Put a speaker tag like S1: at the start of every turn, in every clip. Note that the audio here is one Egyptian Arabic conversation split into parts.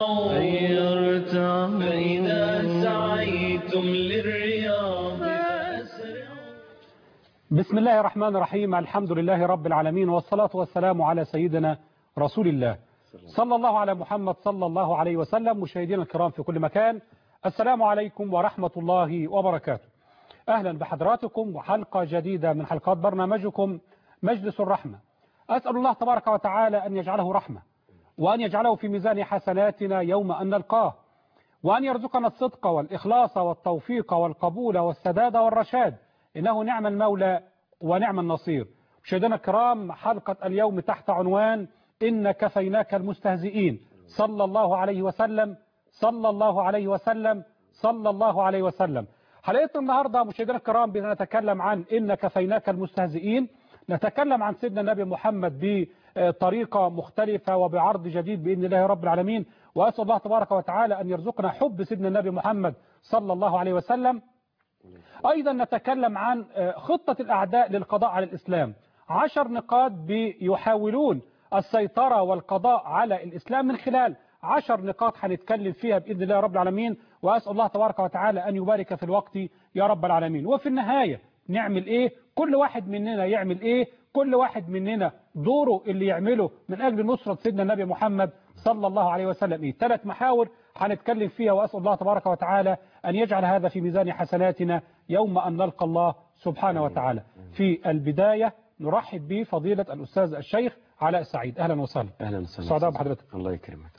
S1: غيرته فإذا سعيتم للرياض فأسرعوا
S2: بسم الله الرحمن الرحيم الحمد لله رب العالمين والصلاة والسلام على سيدنا رسول الله صلى الله على محمد صلى الله عليه وسلم مشاهدينا الكرام في كل مكان السلام عليكم ورحمة الله وبركاته أهلا بحضراتكم وحلقة جديدة من حلقات برنامجكم مجلس الرحمة أسأل الله تبارك وتعالى أن يجعله رحمة وأن يجعله في ميزان حسناتنا يوم أن نلقاه وأن يرزقنا الصدق والإخلاص والتوفيق والقبول والسداد والرشاد إنه نعم المولى ونعم النصير مشاهدينا الكرام حلقة اليوم تحت عنوان إن كفيناك المستهزئين صلى الله عليه وسلم صلى الله عليه وسلم صلى الله عليه وسلم حلقتنا النهاردة مشاهدينا الكرام بنتكلم عن إن كفيناك المستهزئين نتكلم عن سيدنا النبي محمد بطريقة مختلفة وبعرض جديد بإذن الله رب العالمين وأسأل الله تبارك وتعالى أن يرزقنا حب سيدنا النبي محمد صلى الله عليه وسلم أيضا نتكلم عن خطة الأعداء للقضاء على الإسلام عشر نقاط بيحاولون السيطرة والقضاء على الإسلام من خلال عشر نقاط هنتكلم فيها بإذن الله رب العالمين وأسأل الله تبارك وتعالى أن يبارك في الوقت يا رب العالمين وفي النهاية نعمل إيه كل واحد مننا يعمل إيه كل واحد مننا دوره اللي يعمله من أجل نصرة سيدنا النبي محمد صلى الله عليه وسلم إيه ثلاث محاور هنتكلم فيها وأسأل الله تبارك وتعالى أن يجعل هذا في ميزان حسناتنا يوم أن نلقى الله سبحانه وتعالى في البداية نرحب بفضيلة الأستاذ الشيخ علاء سعيد أهلا وسهلا
S3: اهلا وسهلا
S2: سعداء بحضرتك
S3: الله يكرمك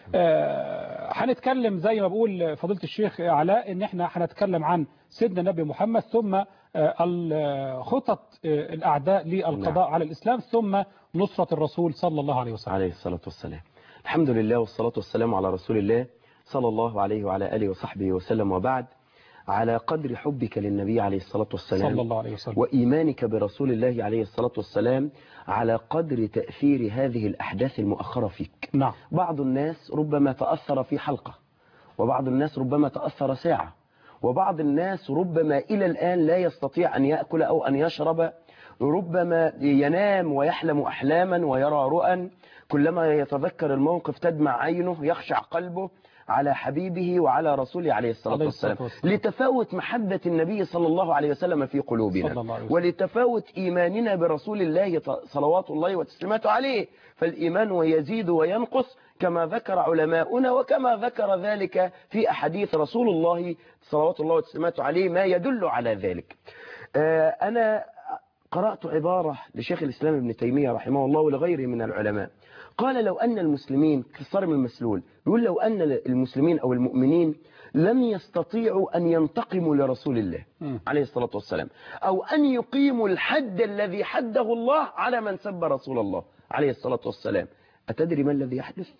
S2: آه، هنتكلم زي ما بقول فضيلة الشيخ علاء ان احنا هنتكلم عن سيدنا النبي محمد ثم آه، ال- خطط آه، الاعداء للقضاء
S3: نعم.
S2: على الاسلام ثم نصرة الرسول صلى الله عليه وسلم
S3: عليه الصلاة والسلام الحمد لله والصلاة والسلام على رسول الله صلى الله عليه وعلى آله وصحبه وسلم وبعد على قدر حبك للنبي عليه الصلاة والسلام
S2: صلى الله عليه وسلم
S3: وإيمانك برسول الله عليه الصلاة والسلام على قدر تأثير هذه الأحداث المؤخرة فيك
S2: نعم
S3: بعض الناس ربما تأثر في حلقة وبعض الناس ربما تأثر ساعة وبعض الناس ربما إلى الآن لا يستطيع أن يأكل أو أن يشرب ربما ينام ويحلم أحلاما ويرى رؤى كلما يتذكر الموقف تدمع عينه يخشع قلبه على حبيبه وعلى رسوله عليه الصلاة
S2: عليه الصلاة
S3: والسلام
S2: والسلام.
S3: لتفاوت محبة النبي صلى الله عليه وسلم في قلوبنا
S2: صلى الله عليه وسلم.
S3: ولتفاوت إيماننا برسول الله ط- صلوات الله وتسليماته عليه فالإيمان يزيد وينقص كما ذكر علماؤنا وكما ذكر ذلك في أحاديث رسول الله صلوات الله وتسليماته عليه ما يدل على ذلك آه، أنا قرأت عبارة لشيخ الإسلام ابن تيمية رحمه الله ولغيره من العلماء قال لو أن المسلمين كالصارم المسلول يقول لو أن المسلمين أو المؤمنين لم يستطيعوا أن ينتقموا لرسول الله
S2: مم.
S3: عليه الصلاة والسلام أو أن يقيموا الحد الذي حده الله على من سب رسول الله عليه الصلاة والسلام أتدري ما الذي يحدث؟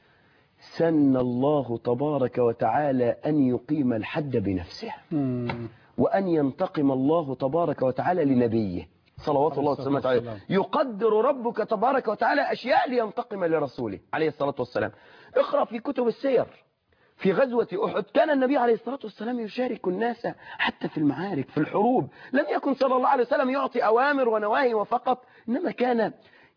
S3: سن الله تبارك وتعالى أن يقيم الحد بنفسه
S2: مم.
S3: وأن ينتقم الله تبارك وتعالى لنبيه صلوات
S2: عليه
S3: الله
S2: الصلاة
S3: وسلامه عليه
S2: والسلام.
S3: يقدر ربك تبارك وتعالى أشياء لينتقم لرسوله عليه الصلاة والسلام اقرأ في كتب السير في غزوة أحد كان النبي عليه الصلاة والسلام يشارك الناس حتى في المعارك في الحروب لم يكن صلى الله عليه وسلم يعطي أوامر ونواهي وفقط إنما كان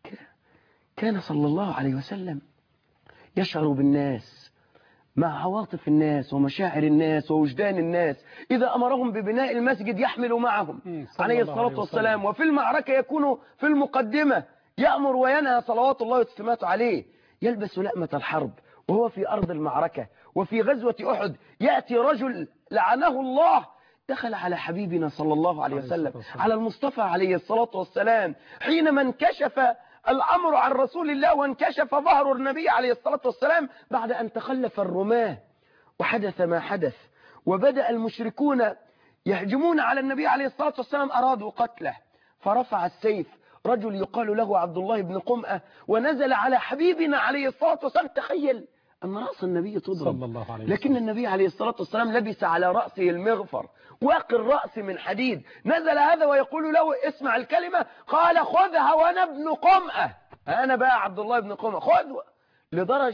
S3: كان صلى الله عليه وسلم يشعر بالناس مع عواطف الناس ومشاعر الناس ووجدان الناس إذا أمرهم ببناء المسجد يحمل معهم
S2: مم. صلى
S3: عليه
S2: الله
S3: الصلاة
S2: عليه
S3: والسلام وفي المعركة يكون في المقدمة يأمر وينهى صلوات الله وتسليماته عليه يلبس لأمة الحرب وهو في أرض المعركة وفي غزوة أحد يأتي رجل لعنه الله دخل على حبيبنا صلى الله عليه
S2: عليه
S3: وسلم
S2: الصلاة والسلام.
S3: على المصطفى عليه الصلاة والسلام حينما انكشف الأمر عن رسول الله وانكشف ظهر النبي عليه الصلاة والسلام بعد أن تخلف الرماه وحدث ما حدث وبدأ المشركون يهجمون على النبي عليه الصلاة والسلام أرادوا قتله فرفع السيف رجل يقال له عبد الله بن قمأة ونزل على حبيبنا عليه الصلاة والسلام تخيل أن رأس النبي تضرب
S2: صلى الله عليه وسلم
S3: لكن النبي عليه الصلاة والسلام لبس على رأسه المغفر واقي الرأس من حديد نزل هذا ويقول له اسمع الكلمة قال خذها وانا ابن قمأة أنا بقى عبد الله بن قمأة خذ لدرجة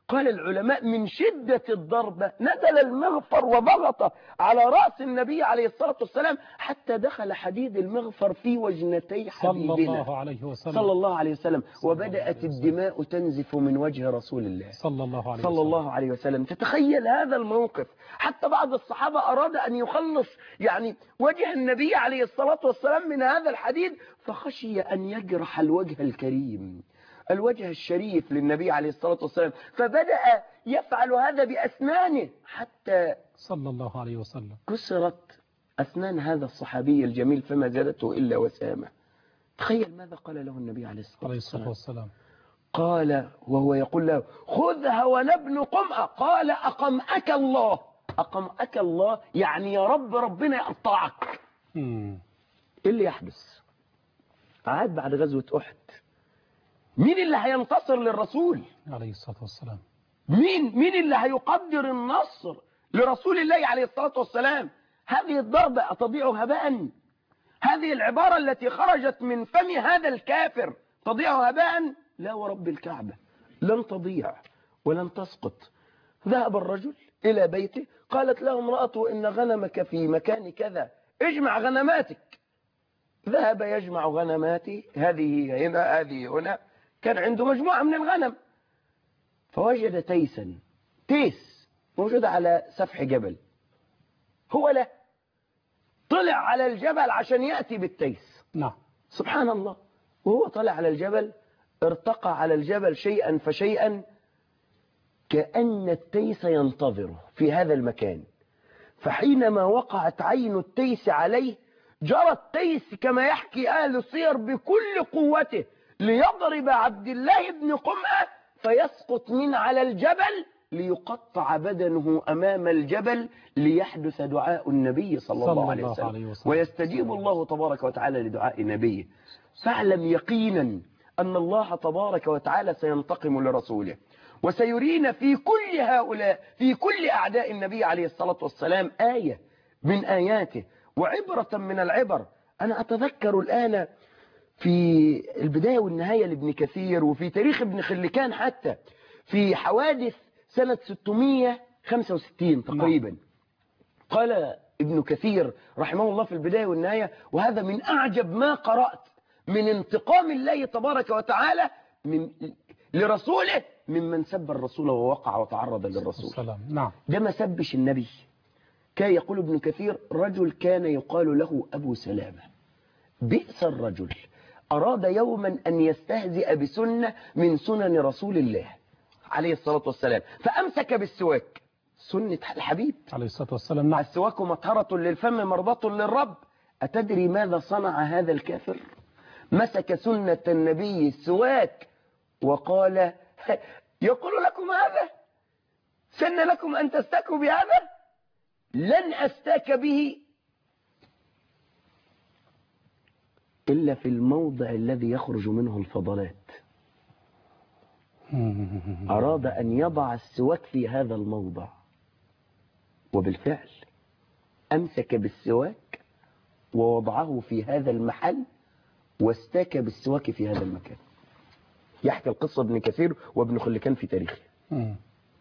S3: قال العلماء من شدة الضربة نزل المغفر وضغط على رأس النبي عليه الصلاة والسلام حتى دخل حديد المغفر في وجنتي
S2: صلى
S3: حبيبنا
S2: الله عليه وسلم
S3: صلى الله عليه وسلم وبدأت الدماء تنزف من وجه رسول الله
S2: صلى الله عليه
S3: صلى
S2: وسلم
S3: الله عليه وسلم تتخيل هذا الموقف حتى بعض الصحابة أراد أن يخلص يعني وجه النبي عليه الصلاة والسلام من هذا الحديد فخشي أن يجرح الوجه الكريم الوجه الشريف للنبي عليه الصلاة والسلام فبدأ يفعل هذا بأسنانه حتى
S2: صلى الله عليه وسلم
S3: كسرت أسنان هذا الصحابي الجميل فما زادته إلا وسامة تخيل ماذا قال له النبي عليه الصلاة
S2: عليه الصلاة
S3: والسلام
S2: والسلام
S3: قال وهو يقول له خذها ونبن قمأ قال أقمأك الله أقمأك الله يعني يا رب ربنا يقطعك
S2: مم.
S3: إيه اللي يحدث عاد بعد غزوة أحد مين اللي هينتصر للرسول
S2: عليه الصلاة والسلام
S3: مين مين اللي هيقدر النصر لرسول الله عليه الصلاة والسلام هذه الضربة أتضيع هباء هذه العبارة التي خرجت من فم هذا الكافر تضيع هباء لا ورب الكعبة لن تضيع ولن تسقط ذهب الرجل إلى بيته قالت له امرأته إن غنمك في مكان كذا اجمع غنماتك ذهب يجمع غنماتي هذه هنا هذه هنا كان عنده مجموعة من الغنم فوجد تيسا تيس موجود على سفح جبل هو لا طلع على الجبل عشان يأتي بالتيس
S2: نعم
S3: سبحان الله وهو طلع على الجبل ارتقى على الجبل شيئا فشيئا كأن التيس ينتظره في هذا المكان فحينما وقعت عين التيس عليه جرى التيس كما يحكي أهل السير بكل قوته ليضرب عبد الله بن قمأة فيسقط من على الجبل ليقطع بدنه أمام الجبل ليحدث دعاء النبي صلى
S2: صلى
S3: الله عليه
S2: الله
S3: وسلم,
S2: عليه وسلم.
S3: ويستجيب الله تبارك وتعالى لدعاء نبيه فاعلم يقينا أن الله تبارك وتعالى سينتقم لرسوله وسيرينا في كل هؤلاء في كل أعداء النبي عليه الصلاة والسلام آية من آياته وعبرة من العبر أنا أتذكر الآن في البداية والنهاية لابن كثير وفي تاريخ ابن خلكان حتى في حوادث سنة 665 تقريبا قال ابن كثير رحمه الله في البداية والنهاية وهذا من أعجب ما قرأت من انتقام الله تبارك وتعالى من لرسوله ممن سب الرسول ووقع وتعرض للرسول
S2: السلام نعم
S3: ده ما سبش النبي كان يقول ابن كثير رجل كان يقال له أبو سلامة بئس الرجل أراد يوما أن يستهزئ بسنة من سنن رسول الله عليه الصلاة والسلام فأمسك بالسواك سنة الحبيب
S2: عليه الصلاة والسلام نعم
S3: السواك مطهرة للفم مرضاة للرب أتدري ماذا صنع هذا الكافر مسك سنة النبي السواك وقال يقول لكم هذا سن لكم أن تستكوا بهذا لن أستاك به إلا في الموضع الذي يخرج منه الفضلات أراد أن يضع السواك في هذا الموضع وبالفعل أمسك بالسواك ووضعه في هذا المحل واستاك بالسواك في هذا المكان يحكي القصة ابن كثير وابن خلكان في تاريخه
S2: مم.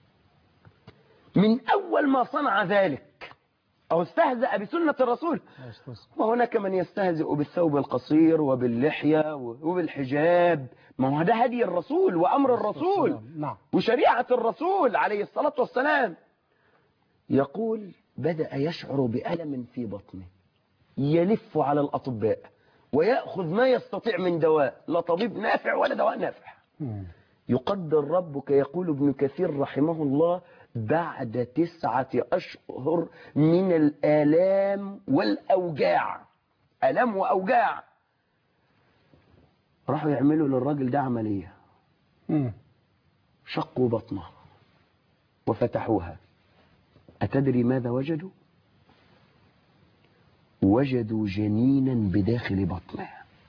S3: من أول ما صنع ذلك أو استهزأ بسنة الرسول
S2: عليه الصلاة والسلام.
S3: وهناك من يستهزئ بالثوب القصير وباللحية وبالحجاب ما هو ده هدي الرسول وأمر الرسول
S2: نعم
S3: وشريعة الرسول عليه الصلاة والسلام يقول بدأ يشعر بألم في بطنه يلف على الأطباء ويأخذ ما يستطيع من دواء لا طبيب نافع ولا دواء نافع
S2: مم.
S3: يقدر ربك يقول ابن كثير رحمه الله بعد تسعة أشهر من الآلام والأوجاع ألم وأوجاع راحوا يعملوا للراجل ده عملية
S2: مم.
S3: شقوا بطنه وفتحوها أتدري ماذا وجدوا؟ وجدوا جنينا بداخل بطنه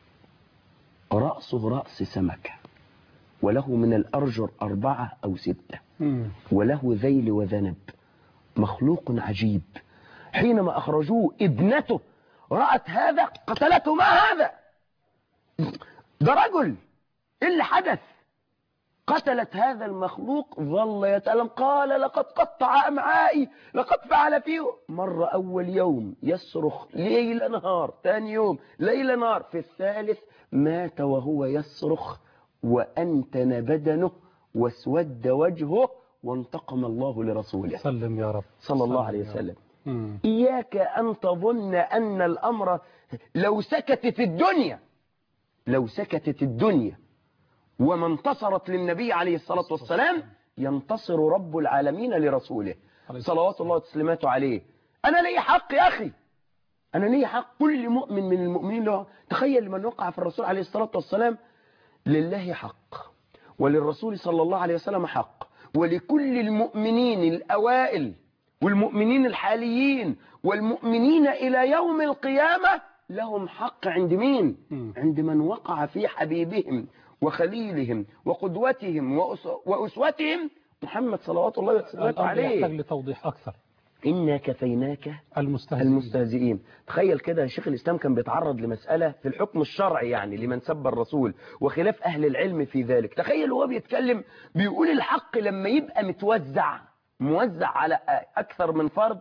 S3: رأسه رأس سمكة وله من الأرجل أربعة أو ستة
S2: مم.
S3: وله ذيل وذنب مخلوق عجيب حينما أخرجوه ابنته رأت هذا قتلته ما هذا ده رجل إيه اللي حدث قتلت هذا المخلوق ظل يتألم قال لقد قطع أمعائي لقد فعل فيه مرة أول يوم يصرخ ليل نهار ثاني يوم ليل نهار في الثالث مات وهو يصرخ وأنتن بدنه واسود وجهه وانتقم الله لرسوله
S2: سلم يا رب
S3: صلى الله
S2: سلم
S3: عليه
S2: يا رب.
S3: وسلم
S2: مم.
S3: إياك أن تظن أن الأمر لو سكتت الدنيا لو سكتت الدنيا وما انتصرت للنبي عليه الصلاة والسلام ينتصر رب العالمين لرسوله
S2: عليه الصلاة
S3: صلوات الله وتسليماته عليه أنا لي حق يا أخي أنا لي حق كل مؤمن من المؤمنين له تخيل من وقع في الرسول عليه الصلاة والسلام لله حق وللرسول صلى الله عليه وسلم حق ولكل المؤمنين الأوائل والمؤمنين الحاليين والمؤمنين إلى يوم القيامة لهم حق عند مين؟
S2: مم.
S3: عند من وقع في حبيبهم وخليلهم وقدوتهم وأس- وأسوتهم محمد صلوات الله وسلامه
S2: الأمر يحتاج
S3: عليه
S2: لتوضيح أكثر
S3: إنا كفيناك
S2: المستهزئين
S3: المستهزئين تخيل كده شيخ الإسلام كان بيتعرض لمسألة في الحكم الشرعي يعني لمن سب الرسول وخلاف أهل العلم في ذلك تخيل هو بيتكلم بيقول الحق لما يبقى متوزع موزع على أكثر من فرد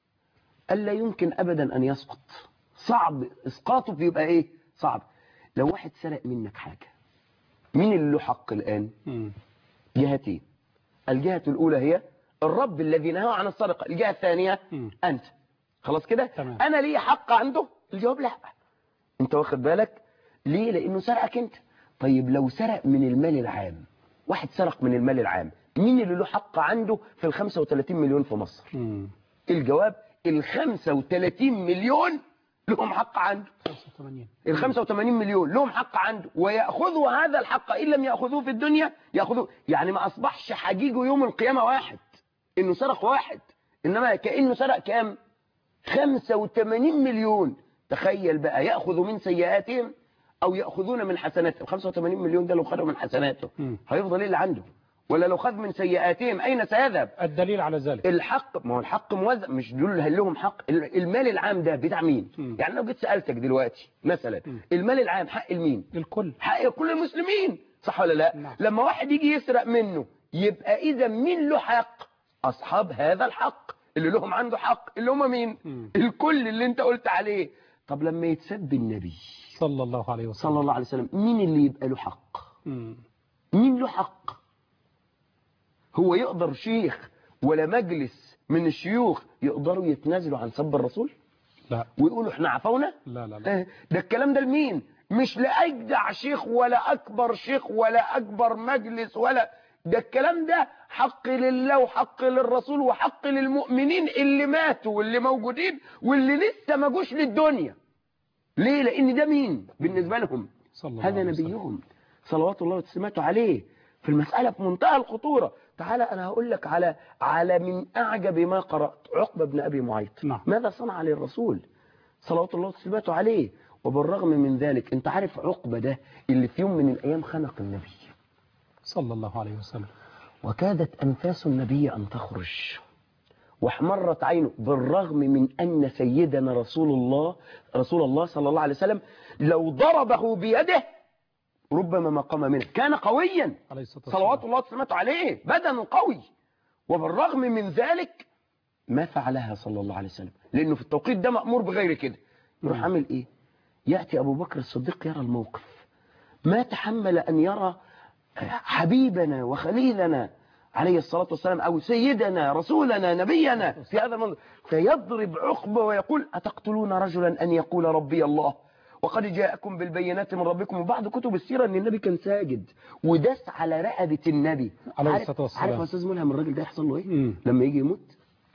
S3: ألا يمكن أبدا أن يسقط صعب إسقاطه بيبقى إيه صعب لو واحد سرق منك حاجة مين اللي له حق الآن
S2: مم.
S3: جهتين الجهة الأولى هي الرب الذي نهى عن السرقة الجهة الثانية
S2: مم.
S3: أنت خلاص كده
S2: تمام.
S3: أنا لي حق عنده الجواب لا أنت واخد بالك ليه لأنه سرقك أنت طيب لو سرق من المال العام واحد سرق من المال العام مين اللي له حق عنده في ال 35 مليون في مصر
S2: مم.
S3: الجواب ال 35 مليون لهم حق عنده
S2: 85
S3: ال 85 مليون لهم حق عنده ويأخذوا هذا الحق إن لم يأخذوه في الدنيا يأخذوه يعني ما أصبحش حجيجه يوم القيامة واحد إنه سرق واحد إنما كأنه سرق كام 85 مليون تخيل بقى يأخذ من سيئاتهم أو يأخذون من حسناتهم 85 مليون ده لو خدوا من حسناته
S2: مم.
S3: هيفضل إيه اللي عنده ولا لو خذ من سيئاتهم أين سيذهب
S2: الدليل على ذلك
S3: الحق ما هو الحق موزع مش دول هل لهم حق المال العام ده بتاع مين
S2: مم.
S3: يعني لو جيت سألتك دلوقتي مثلا
S2: مم.
S3: المال العام حق المين
S2: الكل
S3: حق كل المسلمين صح ولا لا
S2: نعم.
S3: لما واحد يجي يسرق منه يبقى اذا مين له حق اصحاب هذا الحق اللي لهم عنده حق اللي هم مين
S2: مم.
S3: الكل اللي انت قلت عليه طب لما يتسب النبي
S2: صلى الله عليه وسلم
S3: صلى الله عليه وسلم مين اللي يبقى له حق
S2: مم.
S3: مين له حق هو يقدر شيخ ولا مجلس من الشيوخ يقدروا يتنازلوا عن سب الرسول
S2: لا
S3: ويقولوا احنا عفونا
S2: لا لا لا
S3: آه، ده الكلام ده لمين مش لأجدع شيخ ولا أكبر شيخ ولا أكبر مجلس ولا ده الكلام ده حق لله وحق للرسول وحق للمؤمنين اللي ماتوا واللي موجودين واللي لسه ما جوش للدنيا ليه لأن ده مين بالنسبة لهم
S2: صلى الله
S3: هذا
S2: عليه وسلم.
S3: نبيهم صلوات الله وتسليماته عليه في المسألة في منتهى الخطورة تعالى أنا هقول لك على على من أعجب ما قرأت عقبة بن أبي معيط
S2: نعم.
S3: ماذا صنع للرسول صلوات الله وتسليماته عليه وبالرغم من ذلك انت عارف عقبة ده اللي في يوم من الأيام خنق النبي
S2: صلى الله عليه وسلم
S3: وكادت أنفاس النبي أن تخرج واحمرت عينه بالرغم من أن سيدنا رسول الله رسول الله صلى الله عليه وسلم لو ضربه بيده ربما ما قام منه كان قويا
S2: عليه الصلاة والسلام
S3: صلوات الله وسلامته عليه بدن قوي وبالرغم من ذلك ما فعلها صلى الله عليه وسلم لأنه في التوقيت ده مأمور بغير كده يروح
S2: مم.
S3: عامل إيه يأتي أبو بكر الصديق يرى الموقف ما تحمل أن يرى حبيبنا وخليلنا عليه الصلاة والسلام أو سيدنا رسولنا نبينا في هذا المنظر فيضرب عقبة ويقول أتقتلون رجلا أن يقول ربي الله وقد جاءكم بالبينات من ربكم وبعض كتب السيرة أن النبي كان ساجد وداس على رقبة النبي
S2: عليه
S3: عارف-
S2: الصلاة والسلام.
S3: عارف يا أستاذ ملهم الراجل ده يحصل له إيه
S2: مم.
S3: لما يجي يموت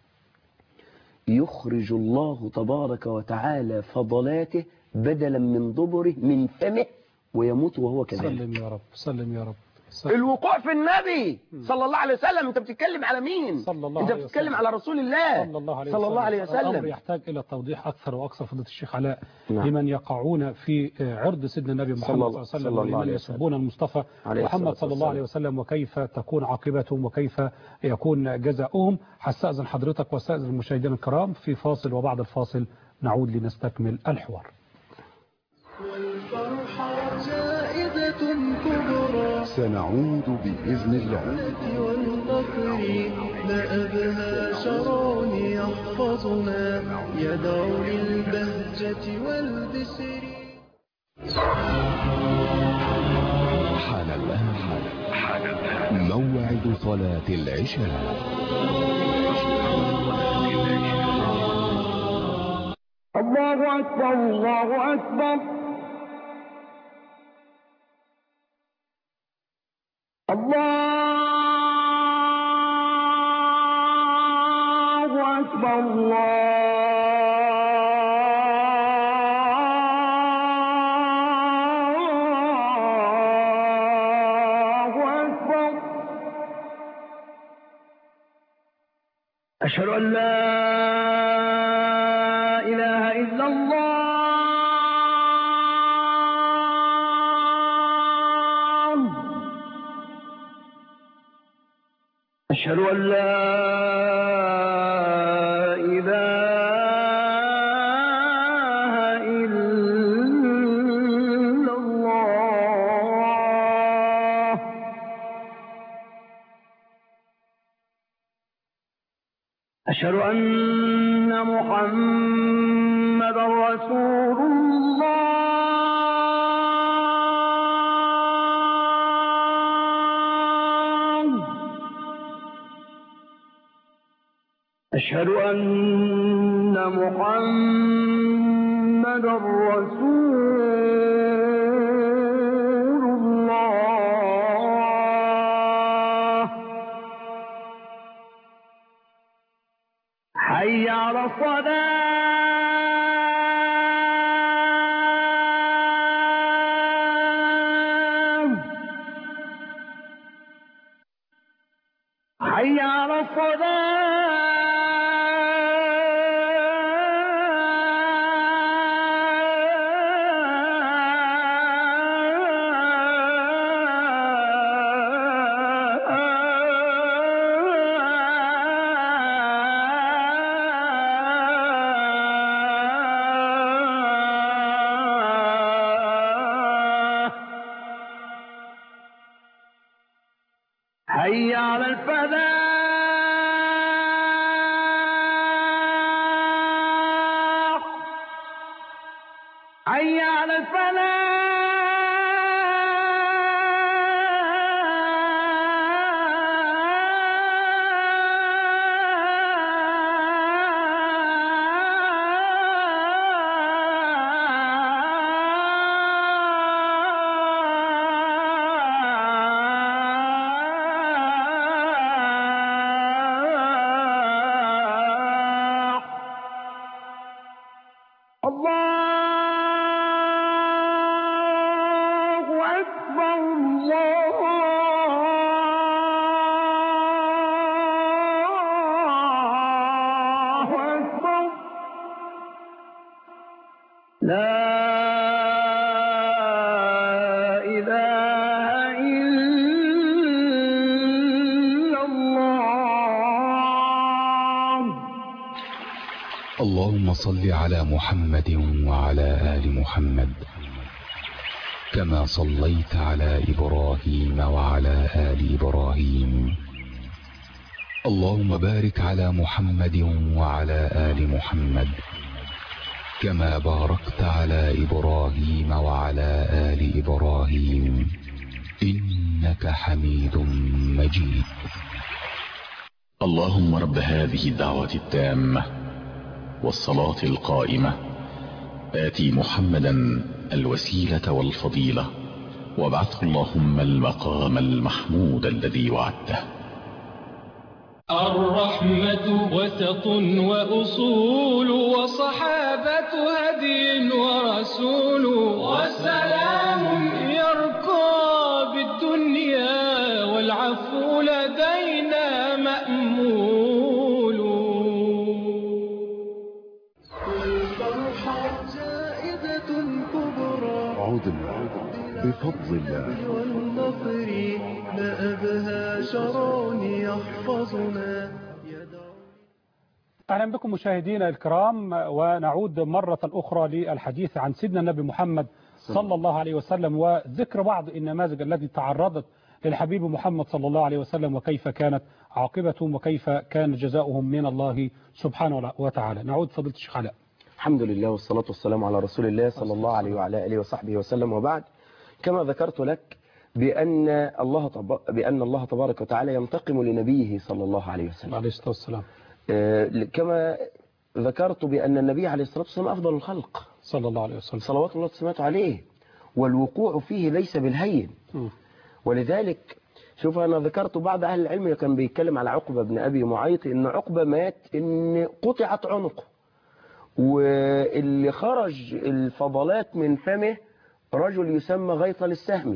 S3: يخرج الله تبارك وتعالى فضلاته بدلا من دبره من فمه ويموت وهو كذلك
S2: سلم يا رب سلم يا رب سلم.
S3: الوقوع في النبي صلى الله عليه وسلم انت بتتكلم على مين
S2: صلى الله
S3: انت
S2: عليه
S3: بتتكلم
S2: وسلم.
S3: على رسول الله
S2: صلى الله عليه
S3: صلى
S2: وسلم
S3: الله عليه
S2: الأمر
S3: وسلم
S2: يحتاج إلى توضيح أكثر وأكثر فضيلة الشيخ علاء
S3: نعم.
S2: لمن يقعون في عرض سيدنا النبي محمد
S3: صلى
S2: صلى
S3: الله-
S2: الله عليه
S3: صلى
S2: وسلم
S3: الله
S2: ولمن
S3: عليه وسلم.
S2: يسبون المصطفى
S3: عليه
S2: محمد
S3: الصلاة
S2: صلى الله عليه وسلم وكيف تكون عاقبتهم وكيف يكون جزاؤهم هستأذن حضرتك واستأذن المشاهدين الكرام في فاصل وبعد الفاصل نعود لنستكمل الحوار
S1: والفرحة زائدة كبرى
S4: سنعود بإذن الله
S1: والفقر لا أبهى شرون يحفظنا يدعو للبهجة والبسر
S4: حان الآن موعد صلاة العشاء
S5: الله أكبر الله أكبر الله أكبر الله أكبر أشهد أن لا إله إلا الله أشهد أن لا إله إلا الله أشهد أن محمد رسول الله أشهد أن محمد رسول الله حي على الصلاة حي على الصلاة حي على الفلاح حي على الفلاح الله أكبر الله أكبر لا إله إلا الله
S4: اللهم صل على محمد وعلى آل محمد كما صليت على إبراهيم وعلى آل إبراهيم اللهم بارك على محمد وعلى آل محمد كما باركت على إبراهيم وعلى آل إبراهيم إنك حميد مجيد
S6: اللهم رب هذه الدعوة التامة والصلاة القائمة آتي محمدا الوسيلة والفضيلة وابعثه اللهم المقام المحمود الذي وعدته
S1: الرحمة وسط وأصول وصحابة هدي ورسول وسلام يرقى بالدنيا والعفو لدينا مأمول والفرحة جائزة كبرى
S4: عدنا بفضل الله
S1: والنصر لا أبهى شرون يحفظنا يدعو
S2: أهلا بكم مشاهدينا الكرام ونعود مرة أخرى للحديث عن سيدنا النبي محمد صلى الله عليه وسلم وذكر بعض النماذج التي تعرضت للحبيب محمد صلى الله عليه وسلم وكيف كانت عاقبتهم وكيف كان جزاؤهم من الله سبحانه وتعالى نعود فضيلة الشيخ علاء
S3: الحمد لله والصلاة والسلام على رسول الله صلى الله عليه وعلى آله وصحبه وسلم وبعد كما ذكرت لك بأن الله طب... بأن الله تبارك وتعالى ينتقم لنبيه صلى الله عليه وسلم
S2: عليه الصلاة والسلام
S3: آه، كما ذكرت بأن النبي عليه الصلاة والسلام أفضل الخلق
S2: صلى الله عليه وسلم
S3: صلوات الله وسلامته عليه والوقوع فيه ليس بالهين
S2: م.
S3: ولذلك شوف أنا ذكرت بعض أهل العلم كان بيتكلم على عقبة بن أبي معيط إن عقبة مات إن قطعت عنقه واللي خرج الفضلات من فمه رجل يسمى غيطل السهمي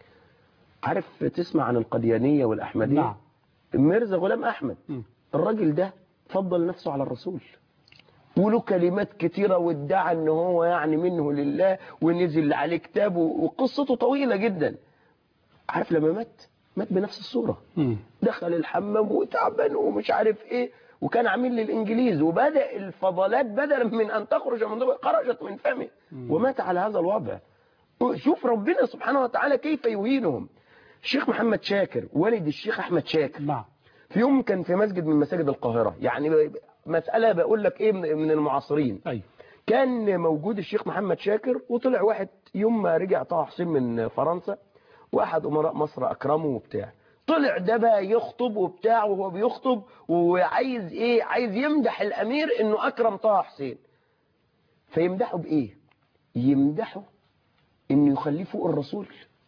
S3: عارف تسمع عن القديانية والأحمدية
S2: نعم
S3: ميرزا غلام أحمد
S2: م.
S3: الراجل ده فضل نفسه على الرسول وله كلمات كتيرة وادعى ان هو يعني منه لله ونزل عليه كتاب وقصته طويلة جدا عارف لما مات مات بنفس الصورة
S2: م.
S3: دخل الحمام وتعبان ومش عارف ايه وكان عامل للانجليز وبدا الفضلات بدلا من ان تخرج من ضمن خرجت من فمه ومات على هذا الوضع شوف ربنا سبحانه وتعالى كيف يهينهم الشيخ محمد شاكر والد الشيخ احمد شاكر
S2: نعم
S3: في يوم كان في مسجد من مساجد القاهره يعني مساله بقول لك ايه من من المعاصرين
S2: أي
S3: كان موجود الشيخ محمد شاكر وطلع واحد يوم ما رجع طه حسين من فرنسا واحد امراء مصر اكرمه وبتاع طلع ده بقى يخطب وبتاع وهو بيخطب وعايز ايه عايز يمدح الامير انه اكرم طه حسين فيمدحه بايه يمدحه انه يخليه فوق الرسول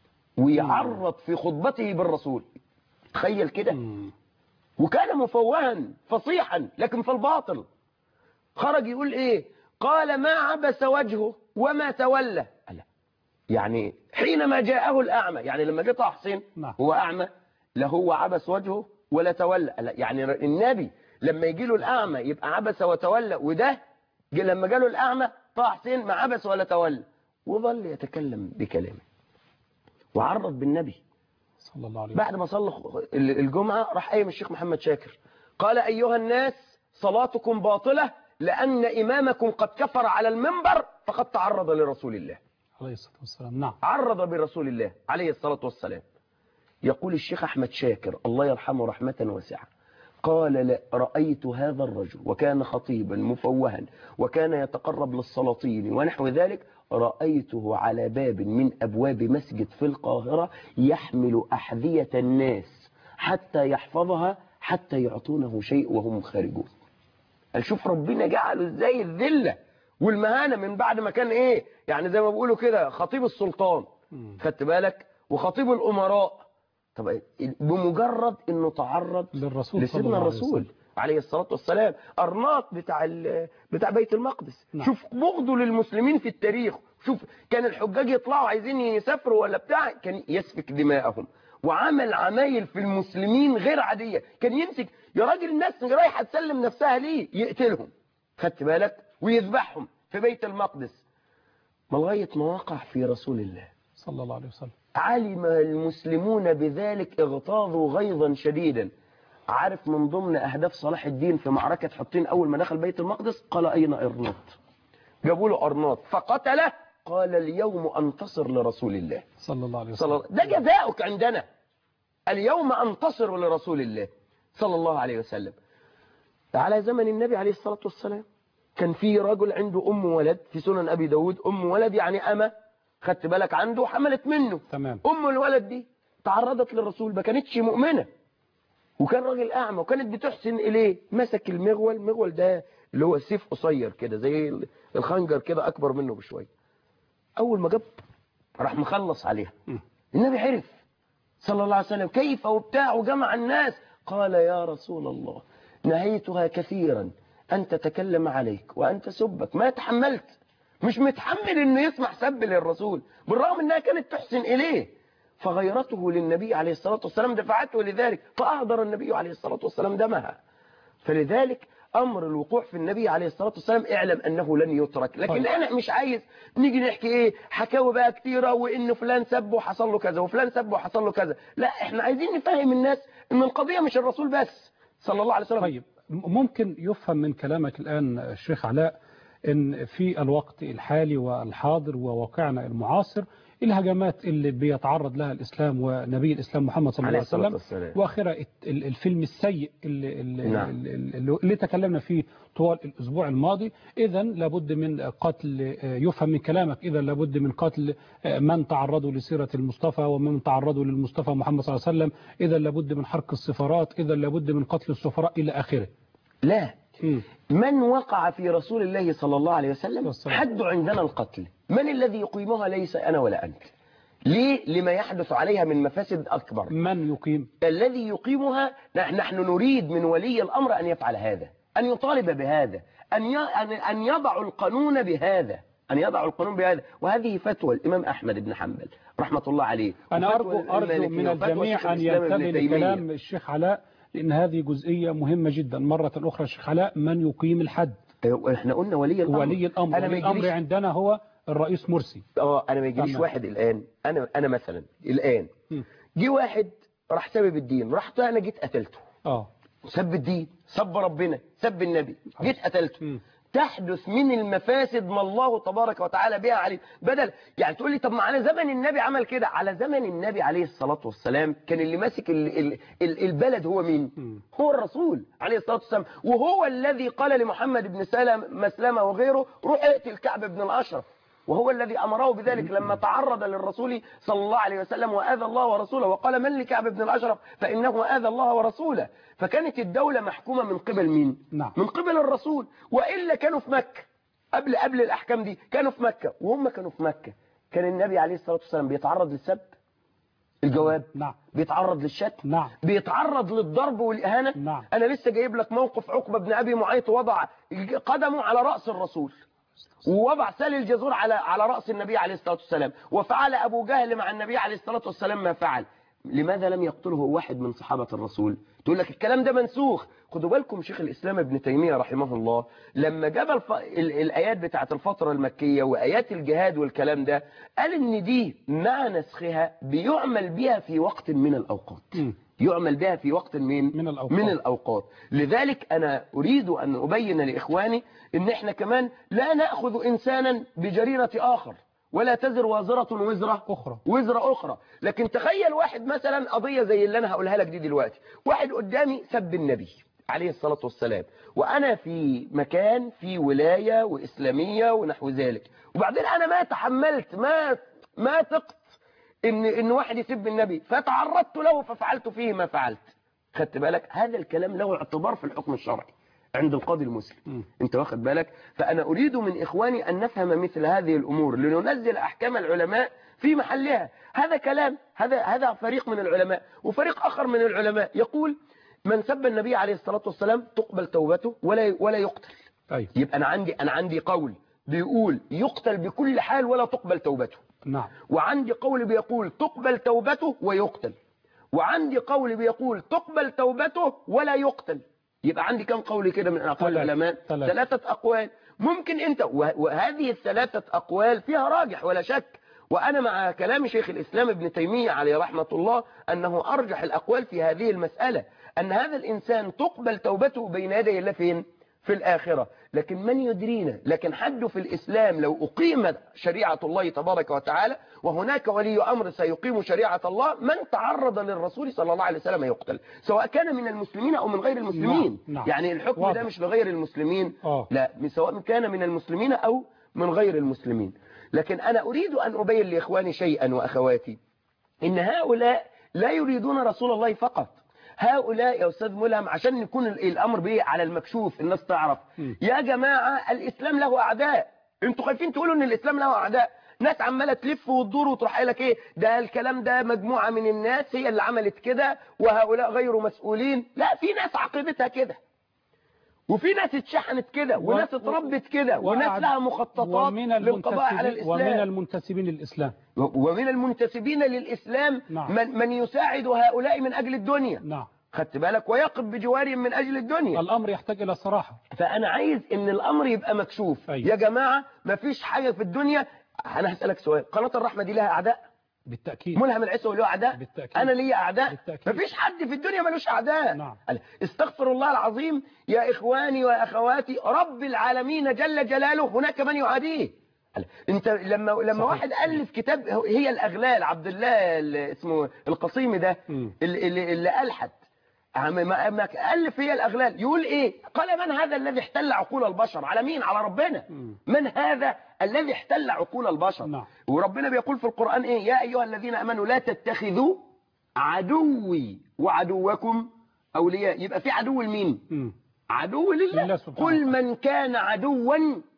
S3: ويعرض في خطبته بالرسول تخيل كده
S2: م.
S3: وكان مفوها فصيحا لكن في الباطل خرج يقول ايه قال ما عبس وجهه وما تولى ألا. يعني حينما جاءه الأعمى يعني لما جاء طه حسين
S2: نعم.
S3: هو أعمى لا هو عبس وجهه ولا تولى ألا. يعني النبي لما يجي له الأعمى يبقى عبس وتولى وده جه لما جاله الأعمى طه حسين ما عبس ولا تولى وظل يتكلم بكلامه وعرض بالنبي
S2: صلى الله عليه وسلم
S3: بعد ما صلى الجمعة راح قايم الشيخ محمد شاكر قال أيها الناس صلاتكم باطلة لأن إمامكم قد كفر على المنبر فقد تعرض لرسول الله
S2: عليه الصلاة والسلام نعم
S3: عرض برسول الله عليه الصلاة والسلام يقول الشيخ أحمد شاكر الله يرحمه رحمة واسعة قال لا رأيت هذا الرجل وكان خطيبا مفوها وكان يتقرب للسلاطين ونحو ذلك رأيته على باب من أبواب مسجد في القاهرة يحمل أحذية الناس حتى يحفظها حتى يعطونه شيء وهم خارجون قال شوف ربنا جعله ازاي الذلة والمهانة من بعد ما كان ايه يعني زي ما بيقولوا كده خطيب السلطان
S2: م.
S3: خدت بالك وخطيب الأمراء طب بمجرد انه تعرض
S2: للرسول صلى
S3: لسيدنا
S2: الله عليه
S3: الرسول
S2: وسلم.
S3: عليه الصلاة والسلام أرناط بتاع ال- بتاع بيت المقدس
S2: نعم.
S3: شوف بغضه للمسلمين في التاريخ شوف كان الحجاج يطلعوا عايزين يسافروا ولا بتاع كان يسفك دماءهم وعمل عمايل في المسلمين غير عادية كان يمسك يا راجل الناس رايحة تسلم نفسها ليه يقتلهم خدت بالك ويذبحهم في بيت المقدس ما لغاية ما وقع في رسول الله
S2: صلى الله عليه وسلم
S3: علم المسلمون بذلك اغتاظوا غيظا شديدا عارف من ضمن أهداف صلاح الدين في معركة حطين أول ما دخل بيت المقدس قال أين أرناط جابوا له أرناط فقتله قال اليوم أنتصر لرسول الله
S2: صلى الله عليه
S3: صلى
S2: وسلم
S3: الله ده جزاؤك عندنا اليوم أنتصر لرسول الله صلى الله عليه وسلم على زمن النبي عليه الصلاة والسلام كان في رجل عنده أم ولد في سنن أبي داود أم ولد يعني أما خدت بالك عنده حملت منه
S2: تمام
S3: أم الولد دي تعرضت للرسول ما كانتش مؤمنة وكان راجل أعمى وكانت بتحسن إليه مسك المغول المغول ده اللي هو سيف قصير كده زي الخنجر كده أكبر منه بشوية أول ما جاب راح مخلص عليها
S2: م.
S3: النبي عرف صلى الله عليه وسلم كيف وبتاع وجمع الناس قال يا رسول الله نهيتها كثيرا أن تتكلم عليك وأن تسبك ما تحملت مش متحمل انه يسمع سب للرسول بالرغم انها كانت تحسن اليه فغيرته للنبي عليه الصلاة والسلام دفعته لذلك فأهدر النبي عليه الصلاة والسلام دمها فلذلك أمر الوقوع في النبي عليه الصلاة والسلام اعلم أنه لن يترك لكن
S2: طيب.
S3: أنا مش عايز نيجي نحكي إيه حكاوي بقى كتيرة وإن فلان سب وحصل له كذا وفلان سب وحصل له كذا لا إحنا عايزين نفهم الناس إن القضية مش الرسول بس صلى الله عليه وسلم
S2: طيب م- ممكن يفهم من كلامك الآن الشيخ علاء ان في الوقت الحالي والحاضر وواقعنا المعاصر الهجمات اللي بيتعرض لها الإسلام ونبي الإسلام محمد صلى الله
S3: عليه
S2: عليه
S3: الصلاة
S2: وسلم
S3: والسلام.
S2: وآخرة الت- ال- الفيلم السيء اللي, اللي,
S3: نعم.
S2: اللي, اللي تكلمنا فيه طوال الأسبوع الماضي إذا لابد من قتل آه، يفهم من كلامك إذا لابد من قتل آه، من تعرضوا لسيرة المصطفى ومن تعرضوا للمصطفى محمد صلى الله عليه وسلم إذا لابد من حرق السفارات إذا لابد من قتل السفراء إلى آخره
S3: لا
S2: مم.
S3: من وقع في رسول الله صلى الله عليه وسلم
S2: والسلام.
S3: حد عندنا القتل من الذي يقيمها ليس أنا ولا أنت ليه لما يحدث عليها من مفاسد أكبر
S2: من يقيم
S3: الذي يقيمها نح- نحن نريد من ولي الأمر أن يفعل هذا أن يطالب بهذا أن ي- أن- أن يضع القانون بهذا أن يضع القانون بهذا وهذه فتوى الإمام أحمد بن حنبل رحمة الله عليه
S2: أنا
S3: وفتوى
S2: أرجو, أرجو
S3: المالكي
S2: من
S3: وفتوى شيخ
S2: الجميع أن
S3: الإسلام ابن
S2: ينتبه
S3: تيمية.
S2: لكلام الشيخ علاء لأن هذه جزئية مهمة جدا مرة أخرى الشيخ علاء من يقيم الحد
S3: أيوة، احنا قلنا ولي الأمر
S2: ولي الأمر
S3: أنا ما
S2: ولي الأمر
S3: يجيليش
S2: عندنا هو الرئيس مرسي
S3: اه انا ما يجيليش
S2: تمام.
S3: واحد الان انا انا مثلا الان
S2: م.
S3: جه واحد راح سبب الدين رحت انا جيت قتلته
S2: آه
S3: سب الدين سب ربنا سب النبي جيت قتلته
S2: م.
S3: تحدث من المفاسد ما الله تبارك وتعالى بها عليه بدل يعني تقول لي طب ما على زمن النبي عمل كده على زمن النبي عليه الصلاة والسلام كان اللي ماسك ال ال ال البلد هو مين هو الرسول عليه الصلاة والسلام وهو الذي قال لمحمد بن سلم مسلمة وغيره روح اقتل كعب بن الأشرف وهو الذي أمره بذلك لما تعرض للرسول صلى الله عليه وسلم وآذى الله ورسوله وقال من لكعب بن الأشرف فإنه آذى الله ورسوله فكانت الدولة محكومة من قبل مين
S2: نعم.
S3: من قبل الرسول وإلا كانوا في مكة قبل قبل الأحكام دي كانوا في مكة وهم كانوا في مكة كان النبي عليه الصلاة والسلام بيتعرض للسب الجواب
S2: نعم
S3: بيتعرض للشتم
S2: نعم
S3: بيتعرض للضرب والإهانة
S2: نعم.
S3: أنا لسه جايب لك موقف عقبة بن أبي معيط وضع قدمه على رأس الرسول ووضع سال الجزور على على رأس النبي عليه الصلاة والسلام وفعل أبو جهل مع النبي عليه الصلاة والسلام ما فعل لماذا لم يقتله واحد من صحابة الرسول تقول لك الكلام ده منسوخ خدوا بالكم شيخ الإسلام ابن تيمية رحمه الله لما جاب الف... ال... الآيات بتاعت الفترة المكية وآيات الجهاد والكلام ده قال إن دي مع نسخها بيعمل بها في وقت من الأوقات
S2: م.
S3: يعمل بها في وقت من
S2: من الأوقات.
S3: من الأوقات لذلك أنا أريد أن أبين لإخواني إن إحنا كمان لا نأخذ إنسانا بجريرة آخر ولا تزر وازرة وزرة
S2: أخرى.
S3: وزرة أخرى لكن تخيل واحد مثلا قضية زي اللي أنا هقولها لك دي دلوقتي واحد قدامي سب النبي عليه الصلاة والسلام وأنا في مكان في ولاية وإسلامية ونحو ذلك وبعدين أنا ما تحملت ما ما تقت ان ان واحد يسب النبي فتعرضت له ففعلت فيه ما فعلت خدت بالك هذا الكلام له اعتبار في الحكم الشرعي عند القاضي المسلم انت واخد بالك فانا اريد من اخواني ان نفهم مثل هذه الامور لننزل احكام العلماء في محلها هذا كلام هذا هذا فريق من العلماء وفريق اخر من العلماء يقول من سب النبي عليه الصلاه والسلام تقبل توبته ولا ولا يقتل
S2: أيوة
S3: يبقى انا عندي انا عندي قول بيقول يقتل بكل حال ولا تقبل توبته
S2: نعم
S3: وعندي قول بيقول تقبل توبته ويقتل وعندي قول بيقول تقبل توبته ولا يقتل يبقى عندي كم قول كده من أقوال
S2: ثلاثة.
S3: العلماء
S2: ثلاثة.
S3: ثلاثة أقوال ممكن أنت وه- وهذه الثلاثة أقوال فيها راجح ولا شك وأنا مع كلام شيخ الإسلام ابن تيمية عليه رحمة الله أنه أرجح الأقوال في هذه المسألة أن هذا الإنسان تقبل توبته بين يدي الله فين في الآخرة لكن من يدرينا لكن حد في الإسلام لو أقيمت شريعة الله تبارك وتعالى وهناك ولي أمر سيقيم شريعة الله من تعرض للرسول صلى الله عليه وسلم يقتل سواء كان من المسلمين أو من غير المسلمين
S2: نعم، نعم.
S3: يعني الحكم
S2: واضح.
S3: ده مش لغير المسلمين
S2: آه.
S3: لا من سواء كان من المسلمين أو من غير المسلمين لكن أنا أريد أن أبين لإخواني شيئا وأخواتي إن هؤلاء لا يريدون رسول الله فقط هؤلاء يا أستاذ ملهم عشان يكون ال- الأمر بيه على المكشوف الناس تعرف يا جماعة الإسلام له أعداء انتوا خايفين تقولوا ان الإسلام له أعداء ناس عمالة تلف وتدور وتروح قايله لك ايه ده الكلام ده مجموعة من الناس هي اللي عملت كده وهؤلاء غير مسؤولين لا في ناس عقيدتها كده وفي ناس اتشحنت كده وناس
S2: و-
S3: اتربت كده وناس
S2: وأعد-
S3: لها مخططات
S2: ومن
S3: للقضاء على
S2: المنتسبين ومن
S3: الإسلام
S2: المنتسبين للإسلام
S3: ومن المنتسبين للإسلام
S2: نعم.
S3: من, من يساعد هؤلاء من أجل الدنيا
S2: نعم
S3: خدت بالك ويقف بجوارهم من أجل الدنيا
S2: الأمر يحتاج إلى صراحة
S3: فأنا عايز إن الأمر يبقى مكشوف
S2: أيوة.
S3: يا جماعة مفيش حاجة في الدنيا أنا هسألك سؤال قناة الرحمة دي لها أعداء
S2: بالتأكيد
S3: ملهم العيسوي له أعداء
S2: بالتأكيد.
S3: أنا ليا أعداء
S2: بالتأكيد.
S3: مفيش حد في الدنيا ملوش أعداء
S2: نعم.
S3: قال استغفر الله العظيم يا إخواني وأخواتي رب العالمين جل جلاله هناك من يعاديه انت لما لما
S2: صحيح.
S3: واحد الف كتاب هي الاغلال عبد الله ال- اسمه القصيمي ده
S2: مم.
S3: اللي, اللي, اللي الحت عم- ما ما الف هي الاغلال يقول ايه قال من هذا الذي احتل عقول البشر على مين على ربنا
S2: مم.
S3: من هذا الذي احتل عقول البشر
S2: نعم.
S3: وربنا بيقول في القرآن ايه يا ايها الذين امنوا لا تتخذوا عدوي وعدوكم اولياء يبقى في عدو لمين
S2: مم.
S3: عدو لله,
S2: لله سبحانه
S3: قل من كان عدوا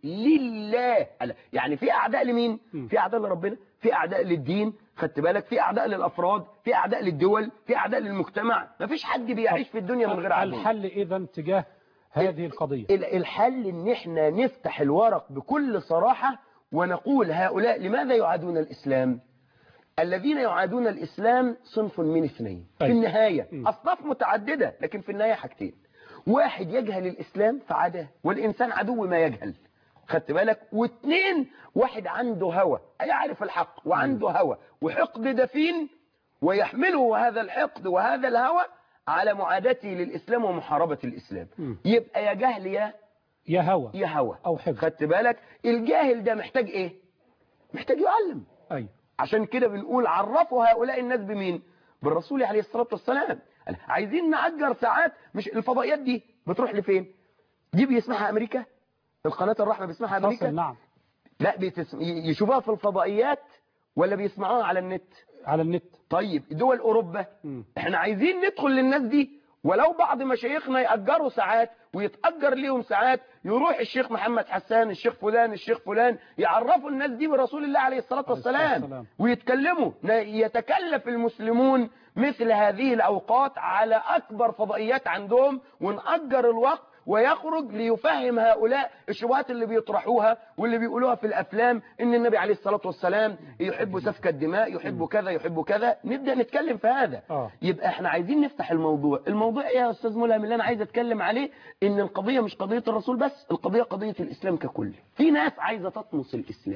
S3: لله ألا، يعني في اعداء لمين
S2: مم.
S3: في اعداء لربنا في اعداء للدين خدت بالك في اعداء للافراد في اعداء للدول في اعداء للمجتمع مفيش حد بيعيش في الدنيا من غير عدو
S2: الحل إذا تجاه هذه القضية
S3: ال- الحل ان احنا نفتح الورق بكل صراحة ونقول هؤلاء لماذا يعادون الاسلام الذين يعادون الاسلام صنف من اثنين في
S2: طيب.
S3: النهاية
S2: م.
S3: اصناف متعددة لكن في النهاية حاجتين واحد يجهل الاسلام فعداه والانسان عدو ما يجهل خدت بالك واثنين واحد عنده هوى يعرف الحق وعنده هوى وحقد دفين ويحمله هذا الحقد وهذا الهوى على معاداته للإسلام ومحاربة الإسلام
S2: م.
S3: يبقى يا جهل يا
S2: يا هوى
S3: يا هوى
S2: أو حفظ
S3: خدت بالك الجاهل ده محتاج ايه محتاج يعلم
S2: أي
S3: عشان كده بنقول عرفوا هؤلاء الناس بمين بالرسول عليه الصلاة والسلام عايزين نأجر ساعات مش الفضائيات دي بتروح لفين دي بيسمعها أمريكا القناة الرحمة بيسمعها أمريكا
S2: فصل نعم
S3: لا بيتسم... ي- يشوفوها في الفضائيات ولا بيسمعوها على النت
S2: على النت
S3: طيب دول أوروبا
S2: مم.
S3: احنا عايزين ندخل للناس دي ولو بعض مشايخنا يأجروا ساعات ويتأجر ليهم ساعات يروح الشيخ محمد حسان الشيخ فلان الشيخ فلان يعرفوا الناس دي برسول الله عليه الصلاة
S2: عليه الصلاة
S3: والسلام
S2: والسلام.
S3: ويتكلموا ن- يتكلف المسلمون مثل هذه الأوقات على أكبر فضائيات عندهم ونأجر الوقت ويخرج ليفهم هؤلاء الشبهات اللي بيطرحوها واللي بيقولوها في الأفلام إن النبي عليه الصلاة والسلام يحب سفك الدماء يحب كذا يحب كذا نبدأ نتكلم في هذا
S2: آه.
S3: يبقى احنا عايزين نفتح الموضوع الموضوع ايه يا استاذ ملهم اللي انا عايز اتكلم عليه ان القضية مش قضية الرسول بس القضية قضية الاسلام ككل في ناس عايزة تطمس الاسلام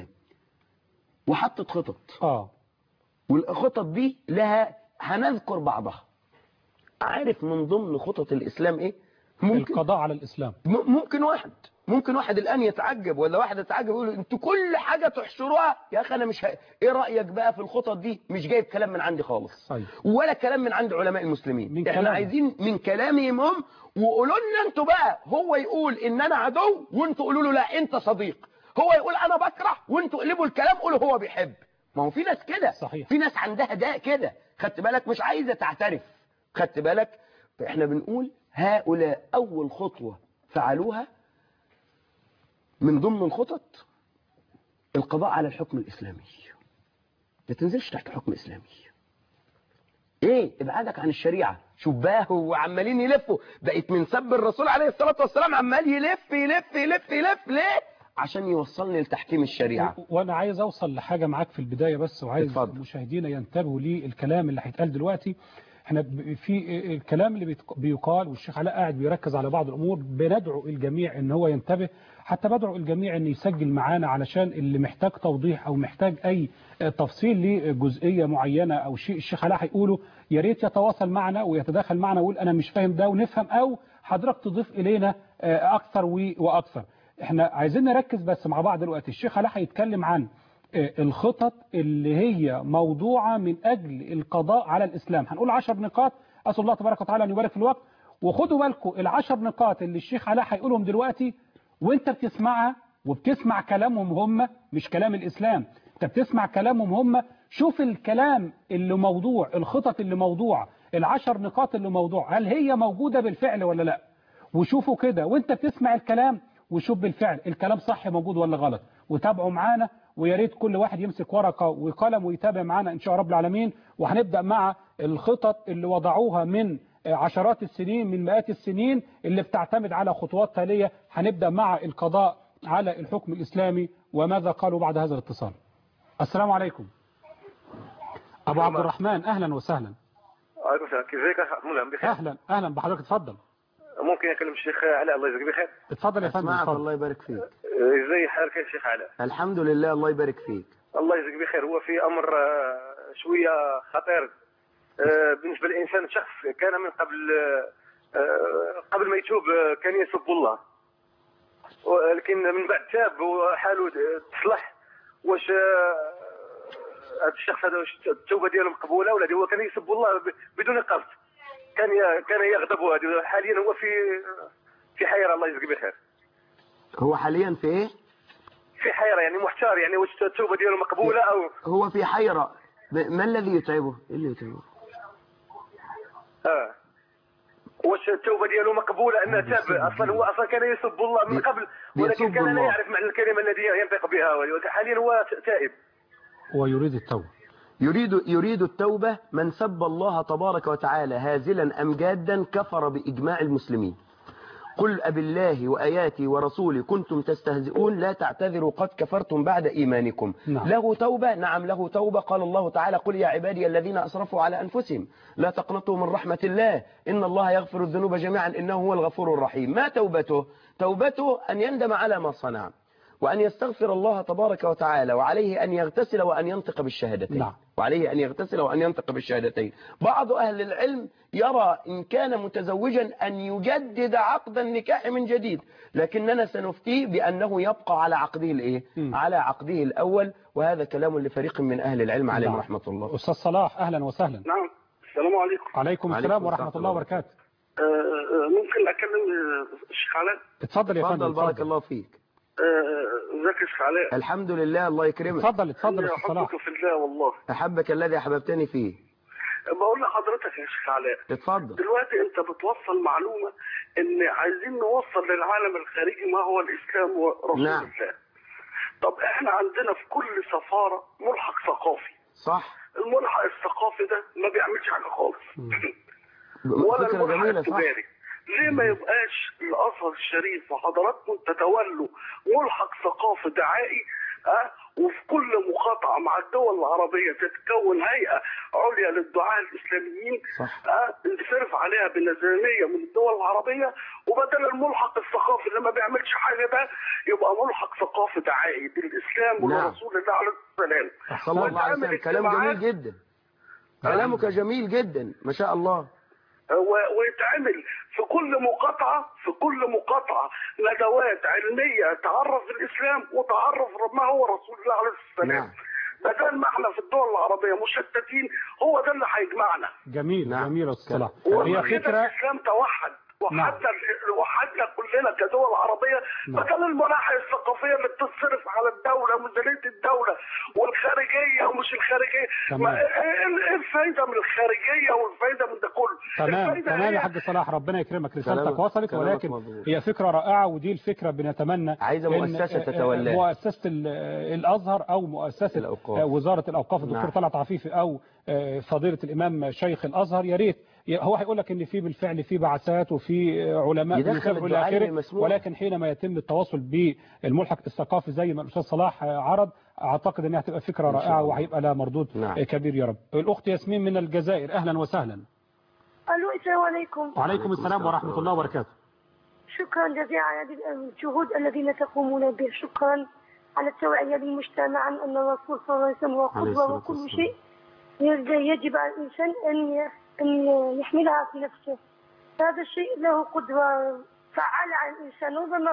S3: وحطت خطط
S2: آه
S3: والخطط دي لها هنذكر بعضها عارف من ضمن خطط الاسلام ايه ممكن
S2: القضاء على الإسلام
S3: م- ممكن واحد ممكن واحد الان يتعجب ولا واحد يتعجب يقول انتوا كل حاجة تحشروها يا اخي انا مش ه... ايه رأيك بقى في الخطط دي مش جايب كلام من عندي خالص
S2: طيب.
S3: ولا كلام من عند علماء المسلمين
S2: من
S3: احنا
S2: كلام.
S3: عايزين من كلامهم هم وقولوا لنا انتوا بقى هو يقول ان انا عدو وانتوا قولوا له لا انت صديق هو يقول انا بكره وانتوا قلبوا الكلام قولوا هو بيحب ما هو في ناس كده
S2: صحيح.
S3: في ناس عندها داء كده خدت بالك مش عايزة تعترف خدت بالك احنا بنقول هؤلاء اول خطوة فعلوها من ضمن الخطط القضاء على الحكم الإسلامي ما تنزلش تحت حكم إسلامي ايه ابعادك عن الشريعة شباه وعمالين يلفوا بقيت من سب الرسول عليه الصلاة والسلام عمال يلف يلف يلف يلف ليه عشان يوصلني لتحكيم الشريعة
S2: و- وانا عايز اوصل لحاجه معاك في البدايه بس وعايز
S3: اتفضل.
S2: مشاهدينا ينتبهوا للكلام اللي هيتقال دلوقتي احنا ب- في الكلام اللي بيتق- بيقال والشيخ علاء قاعد بيركز على بعض الامور بندعو الجميع ان هو ينتبه حتى بدعو الجميع ان يسجل معانا علشان اللي محتاج توضيح او محتاج اي تفصيل لجزئيه معينه او شيء الشيخ علاء هيقوله يا ريت يتواصل معنا ويتداخل معنا ويقول انا مش فاهم ده ونفهم او حضرتك تضيف الينا آه، اكثر و- واكثر احنا عايزين نركز بس مع بعض دلوقتي الشيخ علاء هيتكلم عن آه، الخطط اللي هي موضوعة من أجل القضاء على الإسلام هنقول عشر نقاط أسأل الله تبارك وتعالى أن يبارك في الوقت وخدوا بالكم العشر نقاط اللي الشيخ علاء هيقولهم دلوقتي وانت بتسمعها وبتسمع كلامهم هم مش كلام الإسلام انت بتسمع كلامهم هم شوف الكلام اللي موضوع الخطط اللي موضوع العشر نقاط اللي موضوع هل هي موجودة بالفعل ولا لا وشوفوا كده وانت بتسمع الكلام وشوف بالفعل الكلام صح موجود ولا غلط وتابعوا معانا ويا ريت كل واحد يمسك ورقة وقلم ويتابع معانا ان شاء رب العالمين وهنبدأ مع الخطط اللي وضعوها من عشرات السنين من مئات السنين اللي بتعتمد على خطوات تالية هنبدأ مع القضاء على الحكم الإسلامي وماذا قالوا بعد هذا الاتصال السلام عليكم أبو عبد الرحمن أهلا وسهلا
S7: وعليكم السلام كيفك يا ملهم بخير
S2: أهلا أهلا بحضرتك اتفضل
S7: ممكن اكلم الشيخ علاء الله يجزيك بخير
S2: اتفضل يا فندم
S3: اسمعك
S2: اتفضل
S3: الله يبارك فيك
S7: آه، ازاي حالك يا شيخ علاء
S3: الحمد لله الله يبارك فيك
S7: الله يجزيك بخير هو في امر آه، شويه خطير آه، بالنسبه للانسان شخص كان من قبل آه، قبل ما يتوب آه، كان يسب الله ولكن من بعد تاب وحاله تصلح واش آه، هذا الشخص هذا واش التوبه ديالو مقبوله ولا هو كان يسب الله ب- بدون قصد كان ي- كان يغضب هذا حاليا هو في في حيره الله يجزيه بخير
S3: هو حاليا في ايه
S7: في حيره يعني محتار يعني واش التوبه ديالو مقبوله او
S3: هو في حيرة ب- ما الذي يتعبه ايه اللي يتعبه
S7: اه واش التوبه ديالو مقبوله انه تاب اصلا هو اصلا كان يسب الله من
S3: بي-
S7: قبل ولكن
S3: بيسب
S7: كان لا
S3: الله.
S7: يعرف معنى الكلمه التي ينطق بها حاليا هو تائب
S2: ويريد التوبة
S3: يريد يريد التوبة من سب الله تبارك وتعالى هازلا أم جادا كفر بإجماع المسلمين قل أب الله وآياتي ورسولي كنتم تستهزئون لا تعتذروا قد كفرتم بعد إيمانكم
S2: نعم.
S3: له توبة نعم له توبة قال الله تعالى قل يا عبادي الذين أسرفوا على أنفسهم لا تقنطوا من رحمة الله إن الله يغفر الذنوب جميعا إنه هو الغفور الرحيم ما توبته توبته أن يندم على ما صنع وأن يستغفر الله تبارك وتعالى وعليه أن يغتسل وأن ينطق بالشهادتين
S2: نعم.
S3: وعليه أن يغتسل وأن ينطق بالشهادتين بعض أهل العلم يرى إن كان متزوجا أن يجدد عقد النكاح من جديد لكننا سنفتيه بأنه يبقى على عقده الإيه؟
S2: مم.
S3: على عقده الأول وهذا كلام لفريق من أهل العلم عليهم
S2: نعم.
S3: رحمة الله
S2: أستاذ صلاح أهلا وسهلا
S7: نعم السلام عليكم
S2: عليكم
S3: وعليكم
S2: السلام ورحمة
S3: السلام
S2: الله وبركاته
S7: ممكن اكلم الشيخ علاء
S2: اتفضل يا فندم
S3: تفضل بارك
S2: اتفضل
S3: الله فيك
S7: ازيك يا شيخ علاء
S3: الحمد لله الله يكرمك
S2: اتفضل اتفضل يا أستاذ صلاح
S7: في الله والله
S3: أحبك الذي أحببتني فيه
S7: بقول لحضرتك يا شيخ علاء
S3: اتفضل
S7: دلوقتي انت بتوصل معلومه ان عايزين نوصل للعالم الخارجي ما هو الاسلام ورسول
S3: نعم.
S7: الله طب احنا عندنا في كل سفاره ملحق ثقافي
S3: صح
S7: الملحق الثقافي ده ما بيعملش حاجه خالص ولا
S3: فكرة
S7: الملحق
S3: جميلة صح
S7: التجاري ليه ما يبقاش الازهر الشريف وحضراتكم تتولوا ملحق ثقافي دعائي أه؟ وفي كل مقاطعة مع الدول العربية تتكون هيئة عليا للدعاة الإسلاميين
S3: صح.
S7: أه؟ نصرف عليها بنزانية من الدول العربية وبدل الملحق الثقافي اللي ما بيعملش حاجة ده يبقى ملحق ثقافي دعائي للإسلام
S3: نعم.
S7: ولرسول الله عليه السلام
S3: صلى الله عليه وسلم كلام جميل جدا كلامك جميل جدا ما شاء الله
S7: و- ويتعمل في كل مقاطعة في كل مقاطعة ندوات علمية تعرف الإسلام وتعرف ما هو رسول الله عليه السلام
S3: نعم.
S7: بدل ما احنا في الدول العربية مشتتين هو ده اللي هيجمعنا
S2: جميل
S3: نعم.
S2: جميل يا أستاذ صلاح
S7: وكده
S2: هي فكرة
S7: الإسلام توحد وحدنا وحدنا كلنا كدول عربية
S2: نعم.
S7: بدل الملاحق الثقافية اللي بتصرف على الدولة ميزانية الدولة والخارجية ومش الخارجية
S2: تمام.
S7: ما ايه إيه الفايدة من الخارجية والفايدة من ده كله
S2: تمام
S7: الفايدة
S2: تمام يا
S7: هي-
S2: حاج صلاح ربنا يكرمك رسالتك
S3: كلامك-
S2: وصلت
S3: كلامك
S2: ولكن
S3: مظبوط.
S2: هي فكرة رائعة ودي الفكرة بنتمنى
S3: عايزة
S2: إن-
S3: مؤسسة
S2: آه، آه،
S3: تتولاها.
S2: مؤسسة ال- آه، الأزهر أو مؤسسة
S3: الأوقاف.
S2: آه، وزارة الأوقاف الدكتور
S3: نعم.
S2: طلعت عفيفي أو آه، فضيلة الإمام شيخ الأزهر يا ريت ي- هو هيقول لك ان في بالفعل في بعثات وفي آه، علماء
S3: يدخل
S2: بيسافروا الى
S3: الدعاء
S2: اخره
S3: المسموح.
S2: ولكن حينما يتم التواصل بالملحق الثقافي زي ما الاستاذ صلاح آه، عرض اعتقد انها هتبقى فكره
S3: إن شاء
S2: رائعه
S3: الله.
S2: وهيبقى لها مردود
S3: نعم.
S2: آه، كبير يا رب الاخت ياسمين من الجزائر اهلا وسهلا
S8: الو السلام عليكم
S2: وعليكم السلام ورحمه الله وبركاته
S8: شكرا جزيلا على هذه الجهود الذين تقومون به شكرا على التوعية للمجتمع عن أن الرسول صلى الله عليه وسلم هو
S3: عليه
S8: قدوة
S3: الصلاة
S8: وكل
S3: والسلام.
S8: شيء يجب على الإنسان أن ي- أن يحملها في نفسه هذا الشيء له قدوة فعالة على الإنسان ربما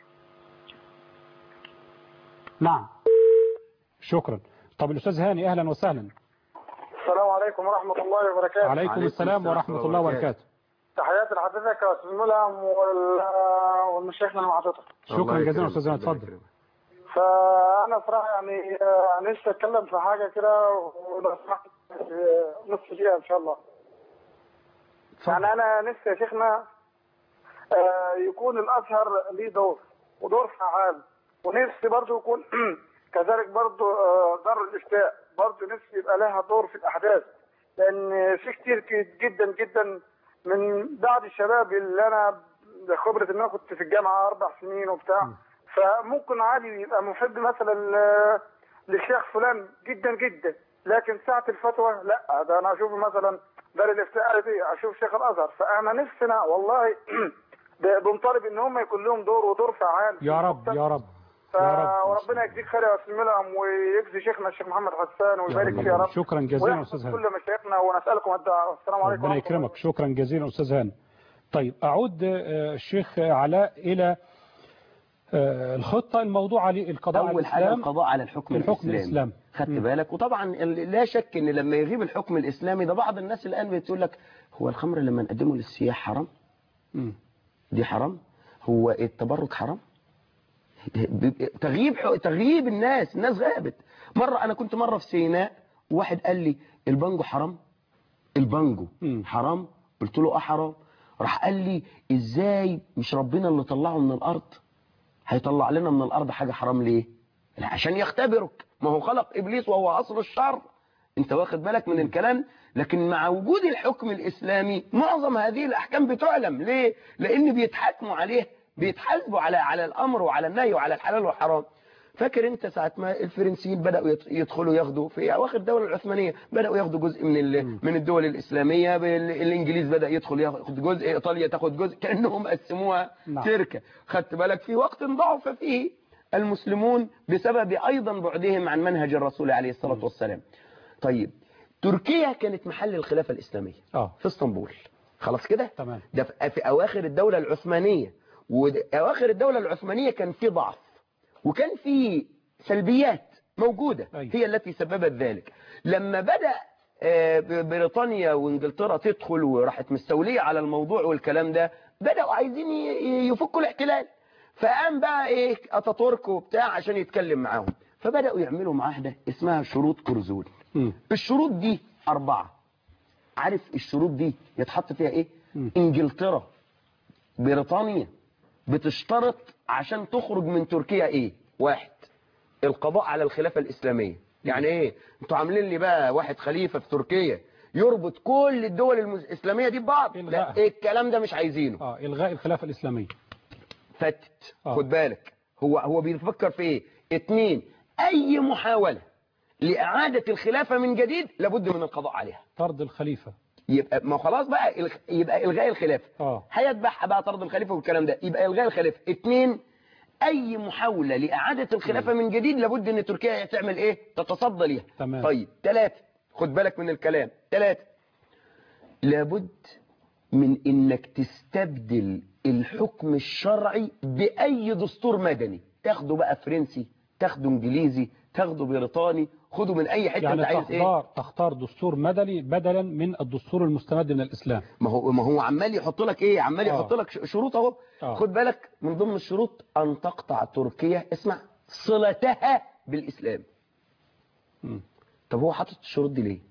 S2: نعم شكرا طب الاستاذ هاني اهلا وسهلا
S9: السلام عليكم ورحمة الله وبركاته
S2: عليكم
S3: عليكم
S2: السلام
S3: السلام
S2: ورحمه الله وبركاته
S9: تحياتي لحضرتك يا أستاذ ملهم وال- والمشايخنا اللي مع حضرتك
S2: شكرا
S3: الله
S2: جزيلا
S3: يكرمك،
S2: استاذ هاني
S3: الله
S2: اتفضل
S3: يكرمك.
S9: فأنا صراحة يعني آه، نفسي أتكلم في حاجة كده ولو سمحت في نص دقيقة إن شاء الله يعني أنا نفسي يا شيخنا آه، يكون الأزهر ليه دور ودور فعال ونفسي برضه يكون كذلك برضه آه، دار الإفتاء برضه نفسي يبقى لها دور في الأحداث لأن في كتير ك- جدا جدا من بعض الشباب اللي أنا خبرة إن أنا كنت في الجامعة أربع سنين وبتاع فممكن عادي يبقى محب مثلا آه، للشيخ فلان جدا جدا لكن ساعة الفتوى لا ده أنا أشوف مثلا دار الإفتاء دي أشوف شيخ الأزهر فأنا نفسنا والله ب- بنطالب إن هم يكون لهم دور ودور فعال
S2: يا رب يا رب
S9: ف...
S2: يا رب
S9: وربنا يجزيك خير يا استاذ ملهم ويجزي شيخنا الشيخ محمد حسان ويبارك فيه يا رب
S2: شكرا جزيلا
S9: ويحفظ
S2: استاذ هاني
S9: كل مشايخنا ونسالكم الدعاء والسلام عليكم
S2: ربنا
S9: ورحمة الله
S2: يكرمك شكرا جزيلا استاذ هاني طيب اعود آه، الشيخ علاء الى آه، الخطة الموضوعة للقضاء على
S3: اول حاجه
S2: الإسلام
S3: القضاء على الحكم,
S2: الحكم
S3: الاسلامي
S2: الإسلامي.
S3: خدت
S2: مم.
S3: بالك وطبعا ال- لا شك ان لما يغيب الحكم الاسلامي ده بعض الناس الان بتقول لك هو الخمر لما نقدمه للسياح حرام
S2: مم.
S3: دي حرام هو التبرج حرام بيبقى- تغييب ح- تغييب الناس الناس غابت مرة أنا كنت مرة في سيناء واحد قال لي البانجو حرام البانجو
S2: مم.
S3: حرام قلت له اه حرام راح قال لي ازاي مش ربنا اللي طلعه من الارض هيطلع لنا من الارض حاجة حرام ليه لا عشان يختبرك ما هو خلق ابليس وهو اصل الشر انت واخد بالك من الكلام لكن مع وجود الحكم الاسلامي معظم هذه الاحكام بتعلم ليه لان بيتحاكموا عليه بيتحاسبوا على على الامر وعلى النهي وعلى الحلال والحرام فاكر انت ساعه ما الفرنسيين بداوا يت- يدخلوا ياخدوا في اواخر الدوله العثمانيه بداوا ياخدوا جزء من ال- من الدول الاسلاميه بال- الانجليز بدا يدخل ياخد جزء ايطاليا تاخد جزء كانهم قسموها
S2: نعم.
S3: تركه خدت بالك في وقت ضعف فيه المسلمون بسبب ايضا بعدهم عن منهج الرسول عليه الصلاه والسلام طيب تركيا كانت محل الخلافه الاسلاميه
S2: اه
S3: في اسطنبول خلاص كده
S2: تمام
S3: ده في في اواخر الدوله العثمانيه واواخر الدوله العثمانيه كان في ضعف وكان في سلبيات موجوده
S2: أيوة.
S3: هي التي سببت ذلك لما بدا آه، ب- بريطانيا وانجلترا تدخل وراحت مستوليه على الموضوع والكلام ده بداوا عايزين ي- يفكوا الاحتلال فقام بقى ايه اتاتورك وبتاع عشان يتكلم معاهم فبداوا يعملوا معاهده اسمها شروط كرزون
S2: مم.
S3: الشروط دي أربعة عارف الشروط دي يتحط فيها إيه
S2: مم.
S3: إنجلترا بريطانيا بتشترط عشان تخرج من تركيا إيه واحد القضاء على الخلافة الإسلامية يعني إيه انتوا عاملين لي بقى واحد خليفة في تركيا يربط كل الدول المس- الإسلامية دي ببعض لا
S2: إلغاء.
S3: إيه الكلام ده مش عايزينه
S2: اه الغاء الخلافة الإسلامية
S3: فتت
S2: آه.
S3: خد بالك هو هو بيفكر في ايه اتنين اي محاولة لإعادة الخلافة من جديد لابد من القضاء عليها
S2: طرد الخليفة
S3: يبقى ما خلاص بقى الخ- يبقى الغاء الخلافه
S2: اه
S3: هيتبعها بقى طرد الخليفه والكلام ده يبقى الغاء الخلافه اتنين اي محاوله لاعاده الخلافه من جديد لابد ان تركيا تعمل ايه تتصدى ليها
S2: تمام.
S3: طيب ثلاثه خد بالك من الكلام ثلاثه لابد من انك تستبدل الحكم الشرعي باي دستور مدني تاخده بقى فرنسي تاخده انجليزي تاخده بريطاني خده من اي حته
S2: يعني
S3: انت عايز ايه
S2: تختار تختار دستور مدني بدلا من الدستور المستمد من الإسلام
S3: ما هو ما هو عمال يحط لك ايه عمال
S2: آه.
S3: يحط لك ش- شروط اهو
S2: آه.
S3: خد بالك من ضمن الشروط ان تقطع تركيا اسمع صلتها بالاسلام
S2: مم.
S3: طب هو حاطط الشروط دي ليه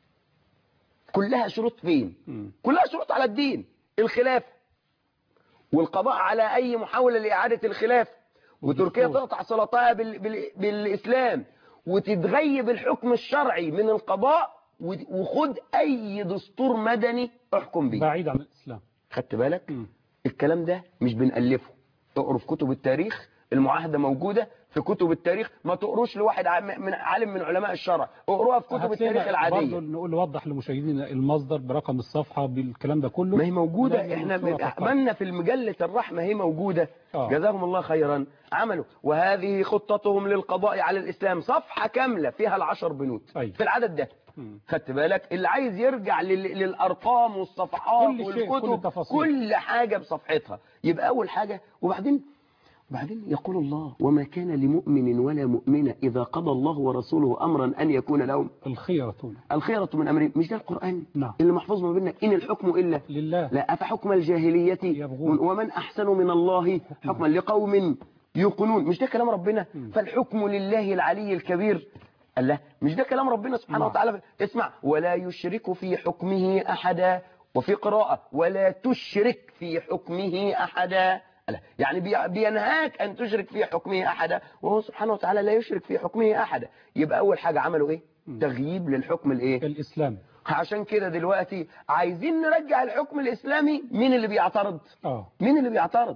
S3: كلها شروط فين
S2: مم.
S3: كلها شروط على الدين الخلافه والقضاء على اي محاوله لاعاده الخلافه وتركيا
S2: والدستور.
S3: تقطع صلتها بال... بال... بالاسلام وتتغيب الحكم الشرعي من القضاء و- وخد اي دستور مدني احكم بيه
S2: بعيد عن الإسلام
S3: خدت بالك
S2: مم.
S3: الكلام ده مش بنألفه اقروا في كتب التاريخ المعاهدة موجودة في كتب التاريخ ما تقروش لواحد عام- من عالم من علماء الشرع اقروها في كتب
S2: هات
S3: التاريخ
S2: لنا برضه
S3: العادية
S2: نقول نوضح لمشاهدينا المصدر برقم الصفحة بالكلام ده كله
S3: ما هي موجودة
S2: لأن
S3: احنا
S2: الصورة
S3: من-
S2: تقطع.
S3: عملنا في المجلة الرحمة هي موجودة
S2: آه.
S3: جزاهم الله خيرا عملوا وهذه خطتهم للقضاء على الإسلام صفحة كاملة فيها العشر بنود
S2: أيوة.
S3: في العدد ده
S2: مم.
S3: خدت بالك اللي عايز يرجع لل... للأرقام والصفحات
S2: كل شيء، كل
S3: والكتب
S2: التفاصيل.
S3: كل حاجة بصفحتها يبقى أول حاجة وبعدين وبعدين يقول الله وما كان لمؤمن ولا مؤمنة إذا قضى الله ورسوله أمرا أن يكون لهم
S2: الخيرة
S3: الخيرة من أمرهم مش ده القرآن
S2: نعم.
S3: اللي محفوظ ما بيننا إن الحكم إلا
S2: لله
S3: لا أفحكم الجاهلية
S2: يبغون.
S3: ومن أحسن من الله حكما لقوم يوقنون مش ده كلام ربنا فالحكم لله العلي الكبير الله مش ده كلام ربنا سبحانه
S2: نعم.
S3: وتعالى اسمع ولا يشرك في حكمه أحدا وفي قراءة ولا تشرك في حكمه أحدا الله. يعني بي- بينهاك أن تشرك في حكمه أحدا وهو سبحانه وتعالى لا يشرك في حكمه أحدا يبقى أول حاجة عملوا إيه تغييب للحكم الإيه
S2: الإسلام
S3: عشان كده دلوقتي عايزين نرجع الحكم الإسلامي مين اللي بيعترض
S2: اه
S3: مين اللي بيعترض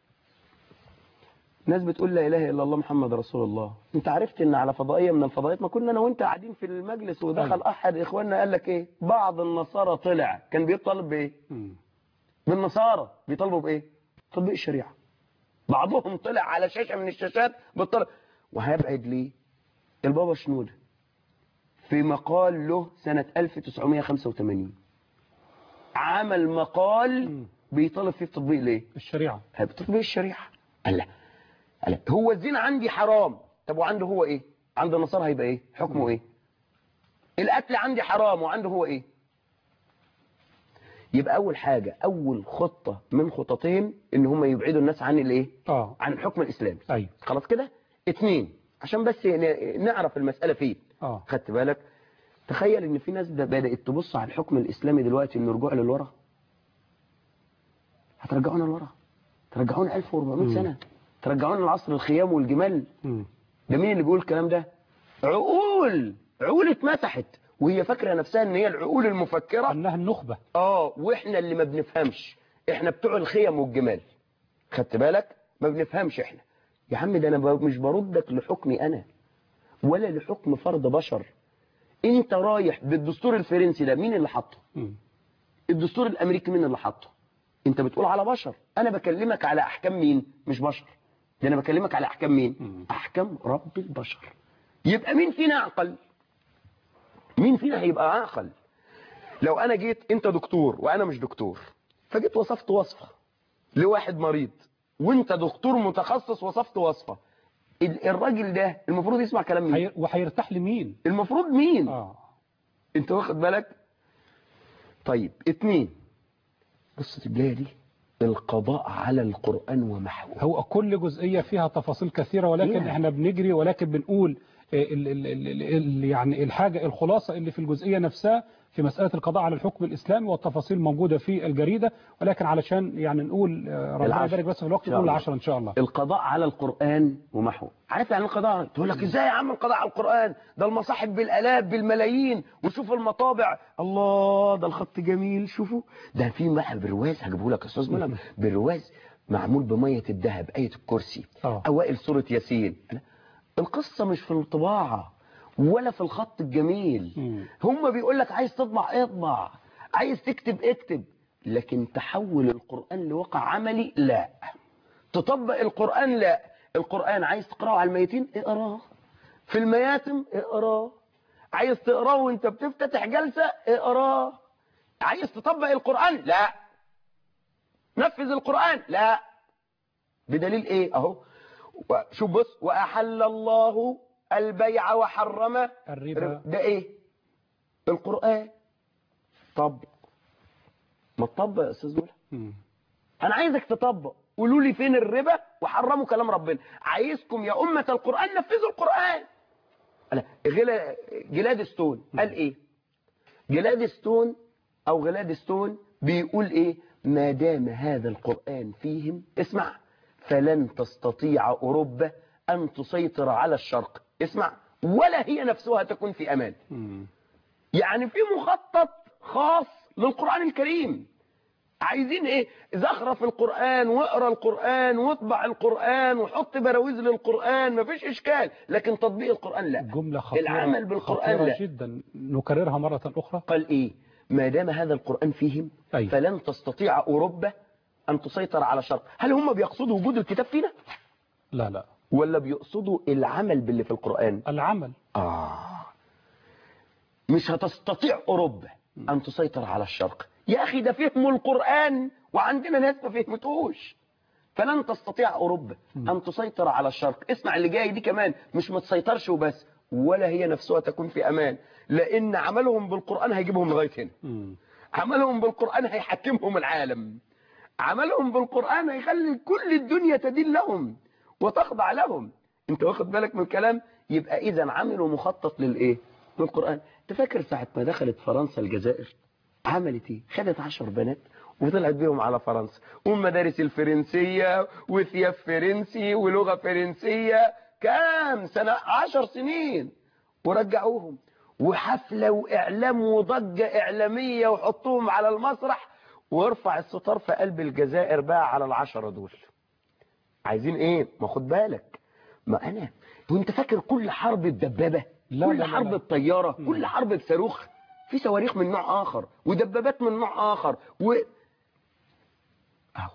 S3: ناس بتقول لا إله إلا الله محمد رسول الله انت عرفت ان على فضائية من الفضائيات ما كنا انا وانت قاعدين في المجلس ودخل
S2: أيوة.
S3: احد اخواننا قال لك ايه بعض النصارى طلع كان بيطالب بايه
S2: مم.
S3: بالنصارى بيطالبوا بايه تطبيق الشريعة بعضهم طلع على شاشة من الشاشات بالطلب وهيبعد ليه البابا شنودة في مقال له سنة 1985 عمل مقال
S2: مم.
S3: بيطالب فيه بتطبيق ليه
S2: الشريعة
S3: بتطبيق الشريعة قال لا قال هو الزنا عندي حرام طب وعنده هو ايه عند النصارى هيبقى ايه حكمه ايه القتل عندي حرام وعنده هو ايه يبقى اول حاجة اول خطة من خططهم ان هم يبعدوا الناس عن الايه
S2: اه
S3: عن الحكم الاسلامي
S2: ايوه
S3: خلاص كده اتنين عشان بس ن- نعرف المسألة فين
S2: اه
S3: خدت بالك تخيل ان في ناس ده بدأت تبص على الحكم الاسلامي دلوقتي انه رجوع للورا هترجعونا لورا ترجعونا 1400
S2: مم.
S3: سنة ترجعونا لعصر الخيام والجمال
S2: مم.
S3: ده مين اللي بيقول الكلام ده عقول عقول اتمسحت وهي فاكره نفسها ان هي العقول المفكره
S2: انها النخبة
S3: اه واحنا اللي ما بنفهمش احنا بتوع الخيم والجمال خدت بالك ما بنفهمش احنا يا عم ده انا ب- مش بردك لحكمي انا ولا لحكم فرد بشر انت رايح بالدستور الفرنسي ده مين اللي حطه
S2: مم.
S3: الدستور الامريكي مين اللي حطه انت بتقول على بشر انا بكلمك على احكام مين مش بشر ده انا بكلمك على احكام مين
S2: مم.
S3: احكام رب البشر يبقى مين فينا اعقل مين فينا هيبقى اعقل لو انا جيت انت دكتور وانا مش دكتور فجيت وصفت وصفة لواحد مريض وانت دكتور متخصص وصفت وصفة ال- الراجل ده المفروض يسمع كلام مين
S2: هي... وهيرتاح لمين
S3: المفروض مين
S2: اه
S3: انت واخد بالك طيب اتنين بص الجايه دي القضاء على القرآن ومحوه
S2: هو كل جزئية فيها تفاصيل كثيرة ولكن
S3: نعم.
S2: احنا بنجري ولكن بنقول آه، ال ال ال ال ال يعني الحاجة الخلاصة اللي في الجزئية نفسها في مسألة القضاء على الحكم الإسلامي والتفاصيل موجودة في الجريدة ولكن علشان يعني نقول آه، ربنا
S3: العشر.
S2: يبارك بس في الوقت
S3: إن شاء
S2: نقول
S3: الله.
S2: العشرة إن شاء الله
S3: القضاء على القرآن ومحوه عارف يعني القضاء تقول لك ازاي يا عم القضاء على القرآن ده المصاحف بالالاف بالملايين وشوف المطابع الله ده الخط جميل شوفوا ده في بقى برواز هجيبه لك يا استاذ منى برواز معمول بمية الذهب آية الكرسي
S2: آه.
S3: أوائل سورة ياسين القصة مش في الطباعة ولا في الخط الجميل
S2: مم.
S3: هم بيقول لك عايز تطبع اطبع عايز تكتب اكتب لكن تحول القرآن لواقع عملي لا تطبق القرآن لا القرآن عايز تقرأه على الميتين اقراه في المياتم اقراه عايز تقراه وانت بتفتتح جلسة اقراه عايز تطبق القرآن لا نفذ القرآن لا بدليل ايه اهو و- شوف بص واحل الله البيع وحرم
S2: الربا
S3: ده ايه القرآن طبق ما تطبق يا استاذ مولى
S2: مم.
S3: انا عايزك تطبق قولوا لي فين الربا وحرموا كلام ربنا عايزكم يا أمة القرآن نفذوا القرآن أنا غلا جلاد ستون قال ايه جلاد ستون او غلاد ستون بيقول ايه ما دام هذا القرآن فيهم اسمع فلن تستطيع أوروبا أن تسيطر على الشرق اسمع ولا هي نفسها تكون في أمان
S2: مم.
S3: يعني في مخطط خاص للقرآن الكريم عايزين ايه زخرف القرآن واقرا القرآن واطبع القرآن وحط براويز للقرآن مفيش اشكال لكن تطبيق القرآن لا
S2: جملة خطيرة
S3: العمل بالقرآن
S2: خطيرة
S3: لا
S2: جدا نكررها مرة أخرى
S3: قال ايه ما دام هذا القرآن فيهم
S2: أيوة.
S3: فلن تستطيع أوروبا أن تسيطر على الشرق هل هم بيقصدوا وجود الكتاب فينا
S2: لا لا
S3: ولا بيقصدوا العمل باللي في القرآن
S2: العمل
S3: آه مش هتستطيع أوروبا أن تسيطر على الشرق يا أخي ده فهموا القرآن وعندنا ناس ما فهمتوش فلن تستطيع أوروبا أن تسيطر على الشرق اسمع اللي جاي دي كمان مش ما تسيطرش وبس ولا هي نفسها تكون في أمان لأن عملهم بالقرآن هيجيبهم لغاية هنا
S2: مم.
S3: عملهم بالقرآن هيحكمهم العالم عملهم بالقرآن هيخلي كل الدنيا تدين لهم وتخضع لهم انت واخد بالك من الكلام يبقى اذا عملوا مخطط للايه للقرآن انت فاكر ساعة ما دخلت فرنسا الجزائر عملت ايه خدت عشر بنات وطلعت بيهم على فرنسا والمدارس الفرنسية وثياب فرنسي ولغة فرنسية كام سنة عشر سنين ورجعوهم وحفلة وإعلام وضجة إعلامية وحطوهم على المسرح وارفع الستار في قلب الجزائر بقى على العشرة دول عايزين ايه ما خد بالك ما انا وانت فاكر كل حرب الدبابة
S2: لا،
S3: كل
S2: لا، لا،
S3: حرب
S2: لا.
S3: الطيارة كل حرب الصاروخ في صواريخ من نوع اخر ودبابات من نوع اخر و اهو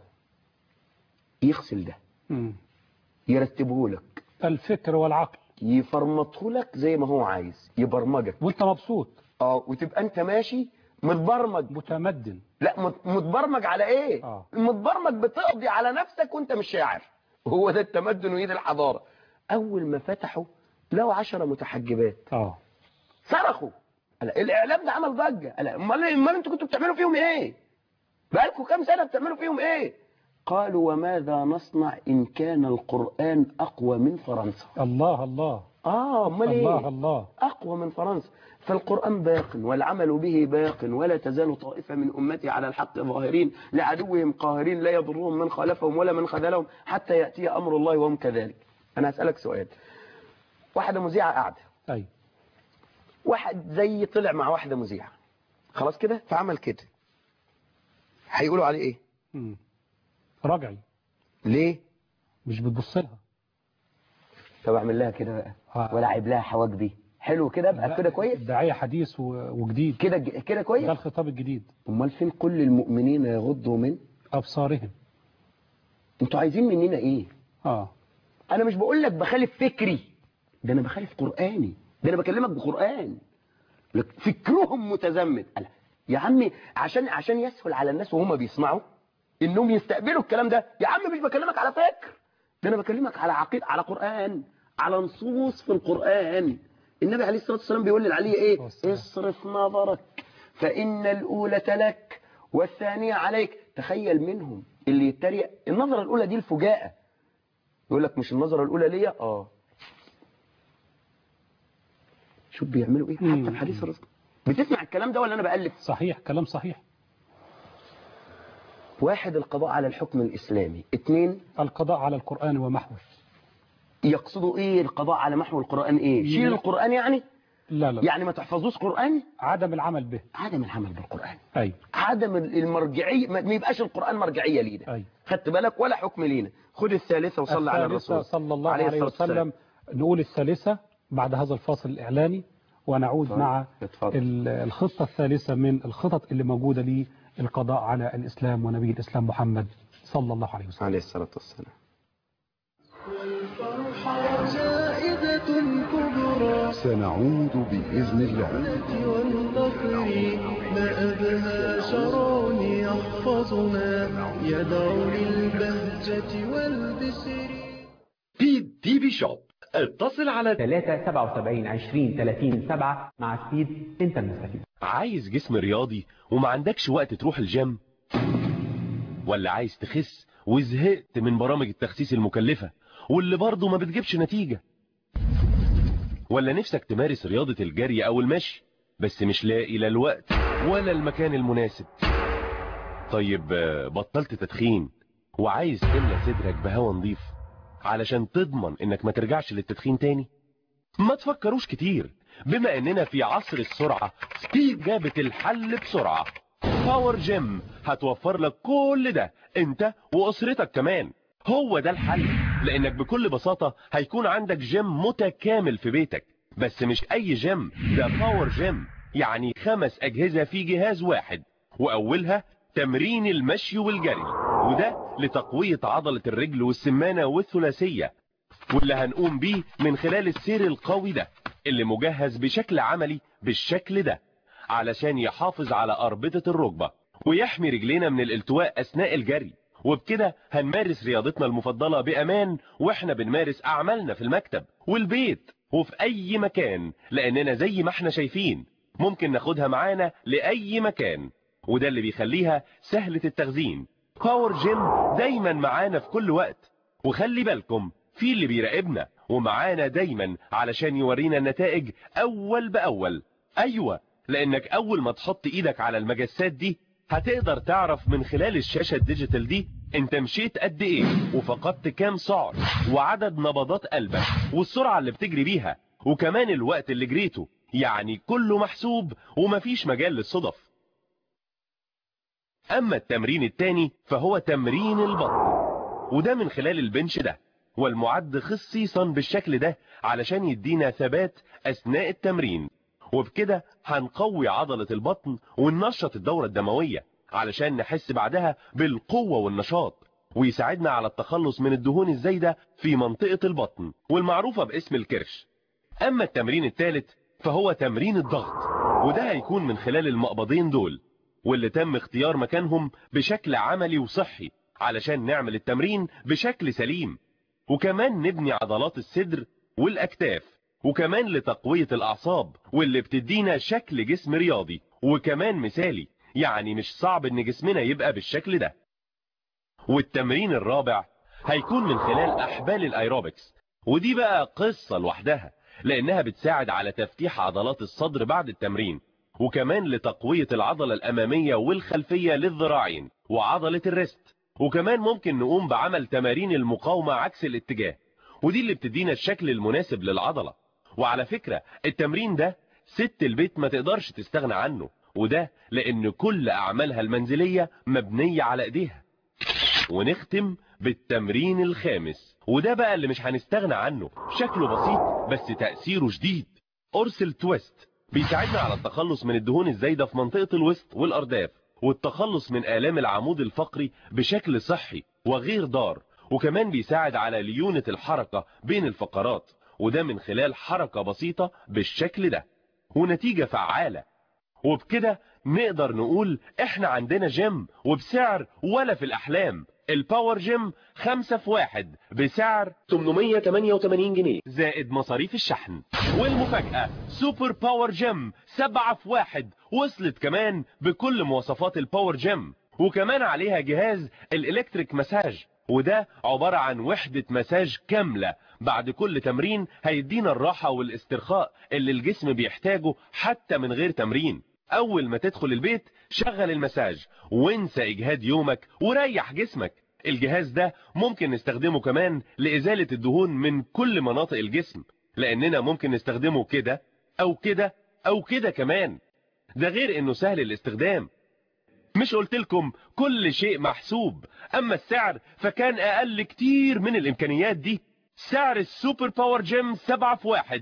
S3: يغسل ده
S2: مم.
S3: يرتبه لك
S2: الفكر والعقل
S3: يفرمطه لك زي ما هو عايز يبرمجك
S2: وانت مبسوط
S3: اه وتبقى انت ماشي متبرمج
S2: متمدن
S3: لا مت- متبرمج على ايه
S2: آه.
S3: متبرمج بتقضي على نفسك وانت مش شاعر هو ده التمدن وهي دي الحضارة أول ما فتحوا لقوا عشرة متحجبات
S2: اه
S3: صرخوا قال الإعلام ده عمل ضجة قال أمال أمال أنتوا كنتوا بتعملوا فيهم إيه بقالكم كام سنة بتعملوا فيهم إيه قالوا وماذا نصنع إن كان القرآن أقوى من فرنسا
S2: الله الله
S3: آه أمال إيه
S2: الله الله
S3: أقوى من فرنسا فالقرآن باق والعمل به باق ولا تزال طائفة من أمتي على الحق ظاهرين لعدوهم قاهرين لا يضرهم من خالفهم ولا من خذلهم حتى يأتي أمر الله وهم كذلك أنا أسألك سؤال واحدة مذيعة قاعدة
S2: أي
S3: واحد زي طلع مع واحدة مذيعة خلاص كده فعمل كده هيقولوا عليه إيه
S2: مم. رجعي
S3: ليه
S2: مش بتبص لها
S3: طب أعمل لها كده بقى
S2: آه.
S3: ولا عيب لها حواجبي حلو كده بقى كده كويس
S2: الداعية حديث و- وجديد
S3: كده كده
S2: ده
S3: كويس
S2: الخطاب الجديد
S3: امال فين كل المؤمنين يغضوا من
S2: أبصارهم
S3: انتوا عايزين مننا ايه
S2: اه
S3: انا مش بقول لك بخالف فكري ده انا بخالف قراني ده انا بكلمك بقران لك فكرهم متزمت ألا. يا عمي عشان عشان يسهل على الناس وهم بيسمعوا انهم يستقبلوا الكلام ده يا عم مش بكلمك على فكر ده انا بكلمك على عقيد على قران على نصوص في القران النبي عليه الصلاه والسلام بيقول للعلي ايه
S2: والسلام.
S3: اصرف نظرك فان الاولى لك والثانيه عليك تخيل منهم اللي يتريق النظره الاولى دي الفجاءه يقول لك مش النظرة الأولى ليا اه شوف بيعملوا ايه حتى
S2: مم.
S3: في حديث الرسول بتسمع الكلام ده ولا انا بألف
S2: صحيح كلام صحيح
S3: واحد القضاء على الحكم الإسلامي اتنين
S2: القضاء على القرآن ومحوه
S3: يقصدوا ايه القضاء على محو القرآن ايه شيل
S2: لا.
S3: القرآن يعني
S2: لا لا
S3: يعني ما تحفظوش قرآن
S2: عدم العمل به
S3: عدم العمل بالقرآن
S2: أي
S3: عدم المرجعية ما ما يبقاش القرآن مرجعية لينا
S2: أي
S3: خدت بالك ولا حكم لينا خد الثالثة وصلى على
S2: الثالثة
S3: الرسول
S2: صلى الله عليه,
S3: الصلاة والسلام.
S2: وسلم نقول الثالثة بعد هذا الفاصل الإعلاني ونعود
S3: اتفضل.
S2: مع
S3: اتفضل.
S2: ال- الخطة الثالثة من الخطط اللي موجودة للقضاء على الإسلام ونبي الإسلام محمد صلى الله عليه وسلم
S3: عليه الصلاة والسلام
S1: والفرحة زائدة كبرى
S4: سنعود بإذن الله
S1: والنصر ما أبهى شرون يحفظنا يدعو للبهجة والبسر
S10: سبيد تي في شوب اتصل على
S11: 3 77 20 30 7 مع سبيد انت المستفيد
S10: عايز جسم رياضي وما عندكش وقت تروح الجيم ولا عايز تخس وزهقت من برامج التخسيس المكلفة واللي برضه ما بتجيبش نتيجة ولا نفسك تمارس رياضة الجري او المشي بس مش لاقي لا الوقت ولا المكان المناسب طيب آه، بطلت تدخين وعايز تملى صدرك بهوا نظيف علشان تضمن انك ما ترجعش للتدخين تاني ما تفكروش كتير بما اننا في عصر السرعة سبيد جابت الحل بسرعة باور جيم هتوفر لك كل ده انت واسرتك كمان هو ده الحل لانك بكل بساطة هيكون عندك جيم متكامل في بيتك بس مش اي جيم ده باور جيم يعني خمس اجهزة في جهاز واحد واولها تمرين المشي والجري وده لتقوية عضلة الرجل والسمانة والثلاثية واللي هنقوم بيه من خلال السير القوي ده اللي مجهز بشكل عملي بالشكل ده علشان يحافظ على أربطة الركبة ويحمي رجلينا من الالتواء أثناء الجري وبكده هنمارس رياضتنا المفضلة بأمان واحنا بنمارس أعمالنا في المكتب والبيت وفي أي مكان لأننا زي ما احنا شايفين ممكن ناخدها معانا لأي مكان وده اللي بيخليها سهلة التخزين باور جيم دايما معانا في كل وقت وخلي بالكم في اللي بيراقبنا ومعانا دايما علشان يورينا النتائج اول باول ايوه لانك اول ما تحط ايدك على المجسات دي هتقدر تعرف من خلال الشاشة الديجيتال دي انت مشيت قد ايه وفقدت كام سعر وعدد نبضات قلبك والسرعة اللي بتجري بيها وكمان الوقت اللي جريته يعني كله محسوب ومفيش مجال للصدف اما التمرين التاني فهو تمرين البطن وده من خلال البنش ده والمعد خصيصا بالشكل ده علشان يدينا ثبات اثناء التمرين وبكده هنقوي عضلة البطن وننشط الدورة الدموية علشان نحس بعدها بالقوة والنشاط ويساعدنا على التخلص من الدهون الزايدة في منطقة البطن والمعروفة باسم الكرش اما التمرين الثالث فهو تمرين الضغط وده هيكون من خلال المقبضين دول واللي تم اختيار مكانهم بشكل عملي وصحي علشان نعمل التمرين بشكل سليم وكمان نبني عضلات الصدر والأكتاف وكمان لتقوية الأعصاب واللي بتدينا شكل جسم رياضي وكمان مثالي يعني مش صعب ان جسمنا يبقى بالشكل ده والتمرين الرابع هيكون من خلال أحبال الأيروبكس ودي بقى قصة لوحدها لأنها بتساعد على تفتيح عضلات الصدر بعد التمرين وكمان لتقوية العضلة الأمامية والخلفية للذراعين وعضلة الريست وكمان ممكن نقوم بعمل تمارين المقاومة عكس الاتجاه ودي اللي بتدينا الشكل المناسب للعضلة وعلى فكرة التمرين ده ست البيت ما تقدرش تستغنى عنه وده لأن كل أعمالها المنزلية مبنية على إيديها ونختم بالتمرين الخامس وده بقى اللي مش هنستغنى عنه شكله بسيط بس تأثيره شديد قرص التويست بيساعدنا على التخلص من الدهون الزايدة في منطقة الوسط والأرداف والتخلص من آلام العمود الفقري بشكل صحي وغير ضار وكمان بيساعد على ليونة الحركة بين الفقرات وده من خلال حركة بسيطة بالشكل ده ونتيجة فعالة وبكده نقدر نقول احنا عندنا جيم وبسعر ولا في الأحلام الباور جيم خمسة في واحد بسعر 888 جنيه زائد مصاريف الشحن والمفاجأة سوبر باور جيم سبعة في واحد وصلت كمان بكل مواصفات الباور جيم وكمان عليها جهاز الالكتريك مساج وده عبارة عن وحدة مساج كاملة بعد كل تمرين هيدينا الراحة والاسترخاء اللي الجسم بيحتاجه حتى من غير تمرين اول ما تدخل البيت شغل المساج وانسى اجهاد يومك وريح جسمك الجهاز ده ممكن نستخدمه كمان لازالة الدهون من كل مناطق الجسم لاننا ممكن نستخدمه كده او كده او كده كمان ده غير انه سهل الاستخدام مش قلت لكم كل شيء محسوب اما السعر فكان اقل كتير من الامكانيات دي سعر السوبر باور جيم 7 في 1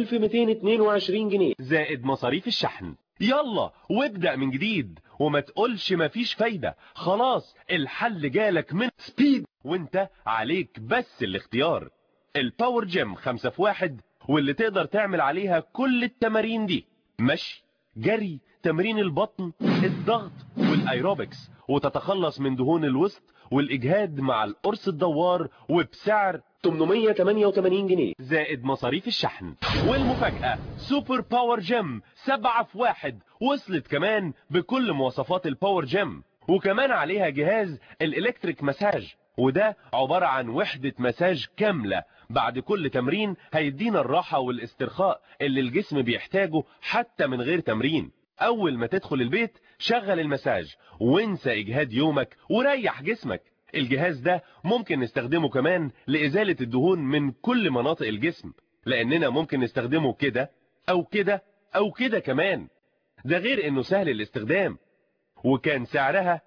S10: 1222 جنيه زائد مصاريف الشحن يلا وابدأ من جديد وما تقولش مفيش فايدة خلاص الحل جالك من سبيد وانت عليك بس الاختيار الباور جيم 5 في 1 واللي تقدر تعمل عليها كل التمارين دي مشي جري تمرين البطن الضغط والايروبكس وتتخلص من دهون الوسط والاجهاد مع القرص الدوار وبسعر 888 جنيه زائد مصاريف الشحن والمفاجأة سوبر باور جيم 7 في 1 وصلت كمان بكل مواصفات الباور جيم وكمان عليها جهاز الالكتريك مساج وده عبارة عن وحدة مساج كاملة بعد كل تمرين هيدينا الراحة والاسترخاء اللي الجسم بيحتاجه حتى من غير تمرين اول ما تدخل البيت شغل المساج وانسى اجهاد يومك وريح جسمك الجهاز ده ممكن نستخدمه كمان لازالة الدهون من كل مناطق الجسم لاننا ممكن نستخدمه كده او كده او كده كمان ده غير انه سهل الاستخدام وكان سعرها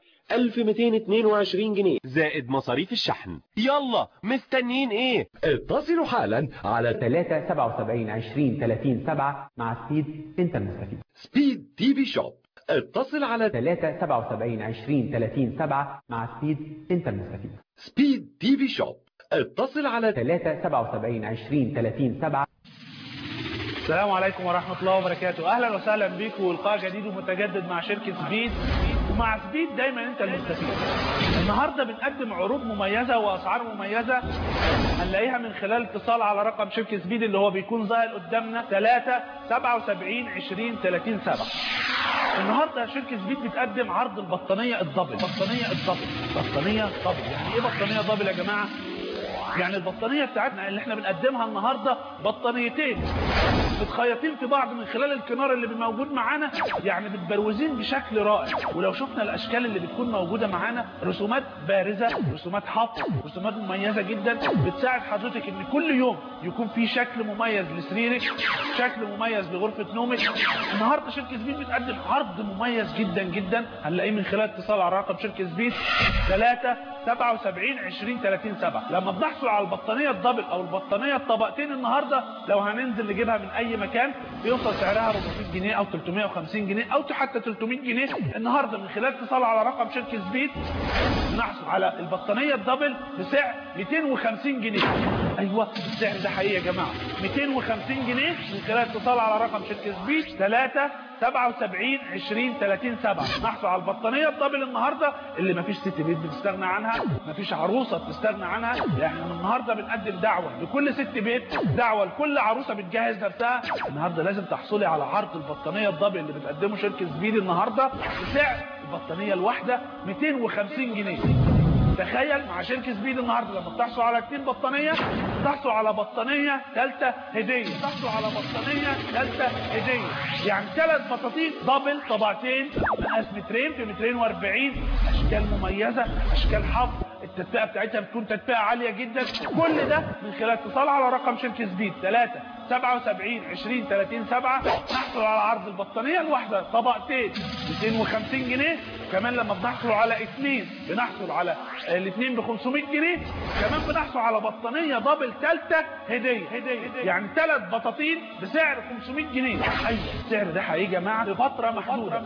S10: 1222 جنيه زائد مصاريف الشحن يلا مستنيين ايه
S11: اتصلوا حالا على 3 77 20 30 7 مع سبيد انت المستفيد
S12: سبيد تي في شوب اتصل على
S11: 3 77 20 30 7 مع سبيد انت المستفيد
S12: سبيد تي في شوب اتصل على
S11: 3 77 20 30 7
S13: السلام عليكم ورحمة الله وبركاته أهلا وسهلا بكم ولقاء جديد ومتجدد مع شركة سبيد ومع سبيد دايما أنت المستفيد النهاردة بنقدم عروض مميزة وأسعار مميزة هنلاقيها من خلال اتصال على رقم شركة سبيد اللي هو بيكون ظاهر قدامنا 3 77 20 30 7 النهاردة شركة سبيد بتقدم عرض البطانية الدبل بطانية الدبل بطانية دبل يعني ايه بطانية دبل يا جماعة يعني البطانية بتاعتنا اللي احنا بنقدمها النهاردة بطانيتين متخيطين في بعض من خلال الكنار اللي موجود معانا يعني متبروزين بشكل رائع ولو شفنا الاشكال اللي بتكون موجودة معانا رسومات بارزة رسومات حط رسومات مميزة جدا بتساعد حضرتك ان كل يوم يكون في شكل مميز لسريرك شكل مميز لغرفة نومك النهاردة شركة سبيد بتقدم عرض مميز جدا جدا هنلاقيه من خلال اتصال على رقم شركة سبيد 3 77 20 30 7 لما بنحصل على البطانية الدبل او البطانية الطبقتين النهاردة لو هننزل نجيبها من اي مكان بيوصل سعرها 400 جنيه او 350 جنيه او حتى 300 جنيه النهاردة من خلال اتصال على رقم شركة سبيد نحصل على البطانية الدبل بسعر 250 جنيه ايوه السعر ده حقيقي يا جماعة 250 جنيه من خلال اتصال على رقم شركة سبيد 3 77 20 30 7 نحصل على البطانيه الدبل النهارده اللي مفيش ست بيت بتستغنى عنها مفيش عروسه بتستغنى عنها يعني النهارده بنقدم دعوه لكل ست بيت دعوه لكل عروسه بتجهز نفسها النهارده لازم تحصلي على عرض البطانيه الدبل اللي بتقدمه شركه سبيدي النهارده بسعر البطانيه الواحده 250 جنيه تخيل مع شركة سبيد النهارده لما بتحصل على اتنين بطانية بتحصل على بطانية ثالثة هدية بتحصل على بطانية ثالثة هدية يعني ثلاث بطاطين دبل طبقتين مقاس مترين في مترين واربعين اشكال مميزة اشكال حفظ التدفئة بتاعتها بتكون تدفئة عالية جدا كل ده من خلال اتصال على رقم شركة سبيد 3 77 20 30 7 نحصل على عرض البطانية الواحدة طبقتين 250 جنيه كمان لما بنحصل على اثنين بنحصل على الاثنين ب 500 جنيه كمان بنحصل على بطانية دبل ثالثة هدية هدية يعني ثلاث بطاطين بسعر 500 جنيه ايوه السعر ده هيجي يا جماعه لفترة محدودة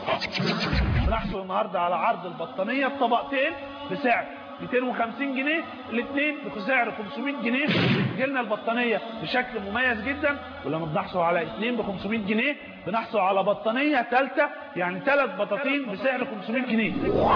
S13: بنحصل النهارده على عرض البطانية الطبقتين بسعر 250 جنيه الاثنين بسعر 500 جنيه بتجي لنا البطانيه بشكل مميز جدا ولما بنحصل على اثنين ب 500 جنيه بنحصل على بطانيه ثالثه يعني ثلاث بطاطين بسعر 500 جنيه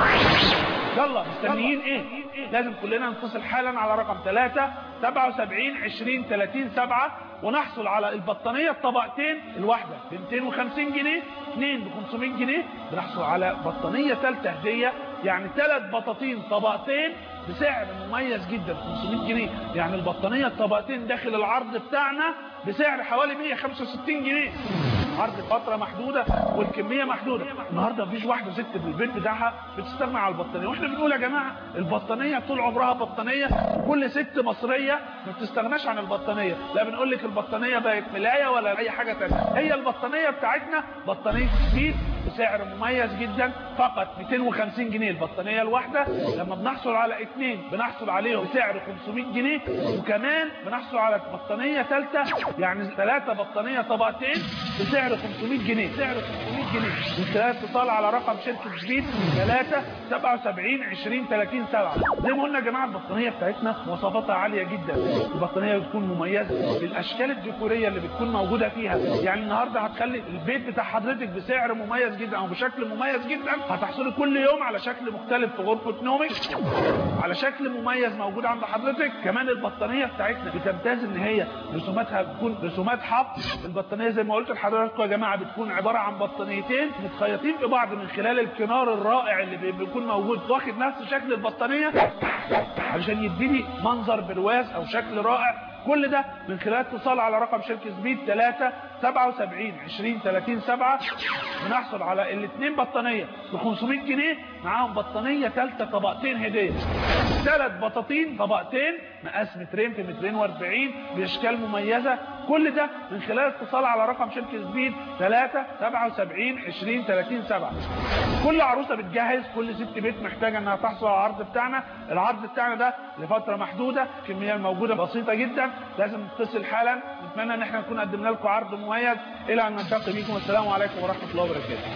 S13: يلا مستنيين ايه لازم كلنا نتصل حالا على رقم 3 77 20 30 7 ونحصل على البطانيه الطبقتين الواحده ب 250 جنيه اثنين ب 500 جنيه بنحصل على بطانيه ثالثه هديه يعني ثلاث بطاطين طبقتين بسعر مميز جدا 500 جنيه يعني البطانيه الطبقتين داخل العرض بتاعنا بسعر حوالي 165 جنيه عرض فتره محدوده والكميه محدوده النهارده مفيش واحده ست في البيت بتاعها بتستغنى على البطانيه واحنا بنقول يا جماعه البطانيه طول عمرها بطانيه كل ست مصريه ما بتستغناش عن البطانيه لا بنقول لك البطانيه بقت ملايه ولا اي حاجه ثانيه هي البطانيه بتاعتنا بطانيه سبيد بسعر مميز جدا فقط 250 جنيه البطانيه الواحده لما بنحصل على اثنين بنحصل عليهم بسعر 500 جنيه وكمان بنحصل على بطانيه ثالثه يعني ثلاثه بطانيه طبقتين بسعر 500 جنيه سعر 500 جنيه من خلال اتصال على رقم شركه سبيد 3 77 20 30 7 زي ما قلنا يا جماعه البطانيه بتاعتنا مواصفاتها عاليه جدا البطانيه بتكون مميزه بالاشكال الديكوريه اللي بتكون موجوده فيها يعني النهارده هتخلي البيت بتاع حضرتك بسعر مميز جدا او بشكل مميز جدا هتحصلي كل يوم على شكل مختلف في غرفه نومك على شكل مميز موجود عند حضرتك كمان البطانيه بتاعتنا بتمتاز ان هي رسوماتها بتكون رسومات حفظ البطانيه زي ما قلت لحضراتكم يا جماعه بتكون عباره عن بطانيتين متخيطين في بعض من خلال الكنار الرائع اللي بي- بيكون موجود واخد نفس شكل البطانيه علشان يديني منظر برواز او شكل رائع كل ده من خلال اتصال على رقم شركة سبيد 3 77 20 30 7 بنحصل على الاثنين بطانية ب 500 جنيه معاهم بطانية ثالثة طبقتين هدية ثلاث بطاطين طبقتين مقاس مترين في مترين واربعين باشكال مميزة كل ده من خلال اتصال على رقم شركة سبيد 3 77 20 30 7 كل عروسة بتجهز كل ست بيت محتاجة انها تحصل على العرض بتاعنا العرض بتاعنا ده لفترة محدودة الكمية الموجودة بسيطة جدا لازم نتصل حالا نتمنى ان احنا نكون قدمنا لكم عرض مميز الى ان نلتقي بكم السلام عليكم ورحمة الله وبركاته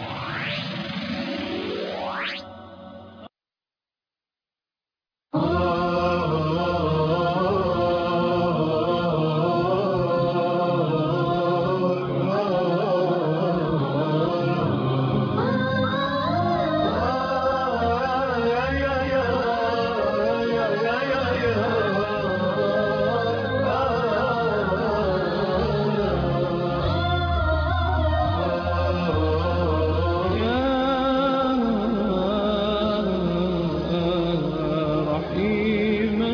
S1: رحيما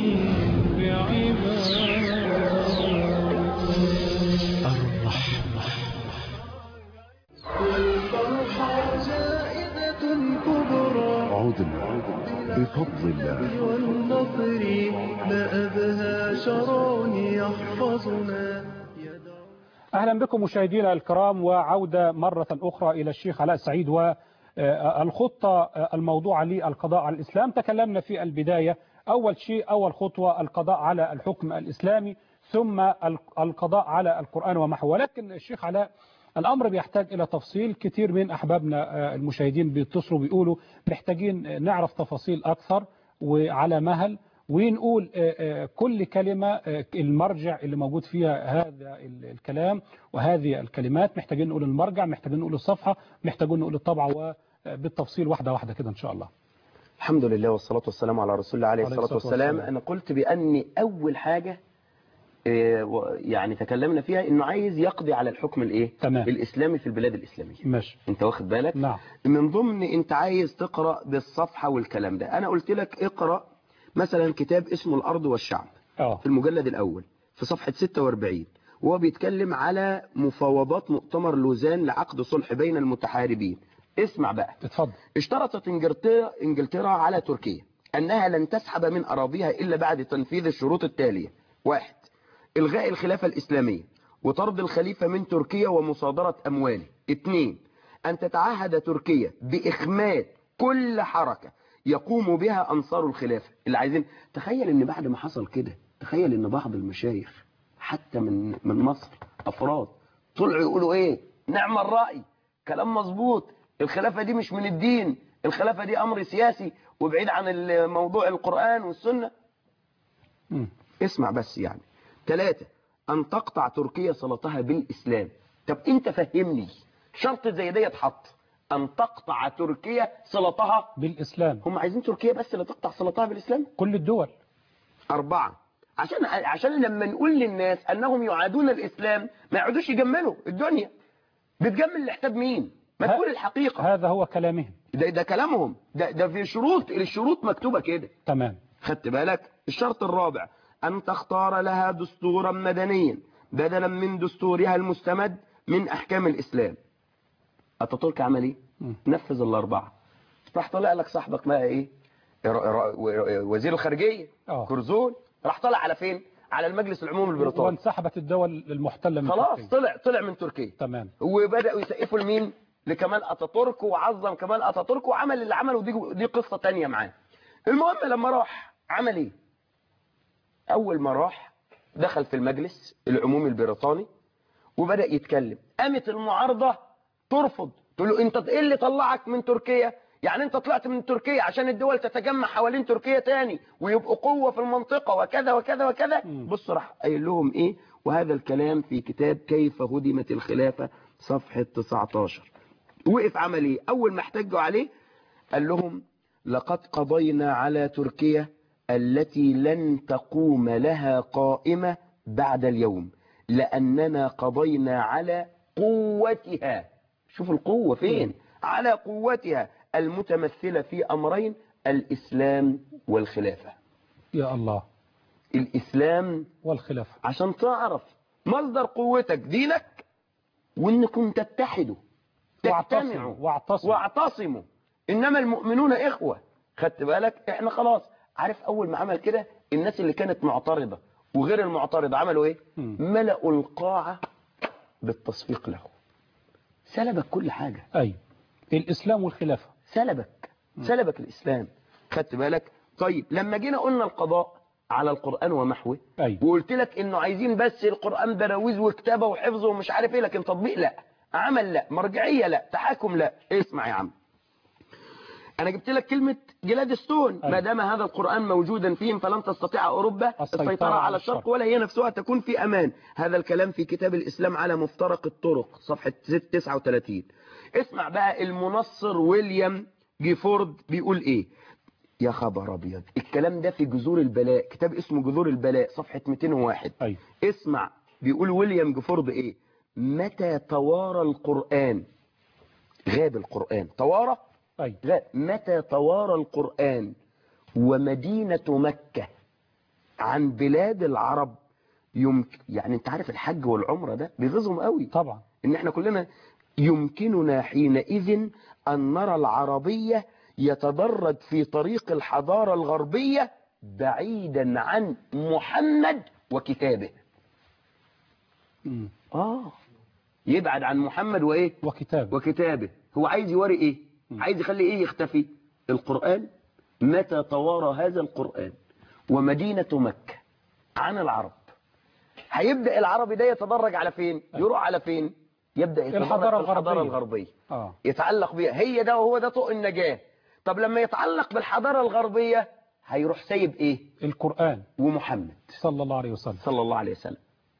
S1: والفرحة جائزة كبرى
S4: عدنا بفضل الله
S1: والنصر ما أبهى شرع يحفظنا
S2: أهلا بكم مشاهدينا الكرام وعودة مرة أخرى إلى الشيخ علاء سعيد والخطة الموضوعة للقضاء على الإسلام تكلمنا في البداية أول شيء أول خطوة القضاء على الحكم الإسلامي ثم القضاء على القرآن ومحو ولكن الشيخ علاء الأمر بيحتاج إلى تفصيل كتير من أحبابنا المشاهدين بيتصلوا بيقولوا محتاجين نعرف تفاصيل أكثر وعلى مهل ونقول آه، آه، كل كلمة آه، المرجع اللي موجود فيها هذا ال- الكلام وهذه الكلمات محتاجين نقول المرجع محتاجين نقول الصفحة محتاجين نقول الطبعة وبالتفصيل واحدة واحدة كده إن شاء الله
S3: الحمد لله والصلاة والسلام على رسول الله عليه
S2: عليه
S3: الصلاة
S2: الصلاة
S3: والسلام
S2: والسلام.
S3: أنا قلت بأني أول حاجة آه، و- يعني تكلمنا فيها إنه عايز يقضي على الحكم الإيه
S2: تمام.
S3: الإسلامي في البلاد الإسلامية
S2: ماشي
S3: أنت واخد بالك
S2: نعم
S3: من ضمن أنت عايز تقرأ بالصفحة والكلام ده أنا قلت لك اقرأ مثلا كتاب اسمه الأرض والشعب
S2: اه
S3: في المجلد الأول في صفحة 46 وهو بيتكلم على مفاوضات مؤتمر لوزان لعقد صلح بين المتحاربين اسمع بقى
S2: اتفضل
S3: اشترطت انجلترا انجلترا على تركيا انها لن تسحب من اراضيها الا بعد تنفيذ الشروط التاليه واحد الغاء الخلافه الاسلاميه وطرد الخليفه من تركيا ومصادره امواله اثنين ان تتعهد تركيا باخماد كل حركه يقوم بها انصار الخلافه اللي عايزين تخيل ان بعد ما حصل كده تخيل ان بعض المشايخ حتى من من مصر افراد طلعوا يقولوا ايه نعم الراي كلام مظبوط الخلافه دي مش من الدين الخلافه دي امر سياسي وبعيد عن موضوع القران والسنه
S2: مم.
S3: اسمع بس يعني ثلاثة أن تقطع تركيا صلتها بالإسلام طب أنت فهمني شرط زي ده يتحط أن تقطع تركيا صلتها
S2: بالإسلام
S3: هم عايزين تركيا بس اللي تقطع صلتها بالإسلام
S2: كل الدول
S3: أربعة عشان عشان لما نقول للناس أنهم يعادون الإسلام ما يقعدوش يجملوا الدنيا بتجمل لحساب مين ما
S2: ه-
S3: تقول الحقيقة
S2: هذا هو كلامهم
S3: ده, ده كلامهم ده, ده في شروط الشروط مكتوبة كده
S2: تمام
S3: خدت بالك الشرط الرابع أن تختار لها دستورا مدنيا بدلا من دستورها المستمد من أحكام الإسلام أتاتورك عمل إيه؟
S2: مم.
S3: نفذ الأربعة راح طلع لك صاحبك بقى إيه؟ ر- ر- وزير الخارجية
S2: اه
S3: كرزون راح طلع على فين؟ على المجلس العمومي البريطاني
S2: وانسحبت الدول المحتلة من
S3: خلاص
S2: تركيا.
S3: طلع طلع من تركيا
S2: تمام
S3: وبدأوا يسقفوا لمين لكمال أتاتورك وعظم كمال أتاتورك وعمل اللي عمله دي, دي قصة تانية معاه المهم لما راح عمل ايه أول ما راح دخل في المجلس العمومي البريطاني وبدأ يتكلم قامت المعارضة ترفض تقول له انت ايه اللي طلعك من تركيا يعني انت طلعت من تركيا عشان الدول تتجمع حوالين تركيا تاني ويبقوا قوة في المنطقة وكذا وكذا وكذا بص راح قايل لهم ايه وهذا الكلام في كتاب كيف هدمت الخلافة صفحة 19 وقف عمل ايه اول ما احتجوا عليه قال لهم لقد قضينا على تركيا التي لن تقوم لها قائمة بعد اليوم لأننا قضينا على قوتها شوف القوة فين على قوتها المتمثلة في أمرين الإسلام والخلافة
S2: يا الله
S3: الإسلام
S2: والخلافة
S3: عشان تعرف مصدر قوتك دينك وانكم تتحدوا
S2: واعتصموا
S3: تجتمعوا
S2: واعتصموا
S3: واعتصموا انما المؤمنون اخوة خدت بالك احنا خلاص عارف اول ما عمل كده الناس اللي كانت معترضة وغير المعترضة عملوا ايه
S2: مم.
S3: ملأوا القاعة بالتصفيق له سلبك كل حاجة
S2: أي الإسلام والخلافة
S3: سلبك سلبك الإسلام خدت بالك طيب لما جينا قلنا القضاء على القرآن ومحوه
S2: أي
S3: وقلت لك انه عايزين بس القرآن براويز وكتابة وحفظه ومش عارف ايه لكن تطبيق لا عمل لا مرجعية لا تحاكم لا اسمع يا عم انا جبت لك كلمة جلادستون
S2: أي.
S3: ما دام هذا القرآن موجودا فيهم فلن تستطيع اوروبا
S2: السيطرة
S3: السيطرة
S2: على
S3: على الشرق
S2: الشرق.
S3: ولا هي نفسها تكون في امان هذا الكلام في كتاب الاسلام على مفترق الطرق صفحة 39 اسمع بقى المنصر ويليام جيفورد بيقول ايه يا خبر ابيض الكلام ده في جذور البلاء كتاب اسمه جذور البلاء صفحة 201
S2: أي
S3: اسمع بيقول ويليام جيفورد ايه متى توارى القرآن غاب القرآن توارى
S2: أي
S3: غاب متى توارى القرآن ومدينة مكة عن بلاد العرب يمكن يعني انت عارف الحج والعمرة ده بيغيظهم قوي
S2: طبعا
S3: ان احنا كلنا يمكننا حينئذ ان نرى العربية يتدرج في طريق الحضارة الغربية بعيدا عن محمد وكتابه
S2: مم.
S3: اه يبعد عن محمد وايه
S2: وكتاب
S3: وكتابه هو عايز يوري ايه عايز يخلي ايه يختفي القرآن متى توارى هذا القرآن ومدينة مكة عن العرب هيبدأ العربي ده يتدرج على فين يروح على فين يبدأ يتدرج
S2: الحضارة
S3: في الحضارة
S2: الغربية.
S3: الغربية
S2: آه
S3: يتعلق بيها هي ده وهو ده طوق النجاة طب لما يتعلق بالحضارة الغربية هيروح سايب ايه
S2: القرآن
S3: ومحمد
S2: صلى الله عليه وسلم
S3: صلى الله عليه وسلم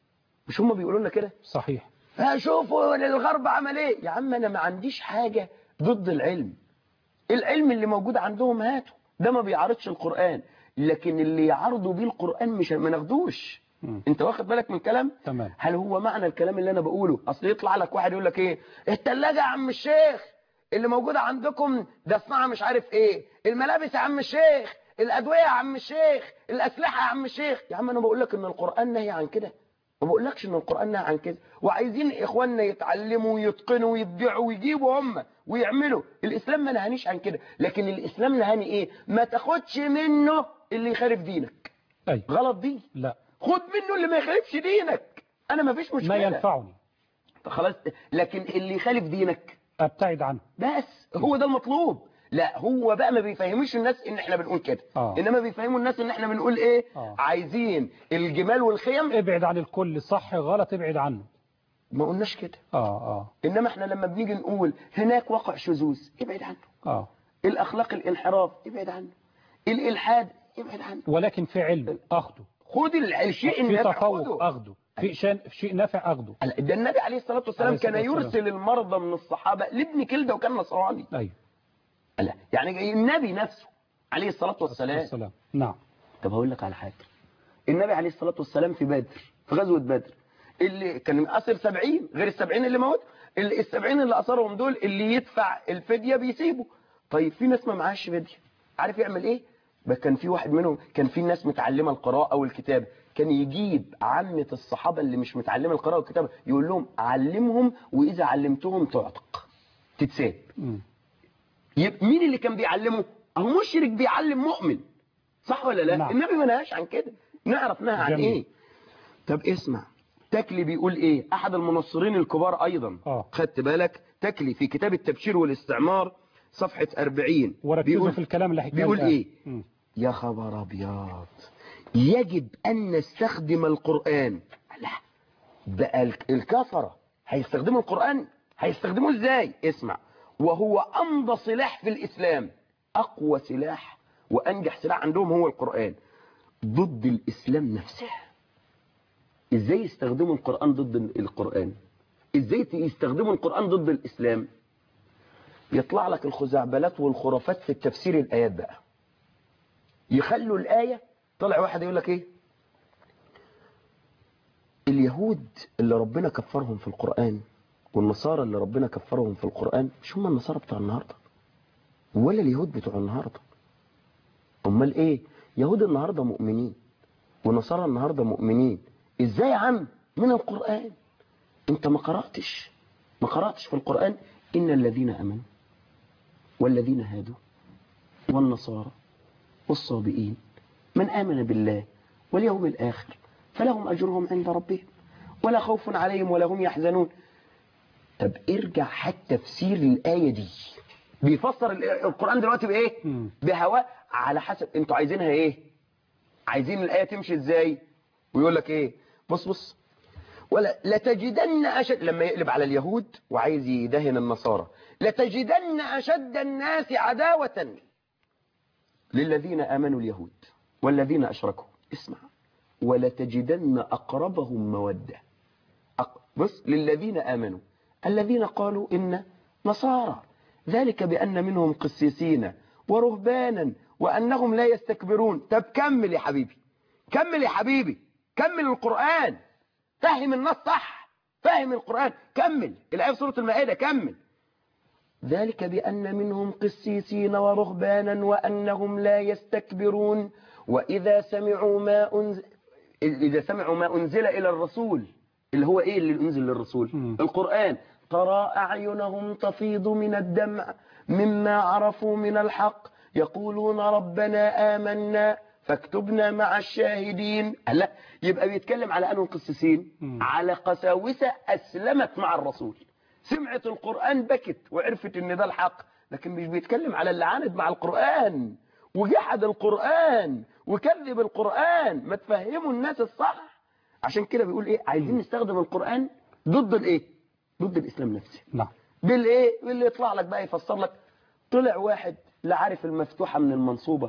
S3: مش هم بيقولوا لنا كده
S2: صحيح
S3: ها شوفوا الغرب عمل ايه يا عم انا ما عنديش حاجة ضد العلم العلم اللي موجود عندهم هاته ده ما بيعارضش القرآن لكن اللي يعارضوا بيه القرآن مش ما ناخدوش انت واخد بالك من الكلام
S2: تمام
S3: هل هو معنى الكلام اللي انا بقوله اصل يطلع لك واحد يقول لك ايه التلاجة يا عم الشيخ اللي موجودة عندكم ده صناعة مش عارف ايه الملابس يا عم الشيخ الادوية يا عم الشيخ الاسلحة يا عم الشيخ يا عم انا بقول لك ان القرآن نهي عن كده ما بقولكش ان القرآن نهى عن كده وعايزين اخواننا يتعلموا ويتقنوا ويبدعوا ويجيبوا هم ويعملوا الاسلام ما نهانيش عن كده لكن الاسلام نهاني ايه ما تاخدش منه اللي يخالف دينك
S2: أي.
S3: غلط دي
S2: لا
S3: خد منه اللي ما يخالفش دينك انا ما فيش مشكلة
S2: ما ينفعني
S3: خلاص لكن اللي يخالف دينك
S2: ابتعد عنه
S3: بس هو ده المطلوب لا هو بقى ما بيفهموش الناس ان احنا بنقول كده
S2: آه.
S3: انما بيفهموا الناس ان احنا بنقول ايه
S2: آه.
S3: عايزين الجمال والخيم
S2: ابعد عن الكل صح غلط ابعد عنه
S3: ما قلناش كده
S2: اه اه
S3: انما احنا لما بنيجي نقول هناك وقع شذوذ ابعد عنه
S2: اه
S3: الاخلاق الانحراف ابعد عنه الالحاد ابعد عنه
S2: ولكن في علم اخده
S3: خد ال- الشيء
S2: في
S3: النافع
S2: تفوق
S3: خده.
S2: اخده في شان في شيء نافع اخده
S3: لا، ده النبي عليه الصلاة والسلام
S2: عليه
S3: كان
S2: الصلاة والسلام.
S3: يرسل المرضى من الصحابة لابن كلدة وكان نصراني
S2: ايوه
S3: لا يعني النبي نفسه عليه الصلاة والسلام
S2: السلام نعم
S3: طب هقول لك على حاجة النبي عليه الصلاة والسلام في بدر في غزوة بدر اللي كان أسر سبعين غير السبعين اللي موت اللي السبعين اللي أسرهم دول اللي يدفع الفدية بيسيبه طيب في ناس ما معاش فدية عارف يعمل ايه بقى كان في واحد منهم كان في ناس متعلمة القراءة والكتابة كان يجيب عامة الصحابة اللي مش متعلمة القراءة والكتابة يقول لهم علمهم وإذا علمتهم تعتق تتساب
S2: مم.
S3: يبقى مين اللي كان بيعلمه اهو مشرك بيعلم مؤمن صح ولا لا
S2: نعم.
S3: النبي ما نهاش عن كده نعرف نهى عن
S2: جميل.
S3: ايه طب اسمع تكلي بيقول ايه احد المنصرين الكبار ايضا
S2: آه.
S3: خدت بالك تكلي في كتاب التبشير والاستعمار صفحة 40
S2: وركزوا في الكلام اللي هيتقال
S3: بيقول
S2: الآن.
S3: ايه
S2: مم.
S3: يا خبر ابيض يجب ان نستخدم القرآن لا بقى الك- الكفرة هيستخدموا القرآن هيستخدموه ازاي اسمع وهو امضى سلاح في الاسلام اقوى سلاح وانجح سلاح عندهم هو القرآن ضد الاسلام نفسه ازاي يستخدموا القرآن ضد القرآن ازاي يستخدموا القرآن ضد الاسلام يطلع لك الخزعبلات والخرافات في التفسير الايات بقى يخلوا الآية طلع واحد يقول لك ايه اليهود اللي ربنا كفرهم في القرآن والنصارى اللي ربنا كفرهم في القرآن مش هم النصارى بتوع النهاردة ولا اليهود بتوع النهاردة امال ايه يهود النهاردة مؤمنين ونصارى النهاردة مؤمنين ازاي يا عم من القرآن انت ما قرأتش ما قرأتش في القرآن ان الذين امنوا والذين هادوا والنصارى والصابئين من آمن بالله واليوم الآخر فلهم أجرهم عند ربهم ولا خوف عليهم ولا هم يحزنون طب ارجع حتى تفسير الآية دي بيفسر ال- القرآن دلوقتي بإيه
S2: مم.
S3: بهواء على حسب انتوا عايزينها إيه عايزين الآية تمشي إزاي ويقول لك إيه بص بص ولا لتجدن أشد لما يقلب على اليهود وعايز يدهن النصارى لتجدن أشد الناس عداوة للذين آمنوا اليهود والذين أشركوا اسمع ولتجدن أقربهم مودة أق... بص للذين آمنوا الذين قالوا إن نصارى ذلك بأن منهم قسيسين ورهبانا وأنهم لا يستكبرون طب كمل يا حبيبي كمل يا حبيبي كمل القرآن فهم النص صح فهم القرآن كمل الآية في سورة المائدة كمل ذلك بأن منهم قسيسين ورهبانا وأنهم لا يستكبرون وإذا سمعوا ما أنزل إذا سمعوا ما أنزل إلى الرسول اللي هو إيه اللي أنزل للرسول
S2: مم.
S3: القرآن ترى أعينهم تفيض من الدمع مما عرفوا من الحق يقولون ربنا آمنا فاكتبنا مع الشاهدين لا يبقى بيتكلم على أنهم قسيسين
S2: مم.
S3: على قساوسة أسلمت مع الرسول سمعت القرآن بكت وعرفت ان ده الحق لكن مش بيتكلم على اللي عاند مع القرآن وجحد القرآن وكذب القرآن ما تفهموا الناس الصح عشان كده بيقول ايه عايزين نستخدم القرآن ضد الايه ضد الاسلام نفسه
S2: نعم
S3: بالايه باللي يطلع لك بقى يفسر لك طلع واحد لا عارف المفتوحة من المنصوبة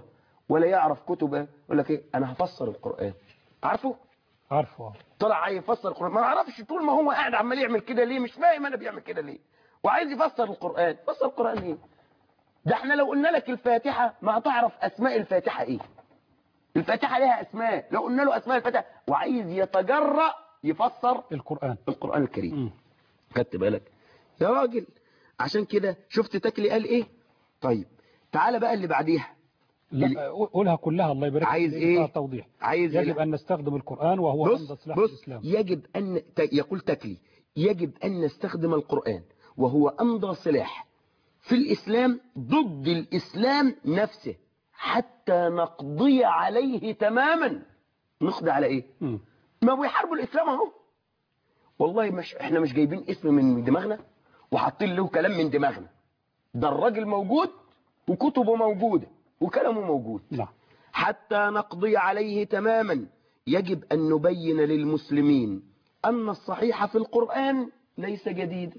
S3: ولا يعرف كتب يقول لك ايه انا هفسر القرآن عارفه
S2: عارفه
S3: طلع يفسر القرآن ما يعرفش طول ما هو قاعد عمال يعمل كده ليه مش فاهم انا بيعمل كده ليه وعايز يفسر القرآن فسر القرآن ايه ده احنا لو قلنا لك الفاتحة ما هتعرف اسماء الفاتحة ايه الفاتحة لها اسماء لو قلنا له اسماء الفاتحة وعايز يتجرأ يفسر
S2: القرآن
S3: القرآن الكريم خدت بالك يا راجل عشان كده شفت تكلي قال ايه طيب تعالى بقى اللي بعديها
S2: لا قولها كلها الله يبارك
S3: عايز
S2: فيك،
S3: إيه؟
S2: فيها توضيح
S3: عايز
S2: يجب
S3: إيه؟
S2: أن نستخدم القرآن وهو
S3: بص
S2: أمضى سلاح
S3: بص
S2: الإسلام
S3: يجب أن ت- يقول تكلي يجب أن نستخدم القرآن وهو أمضى سلاح في الإسلام ضد الإسلام نفسه حتى نقضي عليه تماما نقضي على إيه
S2: مم.
S3: ما بيحاربوا الإسلام أهو والله مش إحنا مش جايبين اسم من دماغنا وحاطين له كلام من دماغنا ده الراجل موجود وكتبه موجودة وكلامه موجود
S2: نعم
S3: حتى نقضي عليه تماما يجب أن نبين للمسلمين أن الصحيح في القرآن ليس جديدا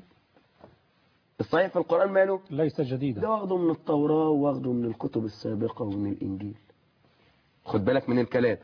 S3: الصحيح في القرآن ماله
S2: ليس جديدا
S3: ده واخده من التوراة واخده من الكتب السابقة ومن الإنجيل خد بالك من الكلام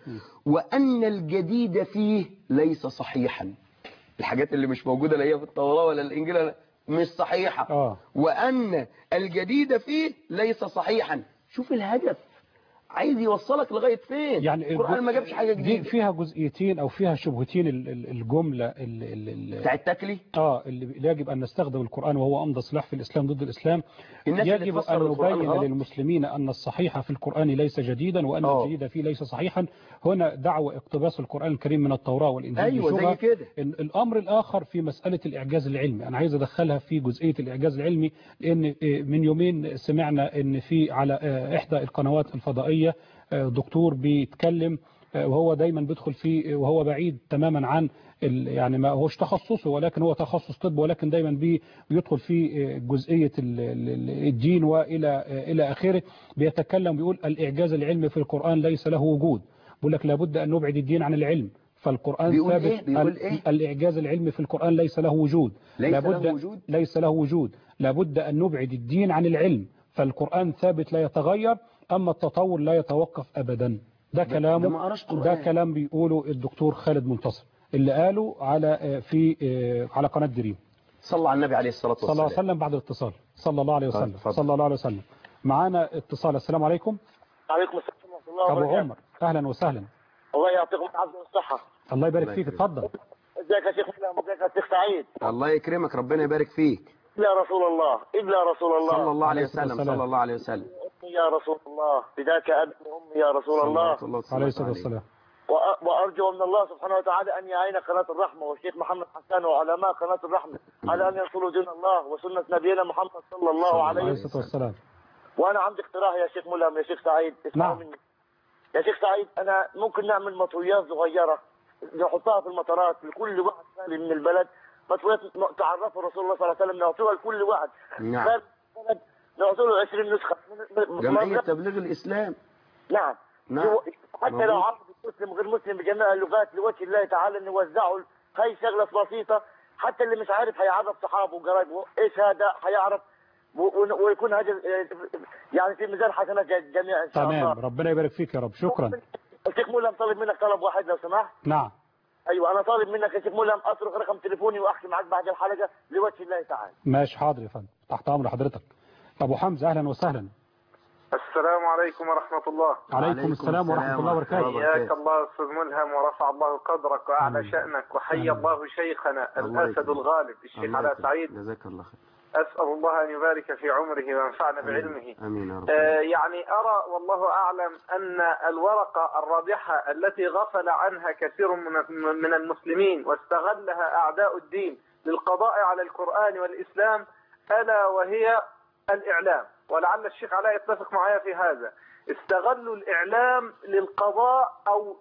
S3: وأن الجديد فيه ليس صحيحا الحاجات اللي مش موجودة لا هي في التوراة ولا الإنجيل ولا- مش صحيحة
S2: آه.
S3: وأن الجديد فيه ليس صحيحا شوف الهدف عايز يوصلك لغاية فين
S2: يعني
S3: القرآن ما جابش حاجة
S2: دي
S3: جديدة
S2: فيها جزئيتين أو فيها شبهتين ال- ال- الجملة ال- ال- ال-
S3: بتاع التكلي
S2: اه اللي يجب أن نستخدم القرآن وهو أمضى سلاح في الإسلام ضد الإسلام
S3: الناس اللي
S2: يجب
S3: تفسر
S2: أن
S3: القرآن
S2: نبين
S3: غلط.
S2: للمسلمين أن الصحيح في القرآن ليس جديدا وأن
S3: آه.
S2: الجديد فيه ليس صحيحا هنا دعوة اقتباس القرآن الكريم من التوراة والإنجيل
S3: أيوة زي
S2: بشبهة.
S3: كده.
S2: إن الأمر الآخر في مسألة الإعجاز العلمي أنا عايز أدخلها في جزئية الإعجاز العلمي لأن آه، من يومين سمعنا أن في على آه، إحدى القنوات الفضائية آه، دكتور بيتكلم آه، وهو دايما بيدخل فيه وهو بعيد تماما عن ال- يعني ما هوش تخصصه ولكن هو تخصص طب ولكن دايما بي- بيدخل في آه، جزئية ال- ال- الدين وإلى آه، إلى آخره بيتكلم بيقول الإعجاز العلمي في القرآن ليس له وجود بيقول لك لابد أن نبعد الدين عن العلم فالقرآن
S3: بيقول
S2: ثابت
S3: إيه؟ بيقول
S2: ال-
S3: إيه؟
S2: الإعجاز العلمي في القرآن ليس له وجود
S3: ليس
S2: لابد
S3: له وجود؟
S2: ليس له وجود لابد أن نبعد الدين عن العلم فالقرآن ثابت لا يتغير أما التطور لا يتوقف أبدا ده كلامه
S3: ده ما قراش قرآن.
S2: ده كلام بيقوله الدكتور خالد منتصر اللي قاله على آه، في آه، على قناة دريم
S3: صلى على النبي عليه الصلاة
S2: صلى الله عليه
S3: والسلام
S2: وسلم بعد الاتصال صلى الله عليه وسلم
S3: اتفضل.
S2: صلى الله عليه وسلم معانا اتصال السلام عليكم
S14: عليكم السلام ورحمة الله
S2: أبو
S14: وبركاته
S2: عمر أهلا وسهلا
S14: الله يعطيكم العافية والصحة
S2: الله يبارك
S3: الله
S2: فيك
S3: يكرمك.
S2: اتفضل
S14: ازيك يا شيخ ملهم ازيك يا شيخ سعيد
S3: الله يكرمك ربنا يبارك فيك
S14: إلا رسول الله إلا رسول الله
S3: صلى الله عليه
S2: عليه الصلاة
S3: وسلم
S2: والسلام.
S3: صلى الله عليه وسلم
S14: أمي يا رسول الله فداك أبي أمي يا رسول الله
S3: صلى الله
S2: عليه الصلاة والسلام
S14: وأ- وأرجو من الله سبحانه وتعالى أن يعين قناة الرحمة والشيخ محمد حسان وعلماء قناة الرحمة على أن ينصروا دين الله وسنة نبينا محمد صلى الله عليه
S2: عليه
S14: وسلم
S2: الصلاة والسلام
S14: وأنا عندي اقتراح يا شيخ ملهم يا شيخ سعيد اسمعوا
S2: نعم.
S14: مني يا شيخ سعيد أنا ممكن نعمل مطويات صغيرة نحطها في المطارات لكل واحد خالي من البلد مطويات تعرفوا رسول الله صلى الله عليه وسلم نعطوها لكل واحد
S3: نعم.
S14: خارج البلد نعطوا له 20 نسخة من- من-
S3: جمعية
S14: من-
S3: تبليغ الإسلام
S14: نعم
S3: نعم.
S14: هو- حتى
S3: موجود.
S14: لو عربي مسلم غير مسلم بجميع اللغات لوجه الله تعالى ان يوزعوا هاي شغله بسيطه حتى اللي مش عارف هيعرف صحابه وقرايبه ايش هذا هيعرف و- و- ويكون هذا يعني في ميزان حسنات الجميع ان شاء
S2: تمام
S14: الله
S2: ربنا يبارك فيك يا رب شكرا
S14: الشيخ ملهم طالب منك طلب واحد لو سمحت
S2: نعم
S14: ايوه انا طالب منك يا شيخ ملهم اصرف رقم تليفوني واحكي معك بعد الحلقه لوجه الله تعالى
S2: ماشي حاضر يا فندم تحت أمر حضرتك أبو حمزة أهلا وسهلا
S15: السلام عليكم ورحمة الله
S2: عليكم السلام ورحمة الله وبركاته
S15: حياك الله أستاذ ملهم ورفع الله قدرك وأعلى
S2: آمين.
S15: شأنك وحيا
S2: آمين.
S15: الله شيخنا
S3: الله
S15: الأسد
S3: يكرمك.
S15: الغالب الشيخ
S3: الله
S15: علاء
S3: يكرمك.
S15: سعيد
S3: جزاك الله خير
S15: أسأل الله أن يبارك في عمره وينفعنا بعلمه
S3: آمين يا رب
S15: آه، يعني أرى والله أعلم أن الورقة الرابحة التي غفل عنها كثير من من المسلمين واستغلها أعداء الدين للقضاء على القرآن والإسلام ألا وهي الإعلام ولعل الشيخ علاء يتفق معايا في هذا استغلوا الإعلام للقضاء أو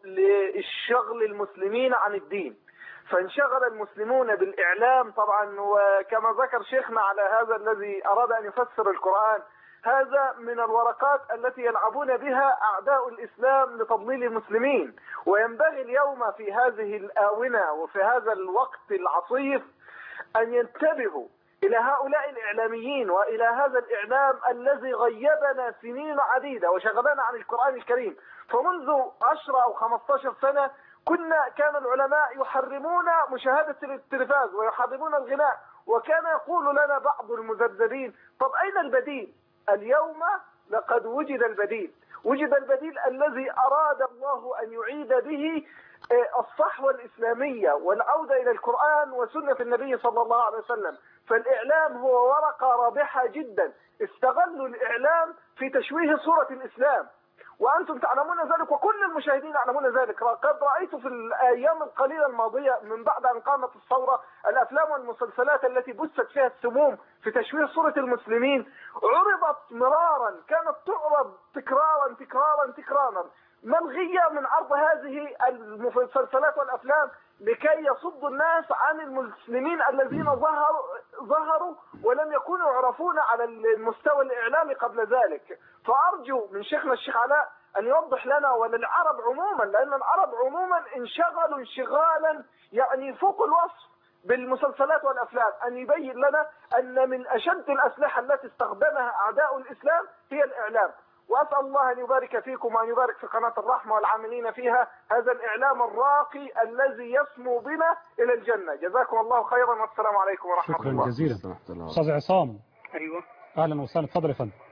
S15: للشغل المسلمين عن الدين فانشغل المسلمون بالإعلام طبعا وكما ذكر شيخنا على هذا الذي أراد أن يفسر القرآن هذا من الورقات التي يلعبون بها أعداء الإسلام لتضليل المسلمين وينبغي اليوم في هذه الآونة وفي هذا الوقت العصيب أن ينتبهوا إلى هؤلاء الإعلاميين وإلى هذا الإعلام الذي غيبنا سنين عديدة وشغلنا عن القرآن الكريم فمنذ 10 أو 15 سنة كنا كان العلماء يحرمون مشاهدة التلفاز ويحرمون الغناء وكان يقول لنا بعض المذبذبين طب أين البديل اليوم لقد وجد البديل وجد البديل الذي أراد الله أن يعيد به آه، الصحوة الإسلامية والعودة إلى القرآن وسنة النبي صلى الله عليه وسلم فالإعلام هو ورقة رابحة جدا استغلوا الإعلام في تشويه صورة الإسلام وأنتم تعلمون ذلك وكل المشاهدين يعلمون ذلك قد رأيت في الأيام القليلة الماضية من بعد أن قامت الثورة الأفلام والمسلسلات التي بثت فيها السموم في تشويه صورة المسلمين عرضت مرارا كانت تعرض تكرارا تكرارا تكرارا ملغية من عرض هذه المسلسلات والأفلام لكي يصدوا الناس عن المسلمين الذين ظهروا ظهروا ولم يكونوا يعرفون على المستوى الإعلامي قبل ذلك فأرجو من شيخنا الشيخ علاء أن يوضح لنا وللعرب عموما لأن العرب عموما انشغلوا انشغالا يعني فوق الوصف بالمسلسلات والأفلام أن يبين لنا أن من أشد الأسلحة التي استخدمها أعداء الإسلام هي الإعلام وأسأل الله أن يبارك فيكم وأن يبارك في قناة الرحمة والعاملين فيها هذا الإعلام الراقي الذي يسمو بنا إلى الجنة جزاكم الله خيرا والسلام عليكم ورحمة
S2: شكرا
S15: الله
S2: جزيلا أستاذ عصام
S16: ايوه
S2: أهلا وسهلا اتفضل يا فندم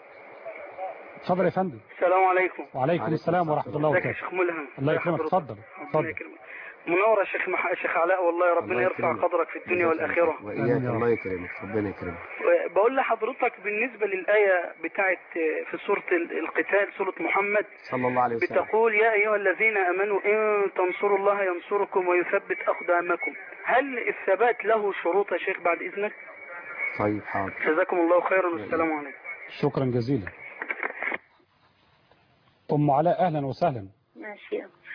S2: اتفضل يا فندم
S16: السلام عليكم
S2: وعليكم السلام ورحمة الله
S16: ازيك يا
S2: وبركاته
S16: شيخ ملهم
S2: الله
S16: ازي
S2: يكرمك
S16: حضرتك؟
S2: اتفضل
S16: ربنا
S2: اتفضل
S16: يكرمك منور يا شيخ مح... شيخ علاء والله ربنا
S3: الله
S16: يرفع
S3: يكرمك.
S16: قدرك في الدنيا والاخره
S3: وإياك الله يكرمك ربنا يكرمك
S16: بقول لحضرتك بالنسبه للايه بتاعت في سوره ال- القتال سوره محمد
S3: صلى الله عليه وسلم
S16: بتقول يا ايها الذين امنوا ان تنصروا الله ينصركم ويثبت اقدامكم هل الثبات له شروط يا شيخ بعد اذنك
S3: طيب حاضر
S16: جزاكم الله خيرا والسلام عليكم
S2: شكرا جزيلا أم علاء أهلا وسهلا
S17: ماشي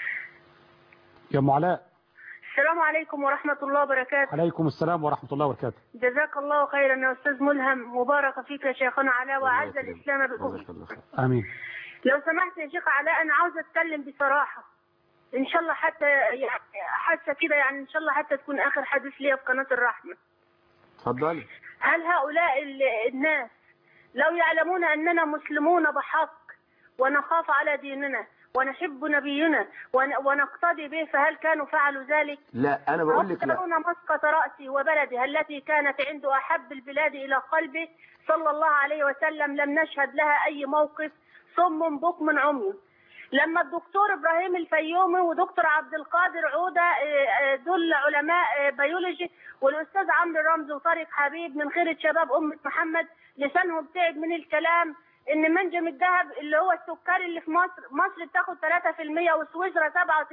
S2: يا أم علاء
S17: السلام عليكم ورحمة الله وبركاته
S2: عليكم السلام ورحمة الله وبركاته
S17: جزاك الله خيرا يا أستاذ ملهم مبارك فيك يا شيخنا علاء وأعز الإسلام بالكفر
S2: آمين
S17: لو سمحت يا شيخ علاء أنا عاوزة أتكلم بصراحة إن شاء الله حتى يعني حاسة كده يعني إن شاء الله حتى تكون آخر حديث ليا في قناة الرحمة
S3: اتفضلي
S17: هل هؤلاء ال- الناس لو يعلمون أننا مسلمون بحق ونخاف على ديننا ونحب نبينا ون- ونقتدي به فهل كانوا فعلوا ذلك؟
S3: لا أنا بقول لك لا
S17: يرون مسقط رأسي وبلدها التي كانت عنده أحب البلاد إلى قلبه صلى الله عليه وسلم لم نشهد لها أي موقف صم بكم عمي لما الدكتور إبراهيم الفيومي ودكتور عبد القادر عودة آه، آه، دول علماء آه، بيولوجي والأستاذ عمرو رمزي وطارق حبيب من خيرة شباب أمة محمد لسانهم تعب من الكلام ان منجم الذهب اللي هو السكري اللي في مصر مصر بتاخد 3% وسويسرا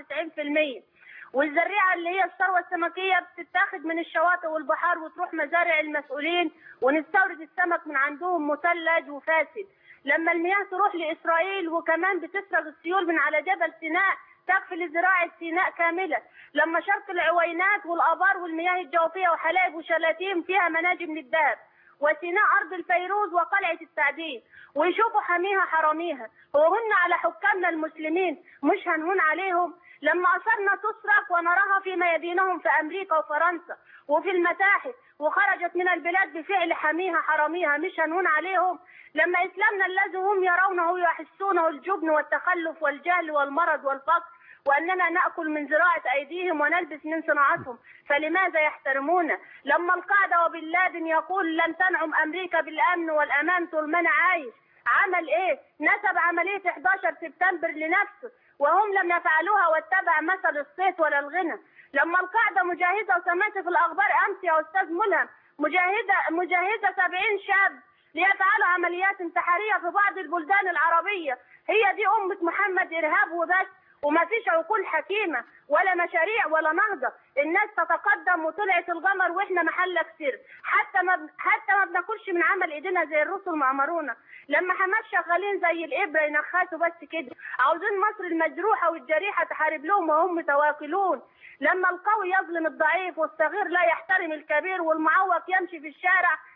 S17: 97% والزريعه اللي هي الثروه السمكيه بتتاخد من الشواطئ والبحار وتروح مزارع المسؤولين ونستورد السمك من عندهم مثلج وفاسد لما المياه تروح لاسرائيل وكمان بتسرق السيول من على جبل سيناء تكفي لزراعة سيناء كاملة لما شرط العوينات والآبار والمياه الجوفية وحلايب وشلاتين فيها مناجم للذهب وسيناء أرض الفيروز وقلعة التعدين ويشوفوا حميها حراميها وهن على حكامنا المسلمين مش هنهون عليهم لما أصرنا تسرق ونراها في ميادينهم في أمريكا وفرنسا وفي المتاحف وخرجت من البلاد بفعل حميها حراميها مش هنهون عليهم لما إسلامنا الذي هم يرونه ويحسونه الجبن والتخلف والجهل والمرض والفقر وأننا نأكل من زراعة أيديهم ونلبس من صناعتهم فلماذا يحترمونا لما القاعدة وبن لادن يقول لن تنعم أمريكا بالأمن والأمان طول ما أنا عايش عمل إيه نسب عملية 11 سبتمبر لنفسه وهم لم يفعلوها واتبع مثل الصيت ولا الغنى لما القاعدة مجاهدة وسمعت في الأخبار أمس يا أستاذ ملهم مجاهدة مجاهدة 70 شاب ليفعلوا عمليات انتحارية في بعض البلدان العربية هي دي أمة محمد إرهاب وبس وما فيش عقول حكيمة ولا مشاريع ولا نهضة الناس تتقدم وطلعت القمر واحنا محلك سر حتى ما حتى ما بناكلش من عمل ايدينا زي الرسل ما امرونا لما حماس شغالين زي الابره ينخسوا بس كده عاوزين مصر المجروحه والجريحه تحارب لهم وهم متواكلون لما القوي يظلم الضعيف والصغير لا يحترم الكبير والمعوق يمشي في الشارع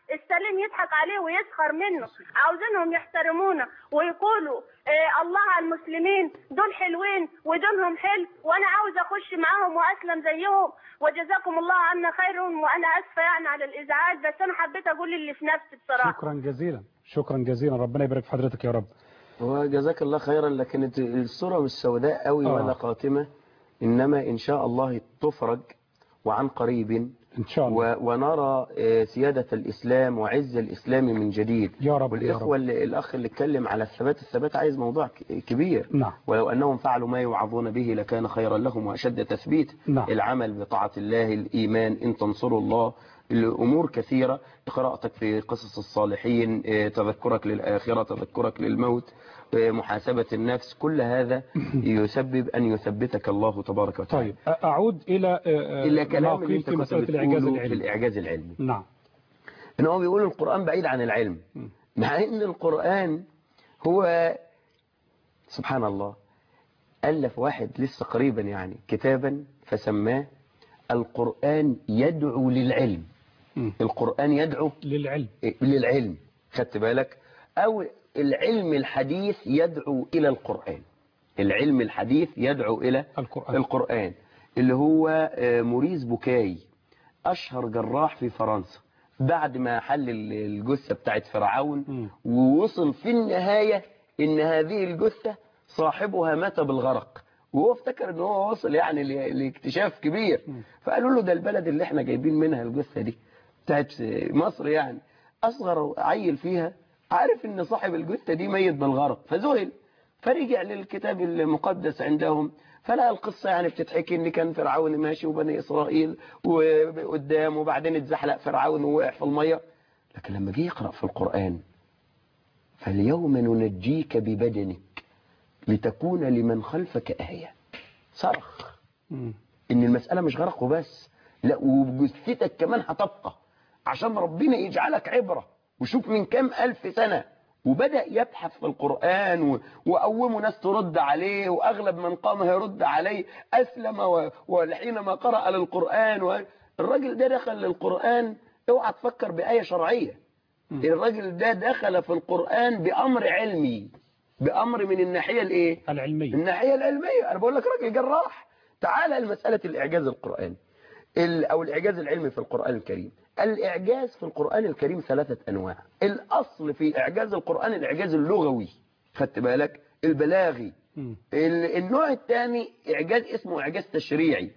S17: السليم يضحك عليه ويسخر منه عاوزينهم يحترمونا ويقولوا آه الله على المسلمين دول حلوين ودولهم حلو وانا عاوز اخش معاهم واسلم زيهم وجزاكم الله عنا خير وانا اسفه يعني على الازعاج بس انا حبيت اقول اللي في نفسي بصراحه
S2: شكرا جزيلا شكرا جزيلا ربنا يبارك في حضرتك يا رب
S3: وجزاك الله خيرا لكن الصورة مش سوداء قوي
S2: آه.
S3: ولا قاتمة إنما إن شاء الله تفرج وعن قريب
S2: إن شاء الله
S3: و... ونرى آه، سيادة الإسلام وعز الإسلام من جديد
S2: يا رب يا
S3: والإخوة اللي الأخ اللي اتكلم على الثبات الثبات عايز موضوع ك- كبير
S2: نعم
S3: ولو أنهم فعلوا ما يوعظون به لكان خيرا لهم وأشد تثبيت
S2: نعم.
S3: العمل بطاعة الله الإيمان إن تنصروا الله الأمور كثيرة قراءتك في قصص الصالحين آه، تذكرك للآخرة تذكرك للموت آه، محاسبة النفس كل هذا يسبب أن يثبتك الله تبارك وتعالى
S2: طيب أ- أعود إلى آه، آه،
S3: إلا كلام
S2: ما
S3: اللي
S2: قيل
S3: أنت
S2: في
S3: كنت
S2: مسألة الإعجاز
S3: بتقوله في
S2: العلمي
S3: الإعجاز العلمي
S2: نعم
S3: ان هو بيقول القرآن بعيد عن العلم مع ان القرآن هو سبحان الله ألف واحد لسه قريبا يعني كتابا فسماه القرآن يدعو للعلم القرآن يدعو
S2: للعلم
S3: للعلم خدت بالك أو العلم الحديث يدعو إلى القرآن العلم الحديث يدعو إلى
S2: القرآن,
S3: القرآن اللي هو آه، موريس بوكاي أشهر جراح في فرنسا بعد ما حل ال- الجثة بتاعت فرعون ووصل في النهاية إن هذه الجثة صاحبها مات بالغرق وهو افتكر ان هو وصل يعني ل- لاكتشاف كبير فقالوا له ده البلد اللي احنا جايبين منها الجثة دي بتاعت مصر يعني اصغر عيل فيها عارف ان صاحب الجثة دي ميت بالغرق فذهل فرجع للكتاب المقدس عندهم فلقى القصة يعني بتتحكي ان كان فرعون ماشي وبني اسرائيل وقدام وبعدين اتزحلق فرعون ووقع في المية لكن لما جه يقرأ في القرآن فاليوم ننجيك ببدنك لتكون لمن خلفك آية صرخ ان المسألة مش غرق وبس لا وجثتك كمان هتبقى عشان ربنا يجعلك عبرة وشوف من كام ألف سنة وبدأ يبحث في القرآن و- وقوموا ناس ترد عليه وأغلب من قام يرد عليه أسلم و- وحينما قرأ على القرآن و- الراجل ده دخل للقرآن اوعى تفكر بآية شرعية الراجل ده دخل في القرآن بأمر علمي بأمر من الناحية الايه
S2: العلمية
S3: الناحية العلمية أنا بقول لك راجل جراح تعال لمسألة الإعجاز القرآني ال- أو الإعجاز العلمي في القرآن الكريم الإعجاز في القرآن الكريم ثلاثة أنواع الأصل في إعجاز القرآن الإعجاز اللغوي خدت بالك البلاغي ال- النوع الثاني إعجاز اسمه إعجاز تشريعي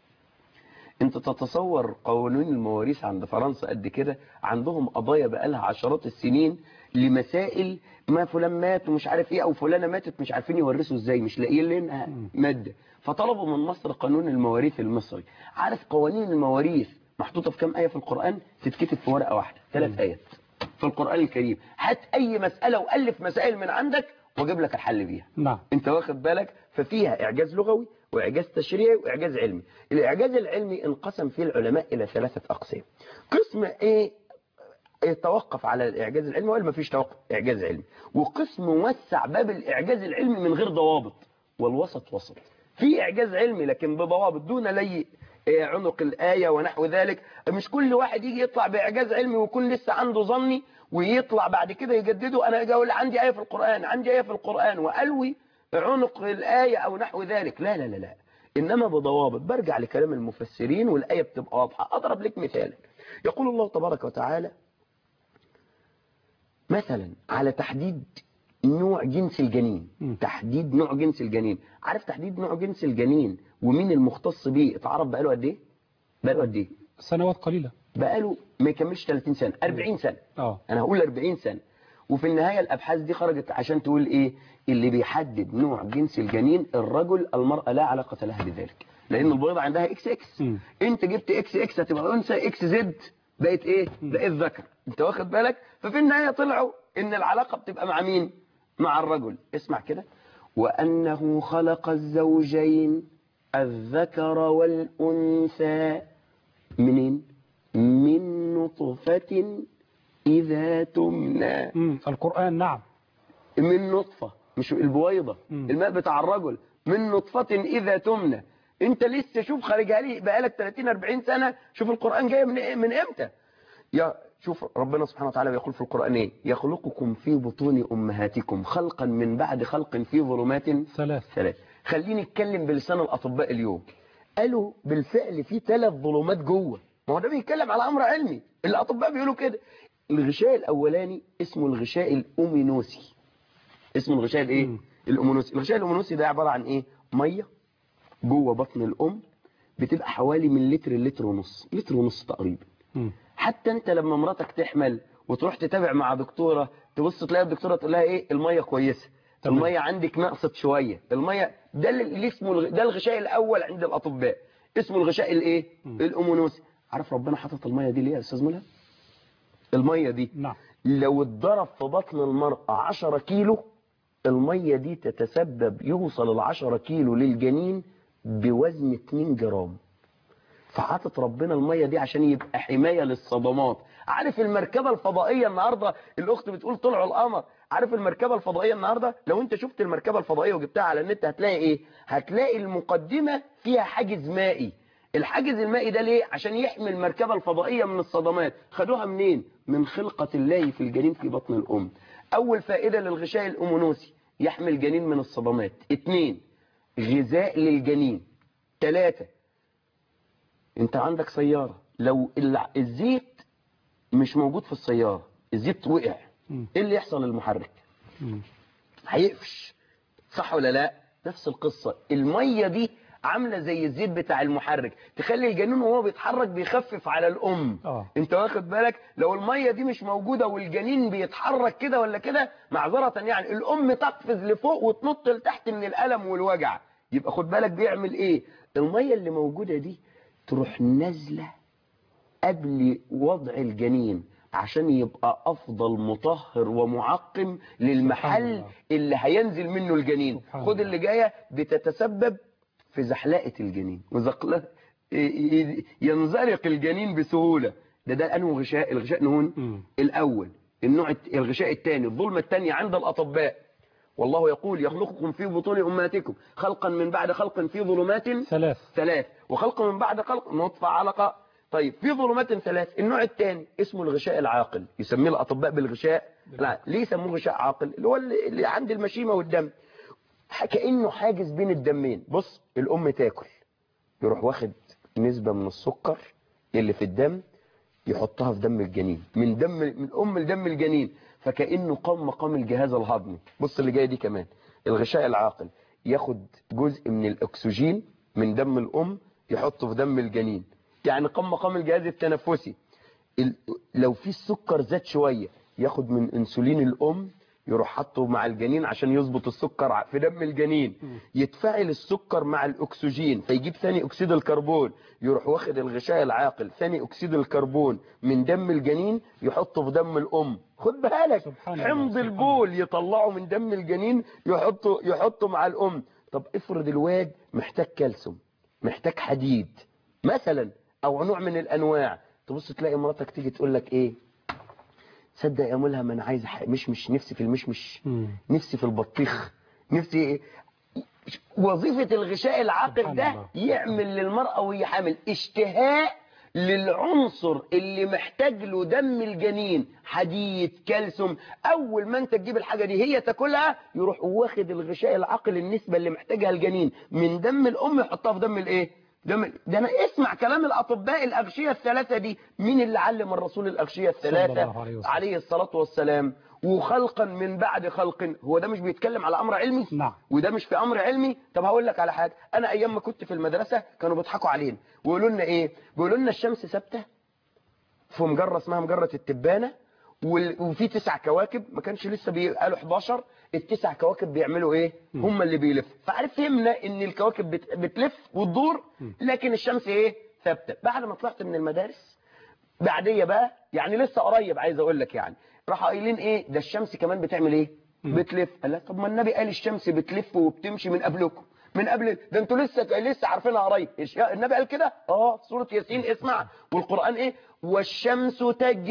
S3: انت تتصور قوانين المواريث عند فرنسا قد كده عندهم قضايا بقالها عشرات السنين لمسائل ما فلان مات ومش عارف ايه او فلانه ماتت مش عارفين يورثوا ازاي مش لاقيين لنا ماده فطلبوا من مصر قانون المواريث المصري عارف قوانين المواريث محطوطه في كام ايه في القران تتكتب في ورقه واحده ثلاث ايات في القران الكريم هات اي مساله والف مسائل من عندك واجيب لك الحل بيها
S2: نعم
S3: انت واخد بالك ففيها اعجاز لغوي واعجاز تشريعي واعجاز علمي الاعجاز العلمي انقسم فيه العلماء الى ثلاثه اقسام قسم ايه يتوقف على الاعجاز العلمي ولا ما فيش توقف اعجاز علمي وقسم وسع باب الاعجاز العلمي من غير ضوابط والوسط وسط في اعجاز علمي لكن بضوابط دون لي إيه، عنق الآية ونحو ذلك مش كل واحد يجي يطلع بإعجاز علمي ويكون لسه عنده ظني ويطلع بعد كده يجدده أنا أجي أقول عندي آية في القرآن عندي آية في القرآن وألوي عنق الآية أو نحو ذلك لا لا لا لا إنما بضوابط برجع لكلام المفسرين والآية بتبقى واضحة أضرب لك مثال يقول الله تبارك وتعالى مثلا على تحديد نوع جنس الجنين تحديد نوع جنس الجنين عارف تحديد نوع جنس الجنين ومين المختص بيه اتعرف بقاله قد ايه بقاله قد ايه
S2: سنوات قليلة
S3: بقاله ما يكملش 30 سنة 40 سنة
S2: اه
S3: انا هقول 40 سنة وفي النهاية الابحاث دي خرجت عشان تقول ايه اللي بيحدد نوع جنس الجنين الرجل المرأة لا علاقة لها بذلك لان البيضة عندها اكس اكس انت جبت اكس اكس هتبقى انثى اكس زد بقت ايه بقت ذكر انت واخد بالك ففي النهاية طلعوا ان العلاقة بتبقى مع مين مع الرجل اسمع كده وانه خلق الزوجين الذكر والانثى منين من نطفة إذا تمنى
S2: القرآن نعم
S3: من نطفة مش البويضة الماء بتاع الرجل من نطفة إذا تمنى انت لسه شوف خارجها لي بقالك 30 40 سنة شوف القرآن جاي من من امتى يا شوف ربنا سبحانه وتعالى بيقول في القرآن ايه يخلقكم في بطون أمهاتكم خلقا من بعد خلق في ظلمات
S2: ثلاث
S3: ثلاث خليني اتكلم بلسان الأطباء اليوم قالوا بالفعل في ثلاث ظلمات جوه ما هو ده بيتكلم على أمر علمي الأطباء بيقولوا كده الغشاء الأولاني اسمه الغشاء الأومينوسي اسمه الغشاء الايه الأومينوسي الغشاء الأومينوسي ده عبارة عن ايه مية جوه بطن الأم بتبقى حوالي من لتر لتر ونص لتر ونص تقريبا حتى انت لما مراتك تحمل وتروح تتابع مع دكتورة تبص تلاقي الدكتورة تقول لها ايه المية كويسة
S2: تمام.
S3: المية عندك نقصت شوية المية ده اللي اسمه الغ... ده الغشاء الاول عند الاطباء اسمه الغشاء الايه الامونوسي عارف ربنا حاطط المية دي ليه يا استاذ ملهم المية دي
S2: نعم
S3: لو اتضرب في بطن المرأة 10 كيلو المية دي تتسبب يوصل ال 10 كيلو للجنين بوزن 2 جرام فحاطط ربنا المية دي عشان يبقى حماية للصدمات عارف المركبة الفضائية النهاردة الأخت بتقول طلعوا القمر عارف المركبة الفضائية النهاردة لو انت شفت المركبة الفضائية وجبتها على النت هتلاقي ايه هتلاقي المقدمة فيها حاجز مائي الحاجز المائي ده ليه عشان يحمي المركبة الفضائية من الصدمات خدوها منين من خلقة الله في الجنين في بطن الأم أول فائدة للغشاء الأمونوسي يحمي الجنين من الصدمات اتنين غذاء للجنين ثلاثة انت عندك سيارة لو الع- الزيت مش موجود في السيارة الزيت وقع ايه اللي يحصل للمحرك هيقفش صح ولا لا نفس القصة المية دي عاملة زي الزيت بتاع المحرك تخلي الجنين وهو بيتحرك بيخفف على الأم
S2: اه
S3: انت واخد بالك لو المية دي مش موجودة والجنين بيتحرك كده ولا كده معذرة يعني الأم تقفز لفوق وتنط لتحت من الألم والوجع يبقى خد بالك بيعمل ايه المية اللي موجودة دي تروح نازلة قبل وضع الجنين عشان يبقى أفضل مطهر ومعقم للمحل اللي هينزل منه الجنين خد اللي جاية بتتسبب في زحلقة الجنين وزقلة ينزلق الجنين بسهولة ده ده أنه غشاء الغشاء نهون الأول النوع الت- الغشاء الثاني الظلمة الثانية عند الأطباء والله يقول يخلقكم في بطون أمهاتكم خلقا من بعد خلق في ظلمات
S2: ثلاث
S3: ثلاث وخلق من بعد خلق نطفة علقة طيب في ظلمات ثلاث النوع الثاني اسمه الغشاء العاقل يسميه الأطباء بالغشاء لا ليه يسموه غشاء عاقل اللي هو اللي اللي عند المشيمة والدم ح- كأنه حاجز بين الدمين بص الأم تاكل يروح واخد نسبة من السكر اللي في الدم يحطها في دم الجنين من دم من أم لدم الجنين فكأنه قام مقام الجهاز الهضمي بص اللي جاي دي كمان الغشاء العاقل ياخد جزء من الأكسجين من دم الأم يحطه في دم الجنين يعني قام مقام الجهاز التنفسي ال- لو في السكر زاد شوية ياخد من انسولين الام يروح حاطه مع الجنين عشان يظبط السكر ع- في دم الجنين يتفاعل السكر مع الاكسجين فيجيب ثاني اكسيد الكربون يروح واخد الغشاء العاقل ثاني اكسيد الكربون من دم الجنين يحطه في دم الام خد بالك
S2: سبحان الله،
S3: حمض
S2: سبحان
S3: البول يطلعه من دم الجنين يحطه يحطه مع الام طب افرض الواد محتاج كالسيوم محتاج حديد مثلا او نوع من الانواع تبص تلاقي مراتك تيجي تقول لك ايه صدق يا ملهم انا عايز ح- مشمش نفسي في المشمش نفسي في البطيخ نفسي إيه؟ وظيفة الغشاء العاقل ده يعمل للمرأة وهي حامل اشتهاء للعنصر اللي محتاج له دم الجنين حديد كالسيوم اول ما انت تجيب الحاجة دي هي تاكلها يروح واخد الغشاء العاقل النسبة اللي محتاجها الجنين من دم الام يحطها في دم الايه دم ده انا اسمع كلام الاطباء الاغشية الثلاثة دي مين اللي علم الرسول الاغشية
S2: صلى الله
S3: الثلاثة
S2: عليه وسلم.
S3: عليه الصلاة والسلام وخلقا من بعد خلق هو ده مش بيتكلم على امر علمي
S2: نعم
S3: وده مش في امر علمي طب هقول لك على حاجه انا ايام ما كنت في المدرسه كانوا بيضحكوا علينا ويقولوا لنا ايه بيقولوا لنا الشمس ثابته في مجره اسمها مجره التبانه وال- وفي تسع كواكب ما كانش لسه بي- قالوا 11 التسع كواكب بيعملوا ايه هم اللي بيلفوا فعارف فهمنا ان الكواكب بت- بتلف وتدور لكن الشمس ايه ثابته بعد ما طلعت من المدارس بعديه بقى يعني لسه قريب عايز اقول لك يعني راحوا قايلين ايه ده الشمس كمان بتعمل ايه بتلف قال لك طب ما النبي قال الشمس بتلف وبتمشي من قبلكم من قبل ده انتوا لسه لسه عارفينها قريب إيش- النبي قال كده اه سوره ياسين اسمع والقران ايه والشمس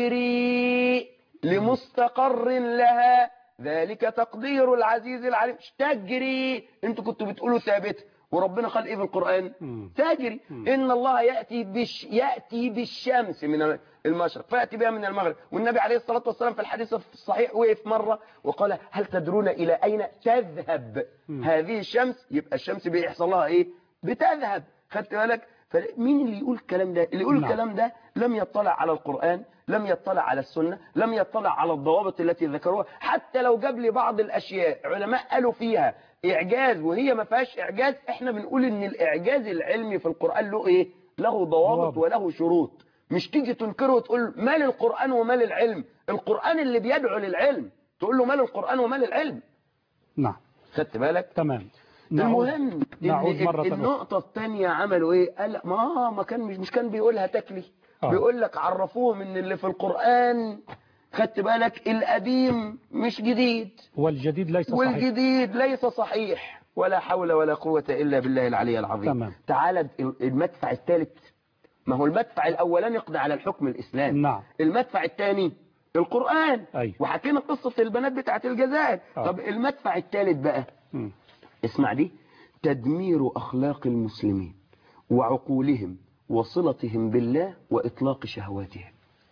S3: تجري لمستقر لها ذلك تقدير العزيز العليم تجري انتوا كنتوا بتقولوا ثابته وربنا قال ايه في القرآن تجري ان الله يأتي بش يأتي بالشمس من المشرق فيأتي بها من المغرب والنبي عليه الصلاة والسلام في الحديث الصحيح وقف مرة وقال هل تدرون الى اين تذهب هذه الشمس يبقى الشمس بيحصل لها ايه بتذهب خدت بالك فمين اللي يقول الكلام ده اللي يقول
S2: نعم.
S3: الكلام ده لم يطلع على القرآن لم يطلع على السنة لم يطلع على الضوابط التي ذكروها حتى لو جاب لي بعض الأشياء علماء قالوا فيها إعجاز وهي ما فيهاش إعجاز إحنا بنقول إن الإعجاز العلمي في القرآن له إيه له ضوابط وله شروط مش تيجي تنكره وتقول مال القرآن ومال العلم القرآن اللي بيدعو للعلم تقول له مال القرآن ومال العلم
S2: نعم
S3: خدت بالك
S2: تمام
S3: المهم
S2: نعود
S3: إن
S2: مرة أخرى.
S3: النقطة الثانية عملوا ايه قال ما ما كان مش, مش كان بيقولها تكلي
S2: آه.
S3: بيقول لك عرفوهم ان اللي في القرآن خدت بالك القديم مش جديد
S2: والجديد ليس صحيح
S3: والجديد ليس صحيح ولا حول ولا قوة إلا بالله العلي العظيم
S2: تمام.
S3: تعالى المدفع الثالث ما هو المدفع الأولاني يقضي على الحكم الإسلامي
S2: نعم
S3: المدفع الثاني القرآن
S2: أيوة.
S3: وحكينا قصة البنات بتاعت الجزائر
S2: آه.
S3: طب المدفع الثالث بقى
S2: مم.
S3: اسمع دي تدمير أخلاق المسلمين وعقولهم وصلتهم بالله وإطلاق شهواتهم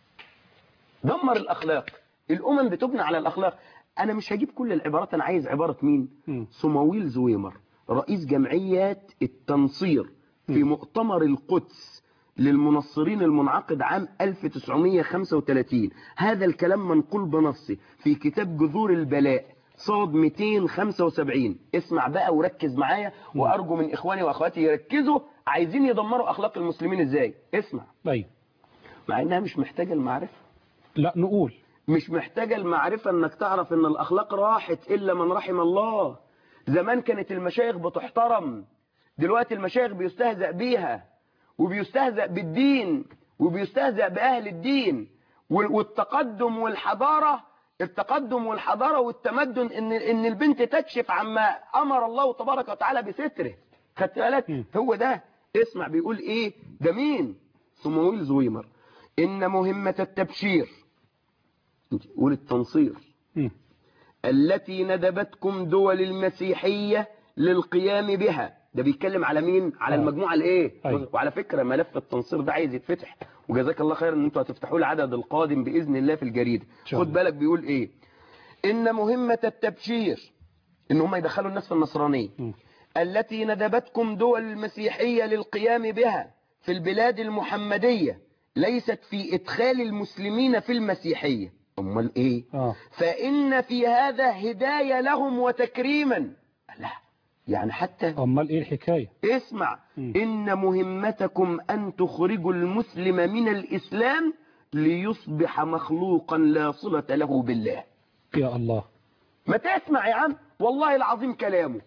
S3: دمر الأخلاق الأمم بتبنى على الأخلاق أنا مش هجيب كل العبارات أنا عايز عبارة مين صمويل زويمر رئيس جمعيات التنصير في مؤتمر القدس للمنصرين المنعقد عام 1935 هذا الكلام منقول بنصه في كتاب جذور البلاء صاد 275 اسمع بقى وركز معايا وأرجو من إخواني وأخواتي يركزوا عايزين يدمروا أخلاق المسلمين إزاي اسمع
S2: أيوة.
S3: مع إنها مش محتاجة المعرفة
S2: لا نقول
S3: مش محتاجة المعرفة انك تعرف ان الاخلاق راحت الا من رحم الله زمان كانت المشايخ بتحترم دلوقتي المشايخ بيستهزأ بيها وبيستهزأ بالدين وبيستهزأ بأهل الدين وال- والتقدم والحضارة التقدم والحضارة والتمدن ان ان البنت تكشف عما امر الله تبارك وتعالى بستره خدت بالك هو ده اسمع بيقول ايه ده مين صمويل زويمر ان مهمة التبشير قول التنصير التي ندبتكم دول المسيحية للقيام بها ده بيتكلم على مين على
S2: آه.
S3: المجموعة الايه
S2: أيوة.
S3: وعلى فكرة ملف التنصير ده عايز يتفتح وجزاك الله خير ان انتوا هتفتحوه العدد القادم بإذن الله في الجريدة
S2: شاء
S3: خد
S2: الله.
S3: بالك بيقول ايه ان مهمة التبشير ان هم يدخلوا الناس في النصرانية التي ندبتكم دول المسيحية للقيام بها في البلاد المحمدية ليست في إدخال المسلمين في المسيحية أمال إيه
S2: آه.
S3: فإن في هذا هداية لهم وتكريما لا يعني حتى
S2: أمال إيه الحكاية
S3: اسمع إن مهمتكم أن تخرجوا المسلم من الإسلام ليصبح مخلوقا لا صلة له بالله
S2: يا الله
S3: ما تسمع يا عم والله العظيم كلامه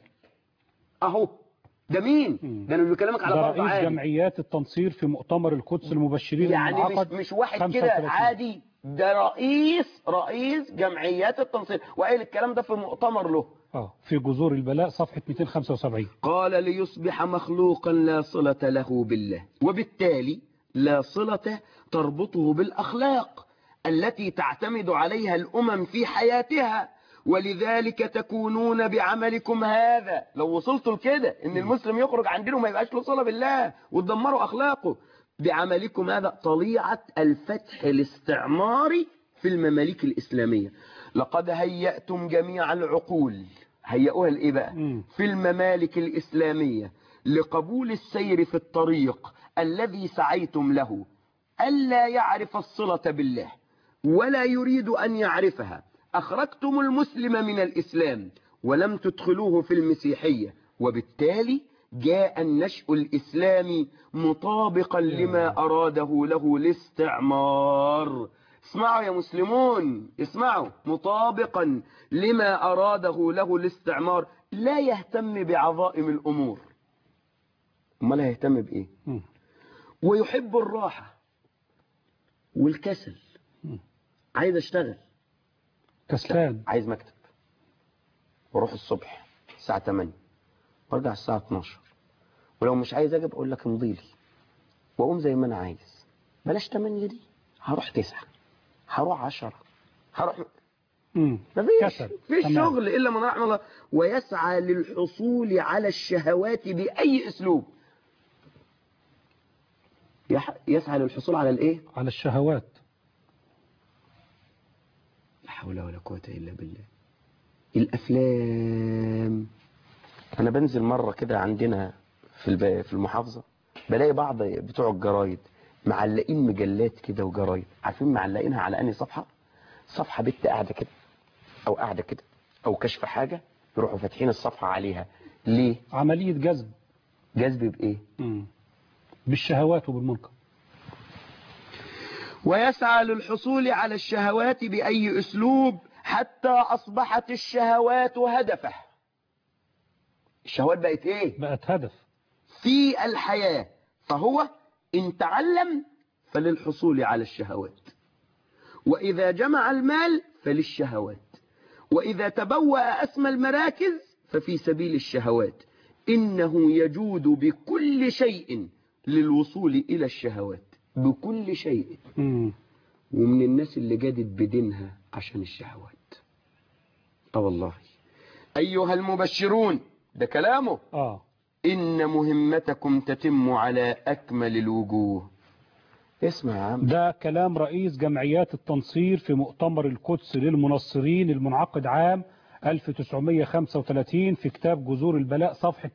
S3: اهو ده مين ده انا بكلمك على
S2: ده
S3: فرض
S2: رئيس
S3: عادي
S2: جمعيات التنصير في مؤتمر القدس المبشرين
S3: يعني مش,
S2: المنعقد
S3: مش واحد كده
S2: 35.
S3: عادي ده رئيس رئيس جمعيات التنصير وقال الكلام ده في مؤتمر له
S2: اه في جذور البلاء صفحة 275
S3: قال ليصبح مخلوقا لا صلة له بالله وبالتالي لا صلة تربطه بالأخلاق التي تعتمد عليها الأمم في حياتها ولذلك تكونون بعملكم هذا لو وصلتوا لكده ان المسلم يخرج عن دينه ما يبقاش له صلة بالله وتدمروا أخلاقه بعملكم هذا طليعة الفتح الاستعماري في المماليك الإسلامية لقد هيأتم جميع العقول هيئوها لإيه بقى في الممالك الإسلامية لقبول السير في الطريق الذي سعيتم له ألا يعرف الصلة بالله ولا يريد أن يعرفها أخرجتم المسلم من الإسلام ولم تدخلوه في المسيحية وبالتالي جاء النشء الإسلامي مطابقا لما أراده له الاستعمار اسمعوا يا مسلمون اسمعوا مطابقا لما أراده له الاستعمار لا يهتم بعظائم الأمور امال هيهتم بإيه ويحب الراحة والكسل عايز اشتغل
S2: كسلان
S3: عايز مكتب واروح الصبح الساعة 8 وارجع الساعة 12 ولو مش عايز اجي اقول لك امضي لي واقوم زي ما انا عايز بلاش 8 دي هروح 9 هروح 10 هروح
S2: مم.
S3: مفيش
S2: كسل.
S3: فيش
S2: تمام.
S3: شغل الا من رحم الله ويسعى للحصول على الشهوات باي اسلوب يح- يسعى للحصول على الايه
S2: على الشهوات
S3: لا حول ولا قوه الا بالله الافلام انا بنزل مره كده عندنا في الب- في المحافظه بلاقي بعض بتوع الجرايد معلقين مجلات كده وجرايد عارفين معلقينها على انهي صفحه صفحه بنت قاعده كده او قاعده كده او كشف حاجه يروحوا فاتحين الصفحه عليها ليه
S2: عملية جذب
S3: جذب بايه
S2: مم. بالشهوات وبالمنكر
S3: ويسعى للحصول على الشهوات بأي أسلوب حتى أصبحت الشهوات هدفه الشهوات بقت إيه؟
S2: بقت هدف
S3: في الحياة فهو إن تعلم فللحصول على الشهوات وإذا جمع المال فللشهوات وإذا تبوأ أسمى المراكز ففي سبيل الشهوات إنه يجود بكل شيء للوصول إلى الشهوات بكل شيء
S2: مم.
S3: ومن الناس اللي جادت بدينها عشان الشهوات اه والله أيها المبشرون ده كلامه
S2: اه
S3: إن مهمتكم تتم على أكمل الوجوه اسمع يا عم
S2: ده كلام رئيس جمعيات التنصير في مؤتمر القدس للمنصرين المنعقد عام 1935 في كتاب جذور البلاء صفحة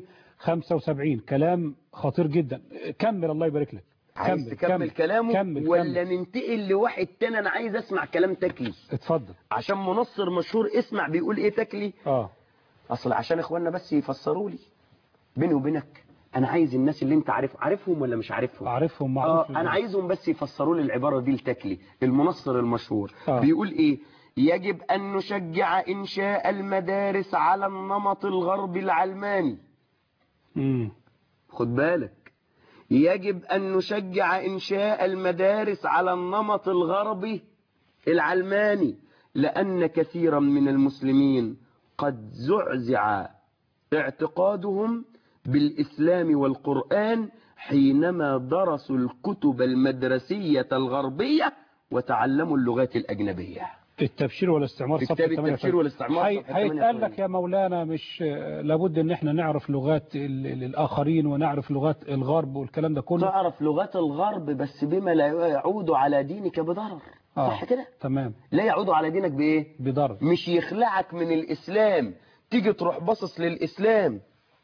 S2: 275 كلام خطير جدا كمل الله يبارك لك
S3: عايز تكمل كلامه
S2: كمل
S3: ولا
S2: كمل.
S3: ننتقل لواحد تاني انا عايز اسمع كلام تكلي
S2: اتفضل
S3: عشان منصر مشهور اسمع بيقول ايه تكلي
S2: اه
S3: اصل عشان اخواننا بس يفسروا لي بيني وبينك انا عايز الناس اللي انت عارف عارفهم ولا مش عارفهم
S2: عارفهم
S3: اه
S2: معروف
S3: انا عايزهم بس يفسروا لي العباره دي لتكلي المنصر المشهور
S2: آه.
S3: بيقول ايه يجب ان نشجع انشاء المدارس على النمط الغربي العلماني
S2: مم.
S3: خد بالك يجب أن نشجع إنشاء المدارس على النمط الغربي العلماني لأن كثيرا من المسلمين قد زعزع اعتقادهم بالإسلام والقرآن حينما درسوا الكتب المدرسية الغربية وتعلموا اللغات الأجنبية
S2: التبشير والاستعمار
S3: في
S2: صفحة
S3: كتاب
S2: 88.
S3: التبشير والاستعمار
S2: هي-
S3: صفحة
S2: هيتقال
S3: 88.
S2: لك يا مولانا مش آه، لابد ان احنا نعرف لغات ال- ال- الاخرين ونعرف لغات الغرب والكلام ده كله
S3: تعرف لغات الغرب بس بما لا يعود على دينك بضرر
S2: آه.
S3: صح كده
S2: تمام
S3: لا يعود على دينك بإيه
S2: بضرر
S3: مش يخلعك من الإسلام تيجي تروح باصص للإسلام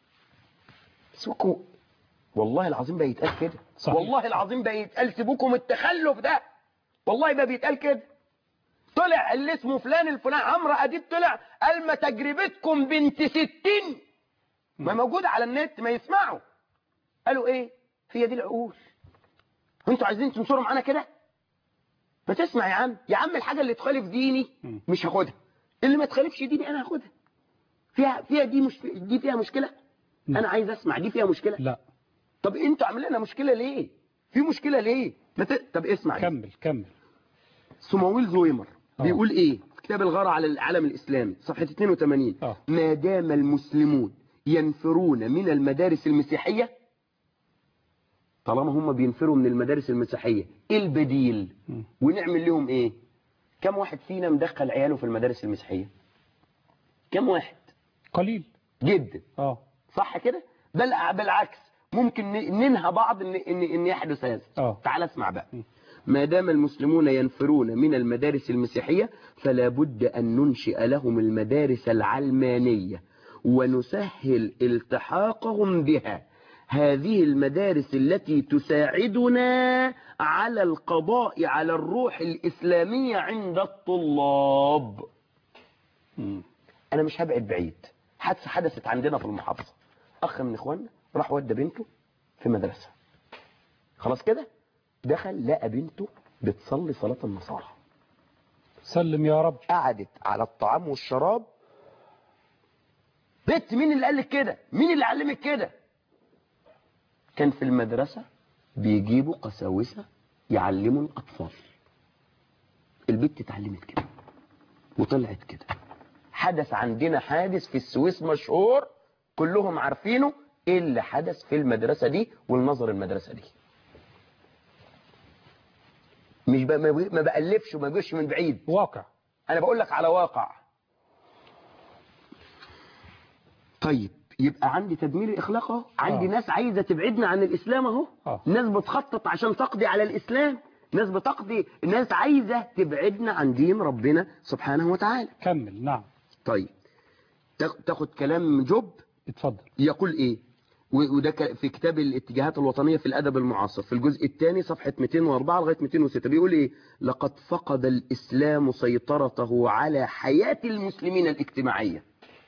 S3: سيبكوا والله العظيم بقى يتقال كده
S2: صحيح.
S3: والله العظيم بقى يتقال سيبوكم التخلف ده والله بقى بيتقال كده طلع اللي اسمه فلان الفلان عمرو اديب طلع قال ما تجربتكم بنت ستين ما موجود على النت ما يسمعوا قالوا ايه هي دي العقول انتوا عايزين تنصروا معانا كده ما تسمع يا عم يا عم الحاجه اللي تخالف ديني مش هاخدها اللي ما تخالفش ديني انا هاخدها فيها فيها دي مش دي فيها مشكله انا عايز اسمع دي فيها مشكله
S2: لا
S3: طب انتوا عاملين لنا مشكله ليه في مشكله ليه ما ت... طب اسمع
S2: كمل كمل
S3: سمويل زويمر
S2: آه.
S3: بيقول ايه كتاب الغارة على العالم الإسلامي صفحة 82
S2: آه.
S3: ما دام المسلمون ينفرون من المدارس المسيحية طالما هم بينفروا من المدارس المسيحية ايه البديل ونعمل لهم ايه كم واحد فينا مدخل عياله في المدارس المسيحية كم واحد
S2: قليل
S3: جدا
S2: اه
S3: صح كده بل بالعكس ممكن ن- ننهى بعض ان ان, إن يحدث هذا
S2: اه
S3: تعال اسمع بقى ما دام المسلمون ينفرون من المدارس المسيحية فلا بد أن ننشئ لهم المدارس العلمانية ونسهل التحاقهم بها هذه المدارس التي تساعدنا على القضاء على الروح الإسلامية عند الطلاب أنا مش هبعد بعيد حادثة حدثت عندنا في المحافظة أخ من إخواننا راح ودى بنته في مدرسة خلاص كده دخل لقى بنته بتصلي صلاة النصارى
S2: سلم يا رب
S3: قعدت على الطعام والشراب بنت مين اللي قال لك كده مين اللي علمك كده كان في المدرسة بيجيبوا قساوسة يعلموا الأطفال البنت اتعلمت كده وطلعت كده حدث عندنا حادث في السويس مشهور كلهم عارفينه ايه اللي حدث في المدرسة دي والنظر المدرسة دي مش بقى ما بألفش وما بجيش من بعيد
S2: واقع
S3: انا بقول لك على واقع طيب يبقى عندي تدمير الاخلاق اهو عندي
S2: آه.
S3: ناس عايزه تبعدنا عن الاسلام اهو
S2: آه.
S3: ناس بتخطط عشان تقضي على الاسلام ناس بتقضي ناس عايزه تبعدنا عن دين ربنا سبحانه وتعالى
S2: كمل نعم
S3: طيب تاخ- تاخد كلام جوب
S2: اتفضل
S3: يقول ايه و- وده ك- في كتاب الاتجاهات الوطنية في الأدب المعاصر في الجزء الثاني صفحة 204 لغاية 206 بيقول ايه لقد فقد الإسلام سيطرته على حياة المسلمين الاجتماعية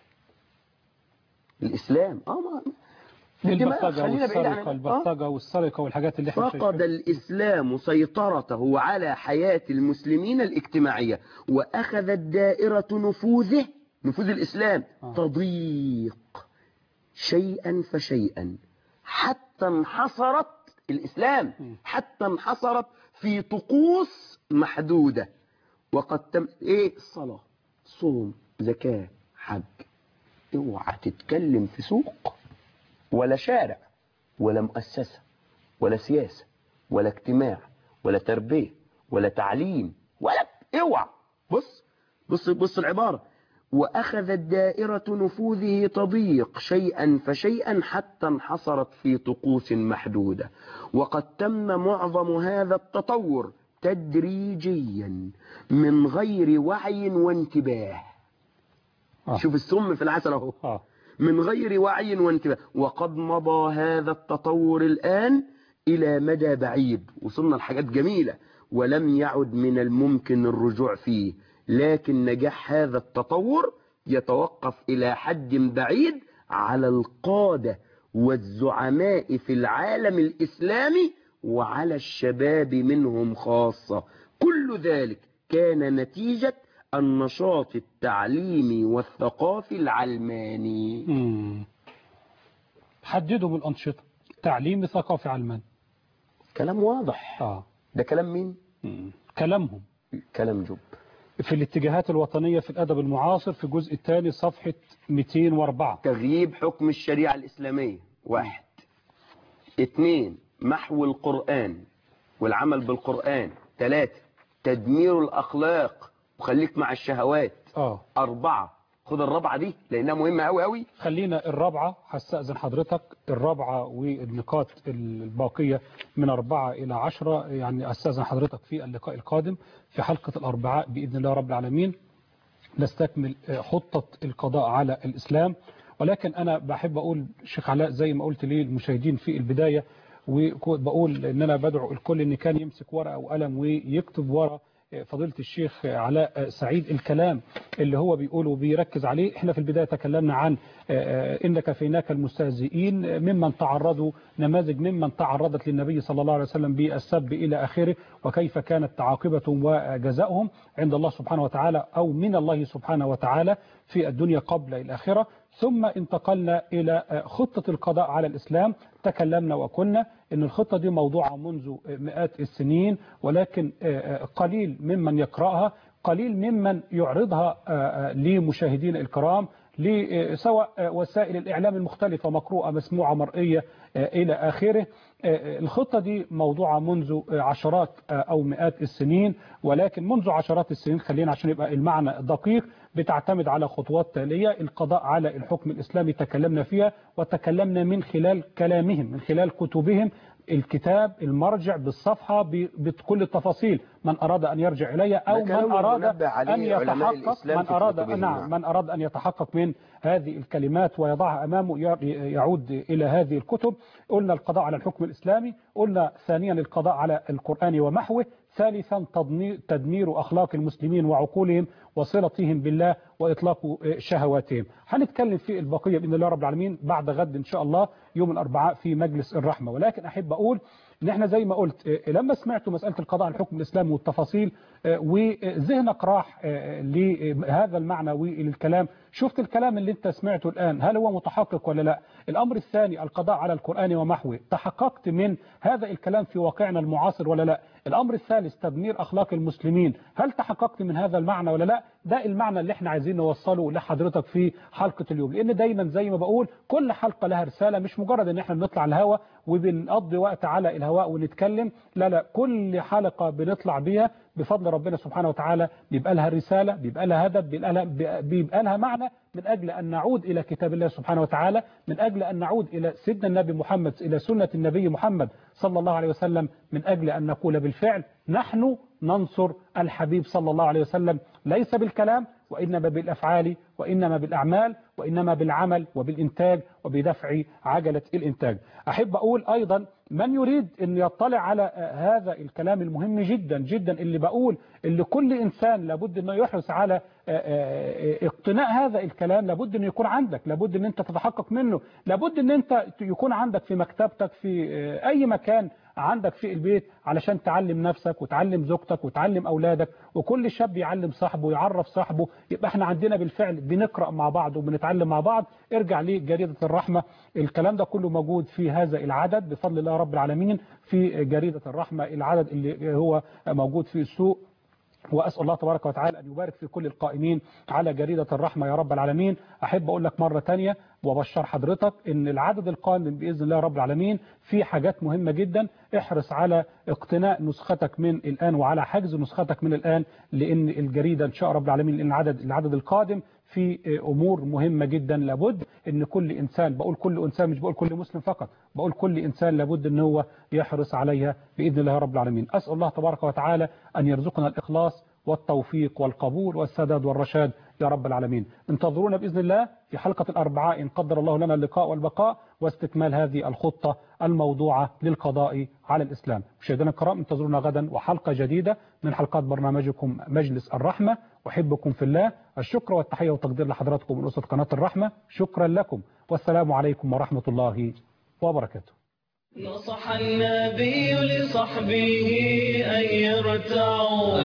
S3: الإسلام اه ما الدماغ،
S2: البلطجة
S3: خلينا بعيد عن
S2: والسرقة
S3: آه.
S2: البلطجة والسرقة والحاجات اللي احنا
S3: فقد
S2: شايفينها.
S3: الإسلام سيطرته على حياة المسلمين الاجتماعية وأخذت دائرة نفوذه نفوذ الإسلام تضيق شيئا فشيئا حتى انحصرت الإسلام حتى انحصرت في طقوس محدودة وقد تم إيه الصلاة صوم زكاة حج اوعى تتكلم في سوق ولا شارع ولا مؤسسة ولا سياسة ولا اجتماع ولا تربية ولا تعليم ولا اوعى بص بص بص العبارة وأخذت دائرة نفوذه تضيق شيئا فشيئا حتى انحصرت في طقوس محدودة وقد تم معظم هذا التطور تدريجيا من غير وعي وانتباه
S2: آه.
S3: شوف السم في العسل اهو
S2: آه.
S3: من غير وعي وانتباه وقد مضى هذا التطور الآن إلى مدى بعيد وصلنا لحاجات جميلة ولم يعد من الممكن الرجوع فيه لكن نجاح هذا التطور يتوقف إلى حد بعيد على القادة والزعماء في العالم الإسلامي وعلى الشباب منهم خاصة كل ذلك كان نتيجة النشاط التعليمي والثقافي العلماني
S2: مم. حددوا من الأنشطة تعليمي ثقافي علماني
S3: كلام واضح
S2: آه.
S3: ده كلام مين؟
S2: مم. كلامهم
S3: كلام جب
S2: في الاتجاهات الوطنية في الأدب المعاصر في الجزء الثاني صفحة 204
S3: تغييب حكم الشريعة الإسلامية واحد اثنين محو القرآن والعمل بالقرآن ثلاثة تدمير الأخلاق وخليك مع الشهوات
S2: آه.
S3: أربعة خد الرابعة دي لأنها مهمة أوي أوي
S2: خلينا الرابعة هستأذن حضرتك الرابعة والنقاط الباقية من أربعة إلى عشرة يعني أستأذن حضرتك في اللقاء القادم في حلقة الأربعاء بإذن الله رب العالمين نستكمل خطة القضاء على الإسلام ولكن أنا بحب أقول شيخ علاء زي ما قلت للمشاهدين في البداية وبقول ان انا بدعو الكل ان كان يمسك ورقه وقلم ويكتب ورا فضيلة الشيخ علاء سعيد الكلام اللي هو بيقوله وبيركز عليه احنا في البداية تكلمنا عن إن كفيناك المستهزئين ممن تعرضوا نماذج ممن تعرضت للنبي صلى الله عليه وسلم بالسب إلى آخره وكيف كانت تعاقبتهم وجزائهم عند الله سبحانه وتعالى أو من الله سبحانه وتعالى في الدنيا قبل الآخرة ثم انتقلنا إلى خطة القضاء على الإسلام تكلمنا وقلنا أن الخطة دي موضوعة منذ مئات السنين ولكن قليل ممن يقرأها قليل ممن يعرضها لمشاهدين الكرام سواء وسائل الإعلام المختلفة مقروءة مسموعة مرئية إلى آخره الخطة دي موضوعة منذ عشرات أو مئات السنين ولكن منذ عشرات السنين خلينا عشان يبقى المعنى دقيق بتعتمد على خطوات تالية القضاء على الحكم الإسلامي تكلمنا فيها وتكلمنا من خلال كلامهم من خلال كتبهم الكتاب المرجع بالصفحة بكل التفاصيل من أراد أن يرجع إليه أو من أراد أن يتحقق من أراد نعم من أراد أن يتحقق من هذه الكلمات ويضعها أمامه يعود إلى هذه الكتب قلنا القضاء على الحكم الإسلامي قلنا ثانيا القضاء على القرآن ومحوه ثالثا تدمير أخلاق المسلمين وعقولهم وصلتهم بالله وإطلاق شهواتهم هنتكلم في البقية بإذن الله رب العالمين بعد غد إن شاء الله يوم الأربعاء في مجلس الرحمة ولكن أحب أقول ان احنا زي ما قلت لما سمعتوا مسألة القضاء على الحكم الإسلامي والتفاصيل وذهنك راح لهذا المعنى والكلام شفت الكلام اللي انت سمعته الآن هل هو متحقق ولا لا الأمر الثاني القضاء على القرآن ومحوه تحققت من هذا الكلام في واقعنا المعاصر ولا لا الأمر الثالث تدمير أخلاق المسلمين هل تحققت من هذا المعنى ولا لا ده المعنى اللي احنا عايزين نوصله لحضرتك في حلقة اليوم لأن دايما زي ما بقول كل حلقة لها رسالة مش مجرد ان احنا بنطلع الهواء وبنقضي وقت على الهواء ونتكلم لا لا كل حلقة بنطلع بيها بفضل ربنا سبحانه وتعالى بيبقى لها رسالة بيبقى لها هدف بيبقى لها, بيبقى لها معنى من أجل أن نعود إلى كتاب الله سبحانه وتعالى من أجل أن نعود إلى سيدنا النبي محمد إلى سنة النبي محمد صلى الله عليه وسلم من أجل أن نقول بالفعل نحن ننصر الحبيب صلى الله عليه وسلم ليس بالكلام وإنما بالأفعال وإنما بالأعمال وإنما بالعمل وبالإنتاج وبدفع عجلة الإنتاج أحب أقول أيضا من يريد أن يطلع على هذا الكلام المهم جدا جدا اللي بقول اللي كل إنسان لابد أنه يحرص على اقتناء هذا الكلام لابد أن يكون عندك لابد أن أنت تتحقق منه لابد أن أنت يكون عندك في مكتبتك في أي مكان عندك في البيت علشان تعلم نفسك وتعلم زوجتك وتعلم أولادك وكل شاب يعلم صاحبه ويعرف صاحبه يبقى احنا عندنا بالفعل بنقرأ مع بعض وبنتعلم مع بعض ارجع لجريدة الرحمة الكلام ده كله موجود في هذا العدد بفضل الله رب العالمين في جريدة الرحمة العدد اللي هو موجود في السوق وأسأل الله تبارك وتعالى أن يبارك في كل القائمين على جريدة الرحمة يا رب العالمين أحب أقول لك مرة تانية وبشر حضرتك أن العدد القادم بإذن الله رب العالمين في حاجات مهمة جدا احرص على اقتناء نسختك من الآن وعلى حجز نسختك من الآن لأن الجريدة إن شاء رب العالمين لأن العدد, العدد القادم في أمور مهمة جدا لابد أن كل إنسان بقول كل إنسان مش بقول كل مسلم فقط بقول كل إنسان لابد أن هو يحرص عليها بإذن الله رب العالمين أسأل الله تبارك وتعالى أن يرزقنا الإخلاص والتوفيق والقبول والسداد والرشاد يا رب العالمين انتظرونا بإذن الله في حلقة الأربعاء إن قدر الله لنا اللقاء والبقاء واستكمال هذه الخطة الموضوعة للقضاء على الإسلام مشاهدينا الكرام انتظرونا غدا وحلقة جديدة من حلقات برنامجكم مجلس الرحمة أحبكم في الله الشكر والتحية والتقدير لحضراتكم من أسرة قناة الرحمة شكرا لكم والسلام عليكم ورحمة الله وبركاته
S1: نصح النبي لصحبه أن يرتعوا